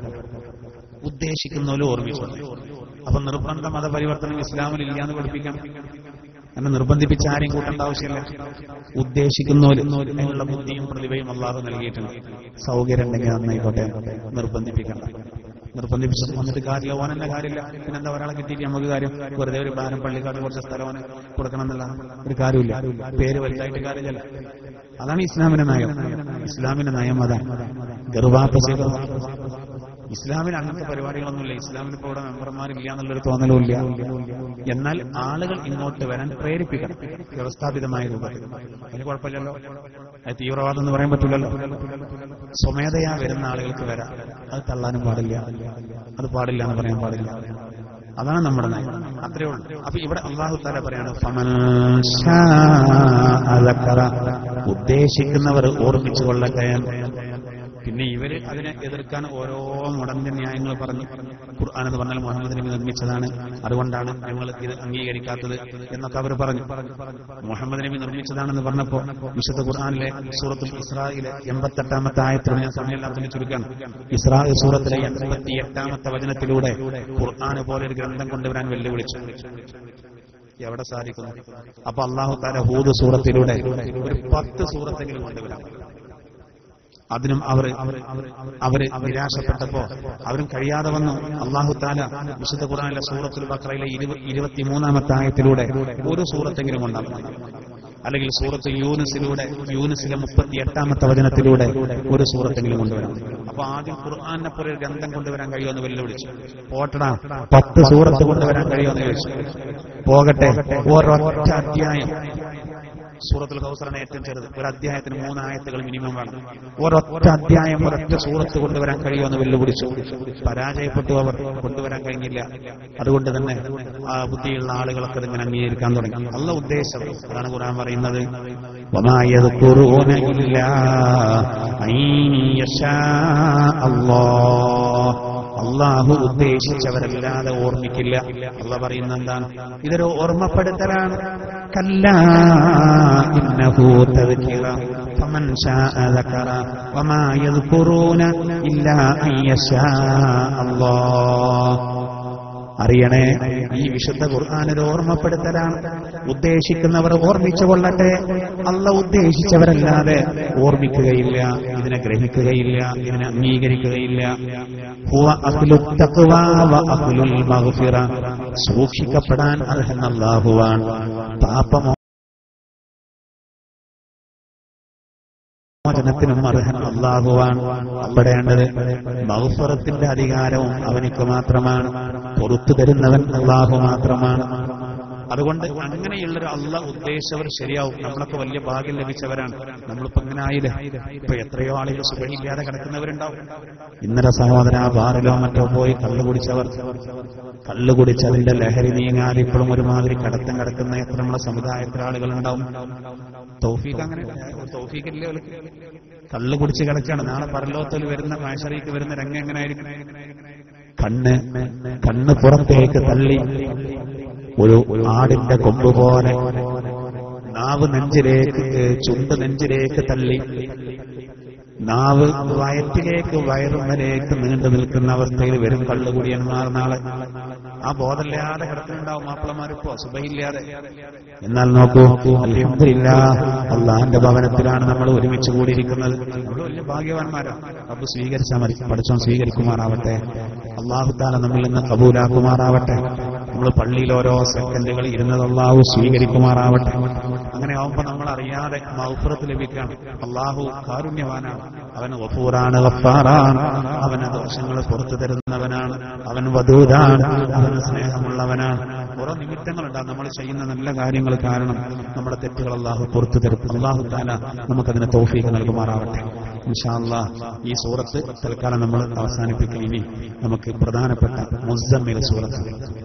ഉദ്ദേശിക്കുന്നവരും ഓർമ്മിച്ചു അപ്പൊ നിർബന്ധ മതപരിവർത്തനം ഇസ്ലാമിൽ ഇല്ലാന്ന് പഠിപ്പിക്കണം അങ്ങനെ നിർബന്ധിപ്പിച്ച് ആരെയും കൂട്ടേണ്ട ആവശ്യമില്ല ഉദ്ദേശിക്കുന്നവരുള്ള ബുദ്ധിയും പ്രതിഭയും അള്ളാഹു നൽകിയിട്ടുണ്ട് സൗകര്യം ഉണ്ടെങ്കിൽ നന്നായിക്കോട്ടെ നിർബന്ധിപ്പിക്കണ്ട നിർബന്ധിപ്പിച്ച് വന്നിട്ട് കാര്യമില്ല ഓനെന്നെ കാര്യമില്ല പിന്നെന്താ ഒരാളെ കിട്ടിയിട്ട് നമുക്ക് കാര്യം വെറുതെ ഒരു ഭാരം പള്ളിക്കാട് കുറച്ച് സ്ഥലമാണ് കൊടുക്കണം എന്നുള്ള ഒരു കാര്യമില്ല പേര് വലുതായിട്ട് കാര്യമില്ല അതാണ് ഇസ്ലാമിന്റെ നയം ഇസ്ലാമിന്റെ നയം അതാണ് ഗർഭാപ്പ ഇസ്ലാമിൽ അങ്ങനത്തെ പരിപാടികളൊന്നുമില്ല ഇസ്ലാമിൽ ഇപ്പോൾ ഇവിടെ മെമ്പർമാരില്ല എന്നുള്ളൊരു തോന്നലും ഇല്ല എന്നാൽ ആളുകൾ ഇങ്ങോട്ട് വരാൻ പ്രേരിപ്പിക്കണം വ്യവസ്ഥാപിതമായ രൂപത്തിൽ അതിന് കുഴപ്പമില്ലല്ലോ അത് തീവ്രവാദം എന്ന് പറയാൻ പറ്റില്ലല്ലോ സ്വമേധയാ വരുന്ന ആളുകൾക്ക് വരാം അത് തള്ളാനും പാടില്ല അത് പാടില്ല എന്ന് പറയാൻ പാടില്ല അതാണ് നമ്മുടെ നയം അത്രേ ഉള്ളൂ അപ്പൊ ഇവിടെ അള്ളാഹു താല പറയാണ് ഫമൻ ശാഅ ദക്കറ. ഉദ്ദേശിക്കുന്നവർ ഓർമ്മിച്ചു കൊള്ളട്ടെ പിന്നെ ഇവര് അതിനെ എതിർക്കാൻ ഓരോ മുടന്ത ന്യായങ്ങൾ പറഞ്ഞു ഖുർആൻ എന്ന് പറഞ്ഞാൽ മുഹമ്മദ് നബി നിർമ്മിച്ചതാണ് അതുകൊണ്ടാണ് ഞങ്ങൾ ഇത് അംഗീകരിക്കാത്തത് എന്നൊക്കെ അവർ പറഞ്ഞു മുഹമ്മദ് നബി നിർമ്മിച്ചതാണെന്ന് പറഞ്ഞപ്പോ വിശുദ്ധ ഖുർആനിലെ സൂറത്തുൽ ഇസ്രായിലെ എൺപത്തെട്ടാമത്തെ ആയത്തിലൂടെ ഞാൻ സമയമില്ലാത്തതിന് ചുരുക്കാണ് ഇസ്രാ സൂറത്തിലെ എൺപത്തി എട്ടാമത്തെ വചനത്തിലൂടെ ഖുർആന് പോലെ ഒരു ഗ്രന്ഥം കൊണ്ടുവരാൻ വെല്ലുവിളിച്ചു എവിടെ സാധിക്കുന്നു അപ്പൊ അള്ളാഹു താല ഹൂദ് സൂറത്തിലൂടെ ഒരു പത്ത് സൂറത്തെങ്കിലും കൊണ്ടുവരാം അതിനും അവർ അവര് നിരാശപ്പെട്ടപ്പോ അവരും കഴിയാതെ വന്നു അള്ളാഹു താല വിശുദ്ധ ഖുറാനിലെ സൂറത്തുൽ ബക്രയിലെ ഇരുപത്തിമൂന്നാമത്തെ ആയത്തിലൂടെ ഒരു സൂറത്തെങ്കിലും ഉണ്ടാകും അല്ലെങ്കിൽ സൂറത്ത് യൂനിസിലൂടെ യൂനിസിലെ മുപ്പത്തി എട്ടാമത്തെ വചനത്തിലൂടെ ഒരു സൂറത്തെങ്കിലും കൊണ്ടുവരാം അപ്പൊ ആദ്യം ഖുർആാനെ പോലെ ഒരു ഗ്രന്ഥം കൊണ്ടുവരാൻ കഴിയുമെന്ന് വെല്ലുവിളിച്ചു പോട്ടടാ പത്ത് സൂറത്ത് കൊണ്ടുവരാൻ കഴിയുമെന്ന് ചോദിച്ചു പോകട്ടെ ഒരൊറ്റ അധ്യായം സൂറത്തുൽ കൗസറാണ് ഏറ്റവും ചെറുത് ഒരു അധ്യായത്തിന് മൂന്ന് ആയത്തുകൾ മിനിമം വേണം ഒരൊറ്റ അധ്യായം ഒരൊറ്റ സൂറത്ത് കൊണ്ടുവരാൻ കഴിയുമെന്ന് വെല്ലുവിളിച്ചു പരാജയപ്പെട്ടു അവർ കൊണ്ടുവരാൻ കഴിഞ്ഞില്ല അതുകൊണ്ട് തന്നെ ആ ബുദ്ധിയുള്ള ആളുകളൊക്കെ ഇതിങ്ങനെ അംഗീകരിക്കാൻ തുടങ്ങി നല്ല ഉദ്ദേശം അതാണ് ഖുർആൻ പറയുന്നത് وما يذكرون إلا أن يشاء الله അള്ളാഹു ഉദ്ദേശിച്ചവരല്ലാതെ ഓർമ്മിക്കില്ല അള്ള പറയുന്ന എന്താണ് ഇതൊരു ഓർമ്മപ്പെടുത്തലാണ് കല്ലാ ഇന്നഹു തദ്കിറ ഫമൻ ശാഅ ദക്കറ വമാ യദ്കുറൂന ഇല്ലാ അൻ യശാ അല്ലാഹ് അറിയണേ ഈ വിശുദ്ധ ഖുർആാനൊരു ഓർമ്മപ്പെടുത്തലാണ് ഉദ്ദേശിക്കുന്നവർ ഓർമ്മിച്ചു കൊള്ളട്ടെ അല്ല ഉദ്ദേശിച്ചവരല്ലാതെ ഓർമ്മിക്കുകയില്ല ഇതിനെ ഗ്രഹിക്കുകയില്ല ഇതിനെ അംഗീകരിക്കുകയില്ല ഹുവ അഹ്ലുൽ തഖ്വ വ അഹ്ലുൽ മഗ്ഫിറ സൂക്ഷിക്കപ്പെടാൻ അർഹൻ അല്ലാഹുവാൻ പാപമോ മോചനത്തിനും അർഹൻ അള്ളാഹുവാൻ അവിടെയേണ്ടത് മൗഫറത്തിന്റെ അധികാരവും അവനിക്ക് മാത്രമാണ് പുറത്തു തരുന്നവൻ അള്ളാഹു മാത്രമാണ് അതുകൊണ്ട് അങ്ങനെയുള്ളൊരു അള്ള ഉദ്ദേശിച്ചവർ ശരിയാവും നമ്മളൊക്കെ വലിയ ഭാഗ്യം ലഭിച്ചവരാണ് നമ്മളിപ്പോ ഇങ്ങനെ ആയില്ലേ ഇപ്പൊ എത്രയോ ആളുകൾ സുഖമില്ലാതെ കിടക്കുന്നവരുണ്ടാവും ഇന്നലെ സഹോദര ബാറിലോ മറ്റോ പോയി കള്ളു കുടിച്ചവർ കള്ളു കുടിച്ചതിന്റെ ലഹരി നീങ്ങാതെ ഇപ്പോഴും ഒരുമാതിരി കടത്തം കിടക്കുന്ന എത്ര നമ്മളെ സമുദായത്തിലെ ആളുകളുണ്ടാവും തൗഫീഖ് അങ്ങനെ തൗഫീഖില്ലേ ഓൽക്ക്? കള്ളു കുടിച്ച് കിടക്കാണ് നാളെ പരലോകത്തിൽ വരുന്ന മാഷറിക്ക് വരുന്ന രംഗം എങ്ങനെയായിരിക്കും കണ്ണ് കണ്ണ് പുറത്തേക്ക് തള്ളി ഒരു ആടിന്റെ കൊമ്പ് പോലെ നാവ് നെഞ്ചിലേക്ക് ചുണ്ട് നെഞ്ചിലേക്ക് തള്ളി നാവ് വയറ്റിലേക്ക് വയറുമ്മലേക്ക് നീണ്ടു നിൽക്കുന്ന അവസ്ഥയിൽ വരും കള്ളുകുടിയന്മാർ നാളെ ആ ബോധമില്ലാതെ കിടക്കുന്നുണ്ടാവും മാപ്പിളമാരിപ്പോ സുഖയില്ലാതെ എന്നാൽ നോക്കൂ അലഹമില്ല അള്ളാന്റെ ഭവനത്തിലാണ് നമ്മൾ ഒരുമിച്ച് കൂടിയിരിക്കുന്നത് നമ്മൾ വലിയ ഭാഗ്യവാന്മാരാണ് റബ്ബ് സ്വീകരിച്ചാൽ മതി പഠിച്ചോൻ സ്വീകരിക്കുമാറാവട്ടെ അള്ളാഹുത്താല നമ്മിൽ നിന്ന് കബൂലാക്കുമാറാവട്ടെ നമ്മൾ പള്ളിയിൽ ഓരോ സെക്കൻഡുകൾ ഇരുന്നത് അള്ളാഹു സ്വീകരിക്കുമാറാവട്ടെ അങ്ങനെ ആവുമ്പോ നമ്മൾ അറിയാതെ മൗഫറത്ത് ലഭിക്കുകയാണ് അള്ളാഹു കാരുണ്യവാനാണ് അവൻ വഫൂറാണ് ഗഫാറാണ് അവൻ ദോഷങ്ങൾ പുറത്തു തരുന്നവനാണ് അവൻ വധൂരാണ് അവൻ സ്നേഹമുള്ളവനാണ് ഓരോ നിമിത്തങ്ങളുണ്ടാകും നമ്മൾ ചെയ്യുന്ന നല്ല കാര്യങ്ങൾ കാരണം നമ്മുടെ തെറ്റുകൾ അള്ളാഹു പുറത്തു തരും അള്ളാഹു താല നമുക്കതിന് തോഫീക്ക് നൽകുമാറാവട്ടെ ഇൻഷാല്ലാ ഈ സൂറത്ത് തൽക്കാലം നമ്മൾ അവസാനിപ്പിക്കും ഇനി നമുക്ക് പ്രധാനപ്പെട്ട മുസമ്മിൽ സൂറത്ത്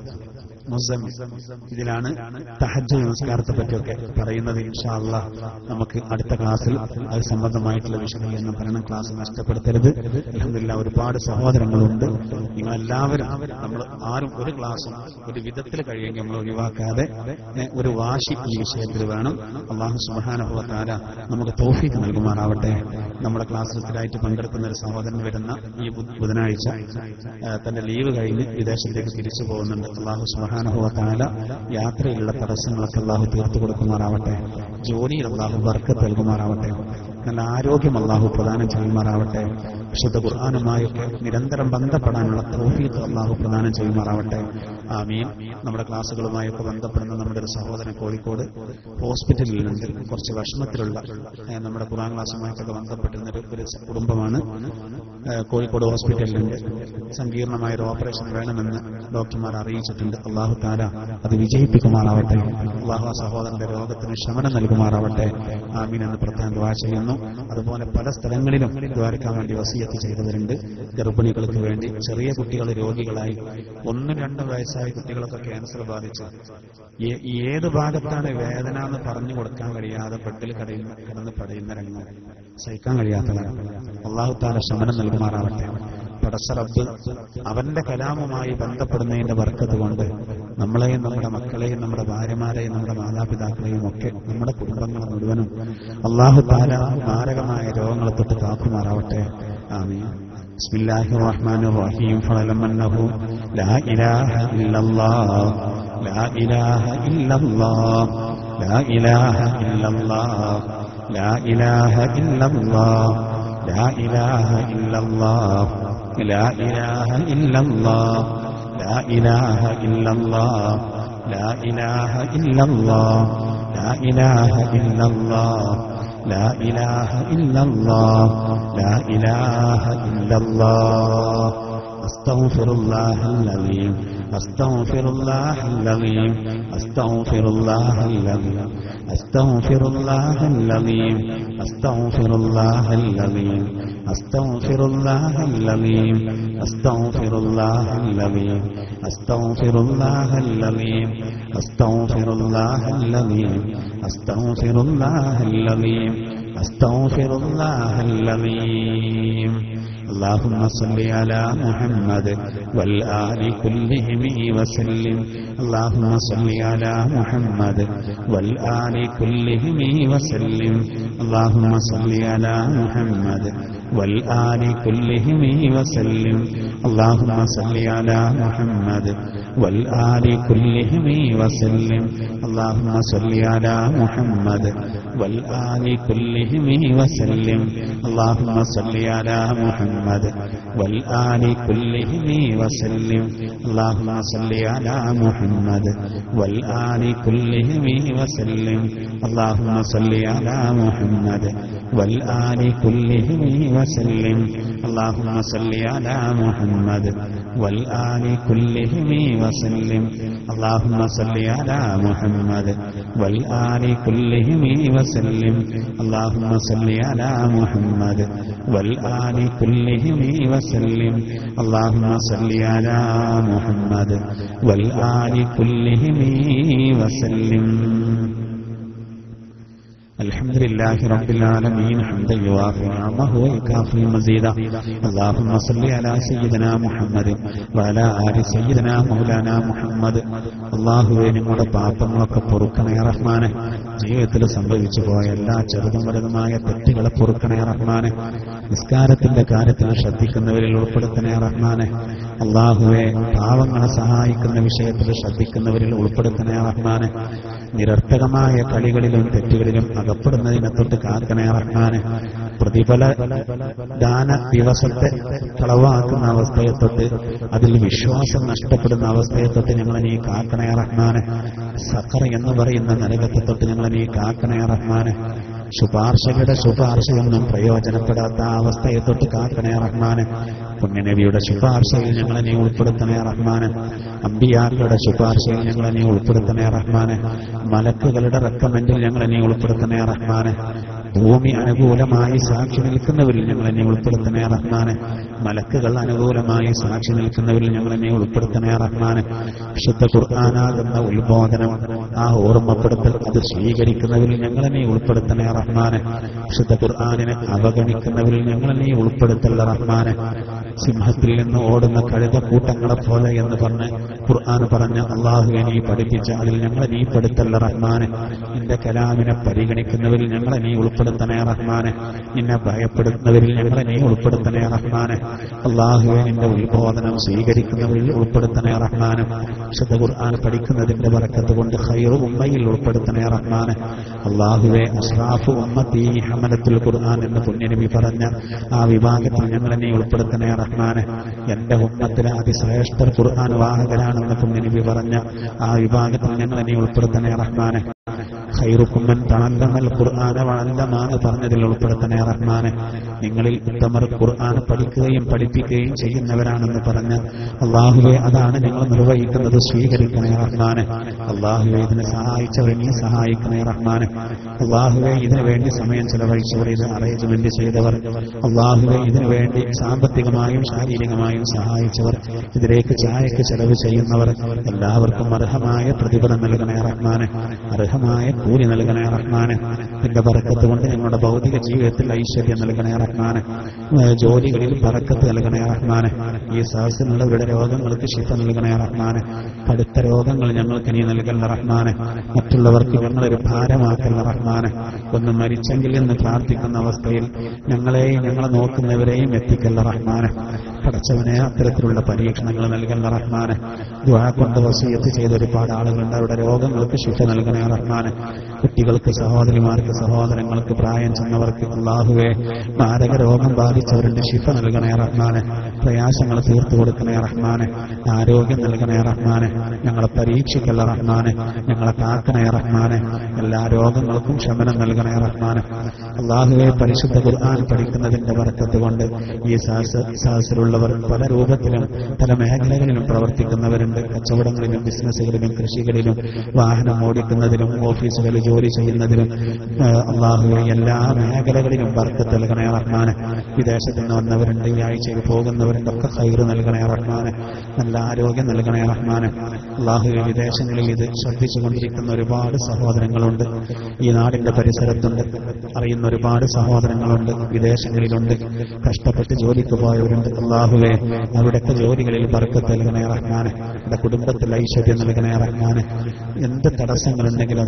മുസമ്മിൽ ഇതിലാണ് തഹജ് നമസ്കാരത്തെ പറ്റിയൊക്കെ പറയുന്നത് ഇൻഷാല്ല നമുക്ക് അടുത്ത ക്ലാസ്സിൽ അത് സംബന്ധമായിട്ടുള്ള വിശദീകരണം പറയണം ക്ലാസ് നഷ്ടപ്പെടുത്തരുത് അലഹമില്ല ഒരുപാട് സഹോദരങ്ങളുണ്ട് നിങ്ങളെല്ലാവരും നമ്മൾ ആരും ഒരു ക്ലാസ്സും ഒരു വിധത്തിൽ കഴിയുമെങ്കിൽ നമ്മൾ ഒഴിവാക്കാതെ ഏ, ഒരു വാശി ഈ വിഷയത്തിൽ വേണം അള്ളാഹു സുബാനുഭവത്താര നമുക്ക് തോഫീക്ക് നൽകുമാറാവട്ടെ നമ്മുടെ ക്ലാസ്സിൽ സ്ഥിരമായിട്ട് പങ്കെടുക്കുന്ന ഒരു സഹോദരൻ വരുന്ന ഈ ബു- ബുധനാഴ്ച ആ, തന്റെ ലീവ് കഴിഞ്ഞ് വിദേശത്തേക്ക് തിരിച്ചു പോകുന്നുണ്ട് അള്ളാഹു സുബാനുഭവത്താല യാത്രയിലുള്ള തടസ്സങ്ങളൊക്കെ അള്ളാഹു തീർത്തു കൊടുക്കുമാറാവട്ടെ ജോലിയിൽ അള്ളാഹു വർക്കത്ത് നൽകുമാറാവട്ടെ നല്ല ആരോഗ്യം അള്ളാഹു പ്രദാനം ചെയ്യുമാറാവട്ടെ വിശുദ്ധ ഖുർആാനുമായൊക്കെ നിരന്തരം ബന്ധപ്പെടാനുള്ള തോഫീത്ത് അള്ളാഹു പ്രദാനം ചെയ്യുമാറാവട്ടെ ആമീൻ നമ്മുടെ ക്ലാസ്സുകളുമായൊക്കെ ബന്ധപ്പെടുന്ന നമ്മുടെ ഒരു സഹോദരൻ കോഴിക്കോട് ഹോസ്പിറ്റലിലുണ്ട് കുറച്ച് വിഷമത്തിലുള്ള ഏഹ്, നമ്മുടെ ഖുർആൻ ക്ലാസ്സുമായിട്ടൊക്കെ ബന്ധപ്പെട്ടിരുന്ന ഒരു- ഒരു കുടുംബമാണ് ഏഹ്, കോഴിക്കോട് ഹോസ്പിറ്റലിലുണ്ട് സങ്കീർണമായ ഒരു ഓപ്പറേഷൻ വേണമെന്ന് ഡോക്ടർമാർ അറിയിച്ചിട്ടുണ്ട് അള്ളാഹു താല അത് വിജയിപ്പിക്കുമാറാവട്ടെ അള്ളാഹു ആ സഹോദരന്റെ രോഗത്തിന് ശമനം നൽകുമാറാവട്ടെ ആമീൻ എന്ന് പ്രത്യേകം ദ്വാ ചെയ്യുന്നു അതുപോലെ പല സ്ഥലങ്ങളിലും ദ്വാരക്കാൻ വേണ്ടി വസീയത്ത് ചെയ്തവരുണ്ട് ഗർഭിണികൾക്ക് വേണ്ടി ചെറിയ കുട്ടികൾ രോഗികളായി ഒന്നും രണ്ടും വയസ്സായ കുട്ടികളൊക്കെ ക്യാൻസർ ബാധിച്ചു ഏ- ഈ ഏത് ഭാഗത്താണ് വേദന എന്ന് പറഞ്ഞു കൊടുക്കാൻ കഴിയാതെ ബെഡിൽ കടയുന്ന കിടന്ന് പടയുന്ന രംഗം സഹിക്കാൻ കഴിയാത്തതാണ് അള്ളാഹു താല ശമനം നൽകുമാറാവട്ടെ പടസറബ് അവന്റെ കലാമുമായി ബന്ധപ്പെടുന്നതിന്റെ വർക്കത്ത് കൊണ്ട് നമ്മളെയും നമ്മുടെ മക്കളെയും നമ്മുടെ ഭാര്യമാരെയും നമ്മുടെ മാതാപിതാക്കളെയും ഒക്കെ നമ്മുടെ കുടുംബങ്ങളെ മുഴുവനും അള്ളാഹു താല മാരകമായ രോഗങ്ങളെ തൊട്ട് കാക്കുമാറാവട്ടെ ആമീൻ بسم الله الرحمن الرحيم فاعلم انه لا اله الا الله لا اله الا الله لا اله الا الله لا اله الا الله لا اله الا الله لا اله الا الله لا اله الا الله لا اله الا الله لا اله الا الله لا اله الا الله لا اله الا الله استغفر الله العظيم استغفر الله العظيم استغفر الله العظيم استغفر الله العظيم استغفر الله العظيم استغفر الله العظيم استغفر الله العظيم استغفر الله العظيم استغفر الله العظيم استغفر الله العظيم استغفر الله العظيم اللهم صل على محمد والآل كلهم وسلم اللهم صل على محمد والآل كلهم وسلم اللهم صل على محمد والآل كلهم وسلم اللهم صل على محمد والآل كلهم وسلم اللهم صل على محمد والآل كلهم وسلم اللهم صل على محمد والآل كلهم وسلم اللهم صل على محمد والآل كلهم وسلم اللهم صل على محمد والآل كلهم وسلم اللهم صل على محمد والآل كلهم وسلم اللهم صل على محمد والآل كلهم وسلم اللهم صل على محمد والآل كلهم وسلم اللهم صل على محمد والآل كلهم وسلم الحمد لله رب العالمين حمدا يوافي نعمه ويكافي مزيدا اللهم صل على سيدنا محمد وعلى آل سيدنا مولانا മുഹമ്മദ് അള്ളാഹുവെ നിങ്ങളുടെ പാപങ്ങളൊക്കെ പൊറുക്കണേ റഹ്മാനെ ജീവിതത്തിൽ സംഭവിച്ചു പോയ എല്ലാ ചെറുതും വലുതുമായ തെറ്റുകളെ പൊറുക്കണേ റഹ്മാനെ നിസ്കാരത്തിന്റെ കാര്യത്തിൽ ശ്രദ്ധിക്കുന്നവരിൽ ഉൾപ്പെടുത്തണേ റഹ്മാനെ അള്ളാഹുവെ പാവങ്ങളെ സഹായിക്കുന്ന വിഷയത്തിൽ ശ്രദ്ധിക്കുന്നവരിൽ ഉൾപ്പെടുത്തണേ റഹ്മാനെ നിരർത്ഥകമായ കളികളിലും തെറ്റുകളിലും അകപ്പെടുന്നതിനെ തൊട്ട് കാക്കണേ റഹ്മാനെ പ്രതിഫല ദാന ദിവസത്തെ കളവാക്കുന്ന അവസ്ഥയെ തൊട്ട് അതിൽ വിശ്വാസം നഷ്ടപ്പെടുന്ന അവസ്ഥയെ തൊട്ട് ഞങ്ങളെ നീ കാക്കണേ റഹ്മാനെ സക്കർ എന്ന് പറയുന്ന നരകത്തെ തൊട്ട് ഞങ്ങളെ നീ കാക്കണേ റഹ്മാനെ ശുപാർശകളുടെ ശുപാർശയൊന്നും പ്രയോജനപ്പെടാത്ത അവസ്ഥയെ തൊട്ട് കാക്കണേ റഹ്മാന് പുണ്യനബിയുടെ ശുപാർശയിൽ ഞങ്ങളെ നീ ഉൾപ്പെടുത്തണേ റഹ്മാന് അമ്പിയാക്കളുടെ ശുപാർശയിൽ ഞങ്ങളെ നീ ഉൾപ്പെടുത്തണേ റഹ്മാന് മലക്കുകളുടെ റെക്കമെൻഡിൽ ഞങ്ങളെ നീ ഉൾപ്പെടുത്തണേ റഹ്മാന് ഭൂമി അനുകൂലമായി സാക്ഷി നിൽക്കുന്നവരിൽ ഞങ്ങളെ നീ ഉൾപ്പെടുത്തണേ റഹ്മാന് മലക്കുകൾ അനുകൂലമായി സാക്ഷി നിൽക്കുന്നവരിൽ ഞങ്ങളെ നീ ഉൾപ്പെടുത്തണേ റഹ്മാന് വിശുദ്ധ ഖുർആാനാകുന്ന ഉത്ബോധനം ആ ഓർമ്മപ്പെടുത്തൽ അത് സ്വീകരിക്കുന്നവരിൽ ഞങ്ങളെ നീ ഉൾപ്പെടുത്തണേ റഹ്മാന് വിശുദ്ധ ഖുർആാനിനെ അവഗണിക്കുന്നവരിൽ ഞങ്ങളെ നീ ഉൾപ്പെടുത്തല്ല റഹ്മാന് സിംഹത്തിൽ നിന്ന് ഓടുന്ന കഴുത കൂട്ടങ്ങളെ പോലെ എന്ന് പറഞ്ഞ് ഖുർആൻ പറഞ്ഞ അള്ളാഹുവെ നീ പഠിപ്പിച്ച അതിൽ ഞങ്ങളെ നീ പെടുത്തല്ല റഹ്മാന് നിന്റെ കലാമിനെ പരിഗണിക്കുന്നവരിൽ ഞങ്ങളെ നീ ഉൾപ്പെടുത്തണേ റഹ്മാന് നിന്നെ ഭയപ്പെടുത്തുന്നവരിൽ ഞങ്ങളെ നീ ഉൾപ്പെടുത്തണേ റഹ്മാന് അള്ളാഹുവെ നിന്റെ ഉത്ബോധനം സ്വീകരിക്കുന്നവരിൽ ഉൾപ്പെടുത്തണേ റഹ്മാന് വിശുദ്ധ ഖുർആൻ പഠിക്കുന്നതിന്റെ വറക്കത്ത് കൊണ്ട് ഖൈറു ഉമ്മയിൽ ഉൾപ്പെടുത്തണേ റഹ്മാന് അള്ളാഹുവെ അഷ്റാഫു ഉമ്മത്തി ഹമലത്തുൽ ഖുർആൻ എന്ന് പുണ്യനബി പറഞ്ഞ ആ വിഭാഗത്തിൽ ഞങ്ങളെ നീ ഉൾപ്പെടുത്തണേ റഹ്മാന് എന്റെ ഉമ്മത്തിലെ അതിശ്രേഷ്ഠർ ഖുർആൻ വാഹകരാണെന്ന് പുണ്യനബി പറഞ്ഞ ആ വിഭാഗത്തിൽ ഞങ്ങളെ നീ ഉൾപ്പെടുത്തണേ റഹ്മാന് ഖൈറുക്കുമ്മൻ തഅല്ലമൽ ഖുർആന വഅല്ലമാന്ന് പറഞ്ഞതിൽ ഉൾപ്പെടുത്തണേ റഹ്മാനെ നിങ്ങളിൽ ഉത്തമർ ഖുർആൻ പഠിക്കുകയും പഠിപ്പിക്കുകയും ചെയ്യുന്നവരാണെന്ന് പറഞ്ഞ് അള്ളാഹുവെ അതാണ് നിങ്ങൾ നിർവഹിക്കുന്നത് സ്വീകരിക്കണേ റഹ്മാനെ അള്ളാഹുവെ ഇതിനെ സഹായിച്ചവരെ നീ സഹായിക്കണേ റഹ്മാനെ അള്ളാഹുവെ ഇതിനു വേണ്ടി സമയം ചെലവഴിച്ചവർ ഇത് അറേഞ്ച്മെന്റ് ചെയ്തവർ അള്ളാഹുവെ ഇതിനു വേണ്ടി സാമ്പത്തികമായും ശാരീരികമായും സഹായിച്ചവർ ഇതിലേക്ക് ചായക്ക് ചെലവ് ചെയ്യുന്നവർ എല്ലാവർക്കും അർഹമായ പ്രതിഫലം നൽകണേ റഹ്മാനെ അർഹമായ കൂലി നൽകണേ റഹ്മാന് നിന്റെ പറക്കത്ത് കൊണ്ട് ഞങ്ങളുടെ ഭൗതിക ജീവിതത്തിൽ ഐശ്വര്യം നൽകണേ റഹ്മാന് ഏഹ് ജോലികളിൽ പറക്കത്ത് നൽകണേ റഹ്മാന് ഈ സഹസിനുള്ളവരുടെ രോഗങ്ങൾക്ക് ശിഫ നൽകണേ റഹ്മാന് കടുത്ത രോഗങ്ങൾ ഞങ്ങൾക്ക് നീ നൽകല്ല റഹ്മാന് മറ്റുള്ളവർക്ക് ഞങ്ങളൊരു ഭാരമാക്കല്ല റഹ്മാന് ഒന്ന് മരിച്ചെങ്കിൽ എന്ന് പ്രാർത്ഥിക്കുന്ന അവസ്ഥയിൽ ഞങ്ങളെയും ഞങ്ങളെ നോക്കുന്നവരെയും എത്തിക്കല്ല റഹ്മാന് പടച്ചവനെ അത്തരത്തിലുള്ള പരീക്ഷണങ്ങൾ നൽകല്ല റഹ്മാന് ദ്വാ കൊണ്ട് വസീയത്ത് ചെയ്ത ഒരുപാട് ആളുകളുണ്ട് അവരുടെ രോഗങ്ങൾക്ക് ശിക്ഷ നൽകണേ റഹ്മാന് കുട്ടികൾക്ക് സഹോദരിമാർക്ക് സഹോദരങ്ങൾക്ക് പ്രായം ചെന്നവർക്ക് അള്ളാഹുവെ മാരക രോഗം ബാധിച്ചവരുടെ ശിഫ നൽകണേ റഹ്മാന് പ്രയാസങ്ങൾ തീർത്തു കൊടുക്കണേ റഹ്മാന് ആരോഗ്യം നൽകണേ റഹ്മാന് ഞങ്ങളെ പരീക്ഷിക്കല്ല റഹ്മാന് ഞങ്ങളെ കാക്കണേ റഹ്മാന് എല്ലാ രോഗങ്ങൾക്കും ശമനം നൽകണേ റഹ്മാന് അള്ളാഹുവെ പരിശുദ്ധ ഖുർആൻ പഠിക്കുന്നതിന്റെ വർക്കത്ത് കൊണ്ട് ഈ സഹസ- സഹസിലുള്ളവർ പല രൂപത്തിലും പല മേഖലകളിലും പ്രവർത്തിക്കുന്നവരുണ്ട് കച്ചവടങ്ങളിലും ബിസിനസ്സുകളിലും കൃഷികളിലും വാഹനം ഓടിക്കുന്നതിലും ഓഫീസുകളിൽ ജോലി ചെയ്യുന്നതിലും ആ, അള്ളാഹുവെ എല്ലാ മേഖലകളിലും ബർക്കത്ത് നൽകണേ റഹ്മാന് വിദേശത്ത് നിന്ന് വന്നവരുണ്ട് ഈ ആഴ്ചയിൽ പോകുന്നവരുണ്ട് ഒക്കെ ഹൈറ് നൽകണേ റഹ്മാന് നല്ല ആരോഗ്യം നൽകണേ റഹ്മാന് അള്ളാഹുവെ വിദേശങ്ങളിൽ ഇത് ശ്രദ്ധിച്ചുകൊണ്ടിരിക്കുന്ന ഒരുപാട് സഹോദരങ്ങളുണ്ട് ഈ നാടിന്റെ പരിസരത്തുണ്ട് അറിയുന്ന ഒരുപാട് സഹോദരങ്ങളുണ്ട് വിദേശങ്ങളിലുണ്ട് കഷ്ടപ്പെട്ട് ജോലിക്ക് പോയവരുണ്ട് അള്ളാഹുവെ അവിടുത്തെ ജോലികളിൽ ബർക്കത്ത് നൽകണേ റഹ്മാന് നമ്മുടെ കുടുംബത്തിൽ ഐശ്വര്യം നൽകണേ റഹ്മാന് എന്ത് തടസ്സങ്ങളുണ്ടെങ്കിലും അത് നീക്കി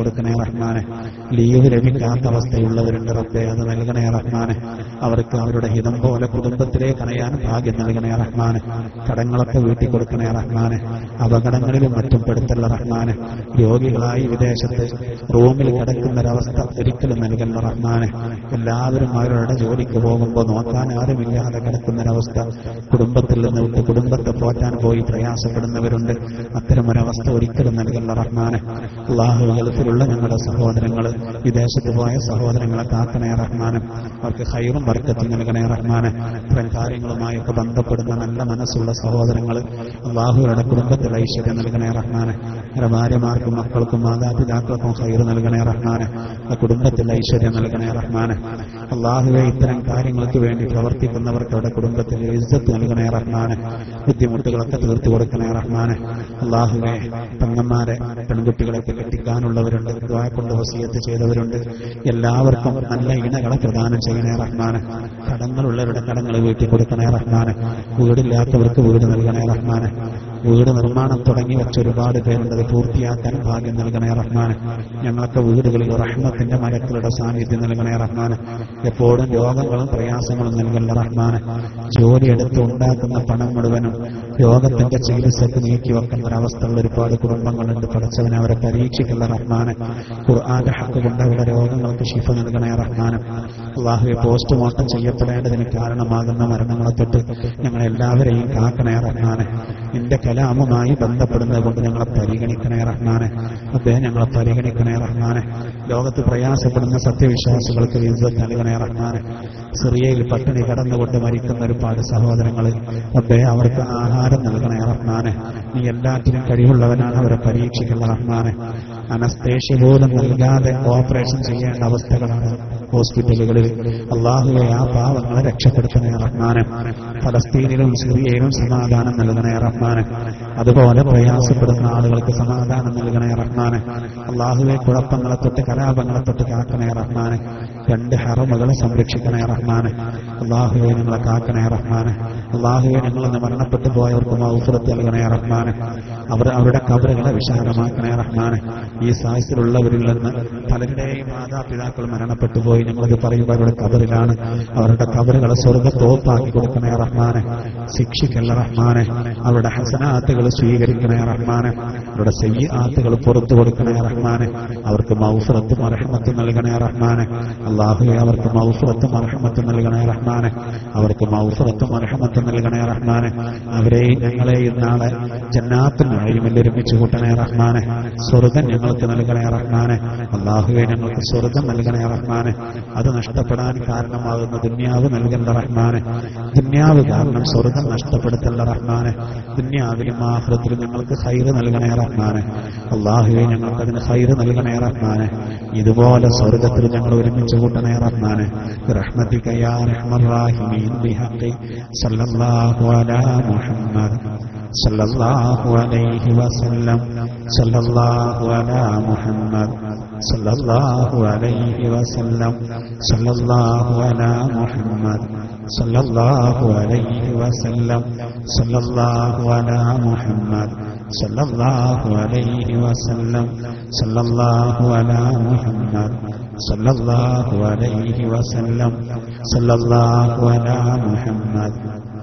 കൊടുക്കണേ റഹ്മാനെ ലീവ് ലഭിക്കാത്ത അവസ്ഥയുള്ളവരുണ്ട് റബ്ബെ അത് നൽകണേ റഹ്മാനെ അവർക്ക് അവരുടെ ഹിതം പോലെ കുടുംബത്തിലേക്ക് അണയാൻ ഭാഗ്യം നൽകണേ റഹ്മാനെ കടങ്ങളൊക്കെ വീട്ടിൽ കൊടുക്കണേ റഹ്മാനെ അപകടങ്ങളിലും മറ്റും പെടുത്തല്ല റഹ്മാനെ രോഗികളായി വിദേശത്ത് റൂമിൽ കിടക്കുന്നൊരവസ്ഥ ഒരിക്കലും നൽകല്ല റഹ്മാനെ എല്ലാവരും അവരുടെ ജോലിക്ക് പോകുമ്പോൾ നോക്കാൻ ആരുമില്ലാതെ കിടക്കുന്നൊരവസ്ഥ കുടുംബത്തിൽ നിന്ന് വിട്ട് കുടുംബത്തെ പോറ്റാൻ പോയി പ്രയാസപ്പെടുന്നവരുണ്ട് അത്തരമൊരവസ്ഥ ഒരിക്കലും നൽകല്ല റഹ്മാനെ അള്ളാഹു ഗൾഫിലുള്ള ഞങ്ങളുടെ സഹോദരങ്ങൾ വിദേശത്ത് പോയ സഹോദരങ്ങളെ കാക്കണേ റഹ്മാനെ അവർക്ക് ഹൈറും വർക്കത്തും നൽകണേ റഹ്മാനെ ഇത്തരം കാര്യങ്ങളുമായൊക്കെ ബന്ധപ്പെടുന്ന നല്ല മനസ്സുള്ള സഹോദരങ്ങൾ അള്ളാഹുവരുടെ കുടുംബത്തിൽ ഐശ്വര്യം നൽകണേ റഹ്മാനെ അവരുടെ ഭാര്യമാർക്കും മക്കൾക്കും മാതാപിതാക്കൾക്കും ഹൈർ നൽകണേ റഹ്മാനെ ആ കുടുംബത്തിൽ ഐശ്വര്യം നൽകണേ റഹ്മാനെ അള്ളാഹുവെ ഇത്തരം കാര്യങ്ങൾക്ക് വേണ്ടി പ്രവർത്തിക്കുന്നവർക്ക് അവരുടെ കുടുംബത്തിൽ ഇജ്ജത്ത് നൽകണേ റഹ്മാനെ ബുദ്ധിമുട്ടുകളൊക്കെ തീർത്തു കൊടുക്കണേ റഹ്മാനെ അള്ളാഹുവെ പെങ്ങന്മാരെ പെൺകുട്ടികളൊക്കെ കെട്ടിക്കാനുള്ളവരുണ്ട് ദ്വാ കൊണ്ട് വസീയത്ത് ചെയ്തവരുണ്ട് എല്ലാവർക്കും നല്ല ഇണകളെ പ്രദാനം ചെയ്യണേ റഹ്മാനെ കടങ്ങളുള്ളവരുടെ കടങ്ങൾ വീട്ടിൽ കൊടുക്കണേ റഹ്മാനെ വീടില്ലാത്തവർക്ക് വീട് നൽകണേ റഹ്മാനെ വീട് നിർമ്മാണം തുടങ്ങി വെച്ച ഒരുപാട് പേരുണ്ട് അത് പൂർത്തിയാക്കാൻ ഭാഗ്യം നൽകണേ റഹ്മാനെ ഞങ്ങളൊക്കെ വീടുകളിൽ റഹ്മത്തിന്റെ മലക്കളുടെ സാന്നിധ്യം നൽകണേ റഹ്മാനെ എപ്പോഴും രോഗങ്ങളും പ്രയാസങ്ങളും നൽകല്ല റഹ്മാനെ ജോലിയെടുത്ത് ഉണ്ടാക്കുന്ന പണം മുഴുവനും രോഗത്തിന്റെ ചികിത്സക്ക് നീക്കി വെക്കുന്ന ഒരവസ്ഥയുള്ള ഒരുപാട് കുടുംബങ്ങളുണ്ട് പഠിച്ചവനെ അവരെ പരീക്ഷിക്കുന്ന റഹ്മാനെ ഖുർആന്റെ ഹക്ക് കൊണ്ട് അവരുടെ രോഗങ്ങൾക്ക് ശിഫ നൽകണേ റഹ്മാനെ അള്ളാഹുവെ പോസ്റ്റ്മോർട്ടം ചെയ്യപ്പെടേണ്ടതിന് കാരണമാകുന്ന മരണങ്ങളെ തൊട്ട് ഞങ്ങളെല്ലാവരെയും കാക്കണേ റഹ്മാനെ നിന്റെ കലാമുമായി ബന്ധപ്പെടുന്നത് കൊണ്ട് ഞങ്ങളെ പരിഗണിക്കണേ റഹ്മാനെ അദ്ദേഹം ഞങ്ങളെ പരിഗണിക്കണേ റഹ്മാനെ ലോകത്ത് പ്രയാസപ്പെടുന്ന സത്യവിശ്വാസികൾക്ക് ഇജ്ജത്ത് നൽകണേ റഹ്മാനെ സിറിയയിൽ പട്ടിണി കടന്നുകൊണ്ട് മരിക്കുന്ന ഒരുപാട് സഹോദരങ്ങൾ അദ്ദേഹം അവർക്ക് ആഹാരം നൽകണേ റഹ്മാനെ നീ എല്ലാറ്റിനും കഴിവുള്ളവനാണ് അവരെ പരീക്ഷിക്കുന്ന റഹ്മാനെ അനസ്തേഷ്യ പോലും നൽകാതെ ഓപ്പറേഷൻ ചെയ്യേണ്ട അവസ്ഥകളാണ് ഹോസ്പിറ്റലുകളിൽ അള്ളാഹുവെ ആ പാവങ്ങളെ രക്ഷപ്പെടുത്തണേ റഹ്മാനെ ഫലസ്തീനിലും സിറിയയിലും സമാധാനം നൽകണേ റഹ്മാനെ അതുപോലെ പ്രയാസപ്പെടുന്ന ആളുകൾക്ക് സമാധാനം നൽകണേ റഹ്മാനെ അള്ളാഹുവെ കുഴപ്പങ്ങളെ തൊട്ട് കലാപങ്ങളെ തൊട്ട് കാക്കണേ റഹ്മാനെ രണ്ട് ഹറമുകളെ സംരക്ഷിക്കണേ റഹ്മാനെ അള്ളാഹുവെ ഞങ്ങളെ കാക്കണേ റഹ്മാനെ അള്ളാഹുവെ ഞങ്ങളെന്ന് മരണപ്പെട്ടു പോയവർക്ക് മൗഫുറത്ത് നൽകണേ റഹ്മാനെ അവർ അവരുടെ കബറുകളെ വിശാലമാക്കണേ റഹ്മാനെ ഈ സാഹസിലുള്ളവരിൽ നിന്ന് പലരുടെയും മാതാപിതാക്കൾ മരണപ്പെട്ടു പോയി ഞങ്ങളത് പറയുമ്പോൾ അവരുടെ കബറിലാണ് അവരുടെ കബറുകളെ സ്വർഗത്തോപ്പാക്കി കൊടുക്കണേ റഹ്മാനെ ശിക്ഷിക്കല്ല റഹ്മാനെ അവരുടെ ഹസനാത്തുകൾ സ്വീകരിക്കണേ റഹ്മാനെ അവരുടെ സയ്യാത്തുകൾ പുറത്തു കൊടുക്കണേ റഹ്മാനെ അവർക്ക് മൗഫറത്തും അർഹമത്തും നൽകണേ റഹ്മാനെ അള്ളാഹുവെ അവർക്ക് മൗഫറത്തും അർഹമത്തും നൽകണേ റഹ്മാനെ അവർക്ക് മൗഫറത്തും അർഹമത്തും നൽകണേ റഹ്മാനെ അവരെയും ഞങ്ങളെയും നാളെ ജന്നാത്തും നഴയുമിൽ ഒരുമിച്ച് കൂട്ടണേ റഹ്മാനെ സ്വർഗം ഞങ്ങൾക്ക് നൽകണേ റഹ്മാനെ അള്ളാഹുവെ ഞങ്ങൾക്ക് സ്വർഗം നൽകണേ റഹ്മാനെ അത് നഷ്ടപ്പെടാൻ കാരണമാകുന്ന ദുന്യാവ് നൽകേണ്ട റഹ്മാനെ ദുന്യാവ് കാരണം സ്വർഗം നഷ്ടപ്പെടുത്തല്ല റഹ്മാനെ ദുന്യാവിലും ആഹ്റത്തിലും ഞങ്ങൾക്ക് ഹൈറ് നൽകണേ റഹ്മാനെ അള്ളാഹുവെ ഞങ്ങൾക്ക് അതിന് ഹൈറ് നൽകണേ റഹ്മാനെ ഇതുപോലെ സ്വർഗത്തിൽ ഞങ്ങൾ ഒരുമിച്ച് കൂട്ടണേ റഹ്മാനെ റഹ്മത്തിക യാ റഹ്മർ റാഹിമീൻ ബിഹഖി സല്ലല്ലാഹു അലാ മുഹമ്മദ് സല്ലല്ലാഹു അലൈഹി വസല്ലം സല്ലല്ലാഹു അലാ മുഹമ്മദ് സല്ലല്ലാഹു അലൈഹി വസല്ലം സല്ലല്ലാഹു അലാ മുഹമ്മദ് സല്ലല്ലാഹു അലൈഹി വസല്ലം സല്ലല്ലാഹു അലാ മുഹമ്മദ് സല്ലല്ലാഹു അലൈഹി വസല്ലം സല്ലല്ലാഹു അലാ മുഹമ്മദ് സല്ലല്ലാഹു അലൈഹി വസല്ലം സല്ലല്ലാഹു അലാ മുഹമ്മദ്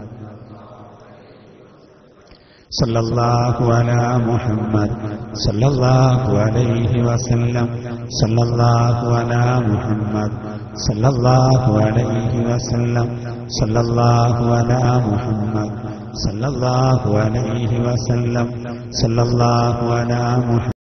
صلى الله على محمد صلى الله عليه وسلم صلى الله على محمد صلى الله عليه وسلم صلى الله على محمد صلى الله عليه وسلم صلى الله على محمد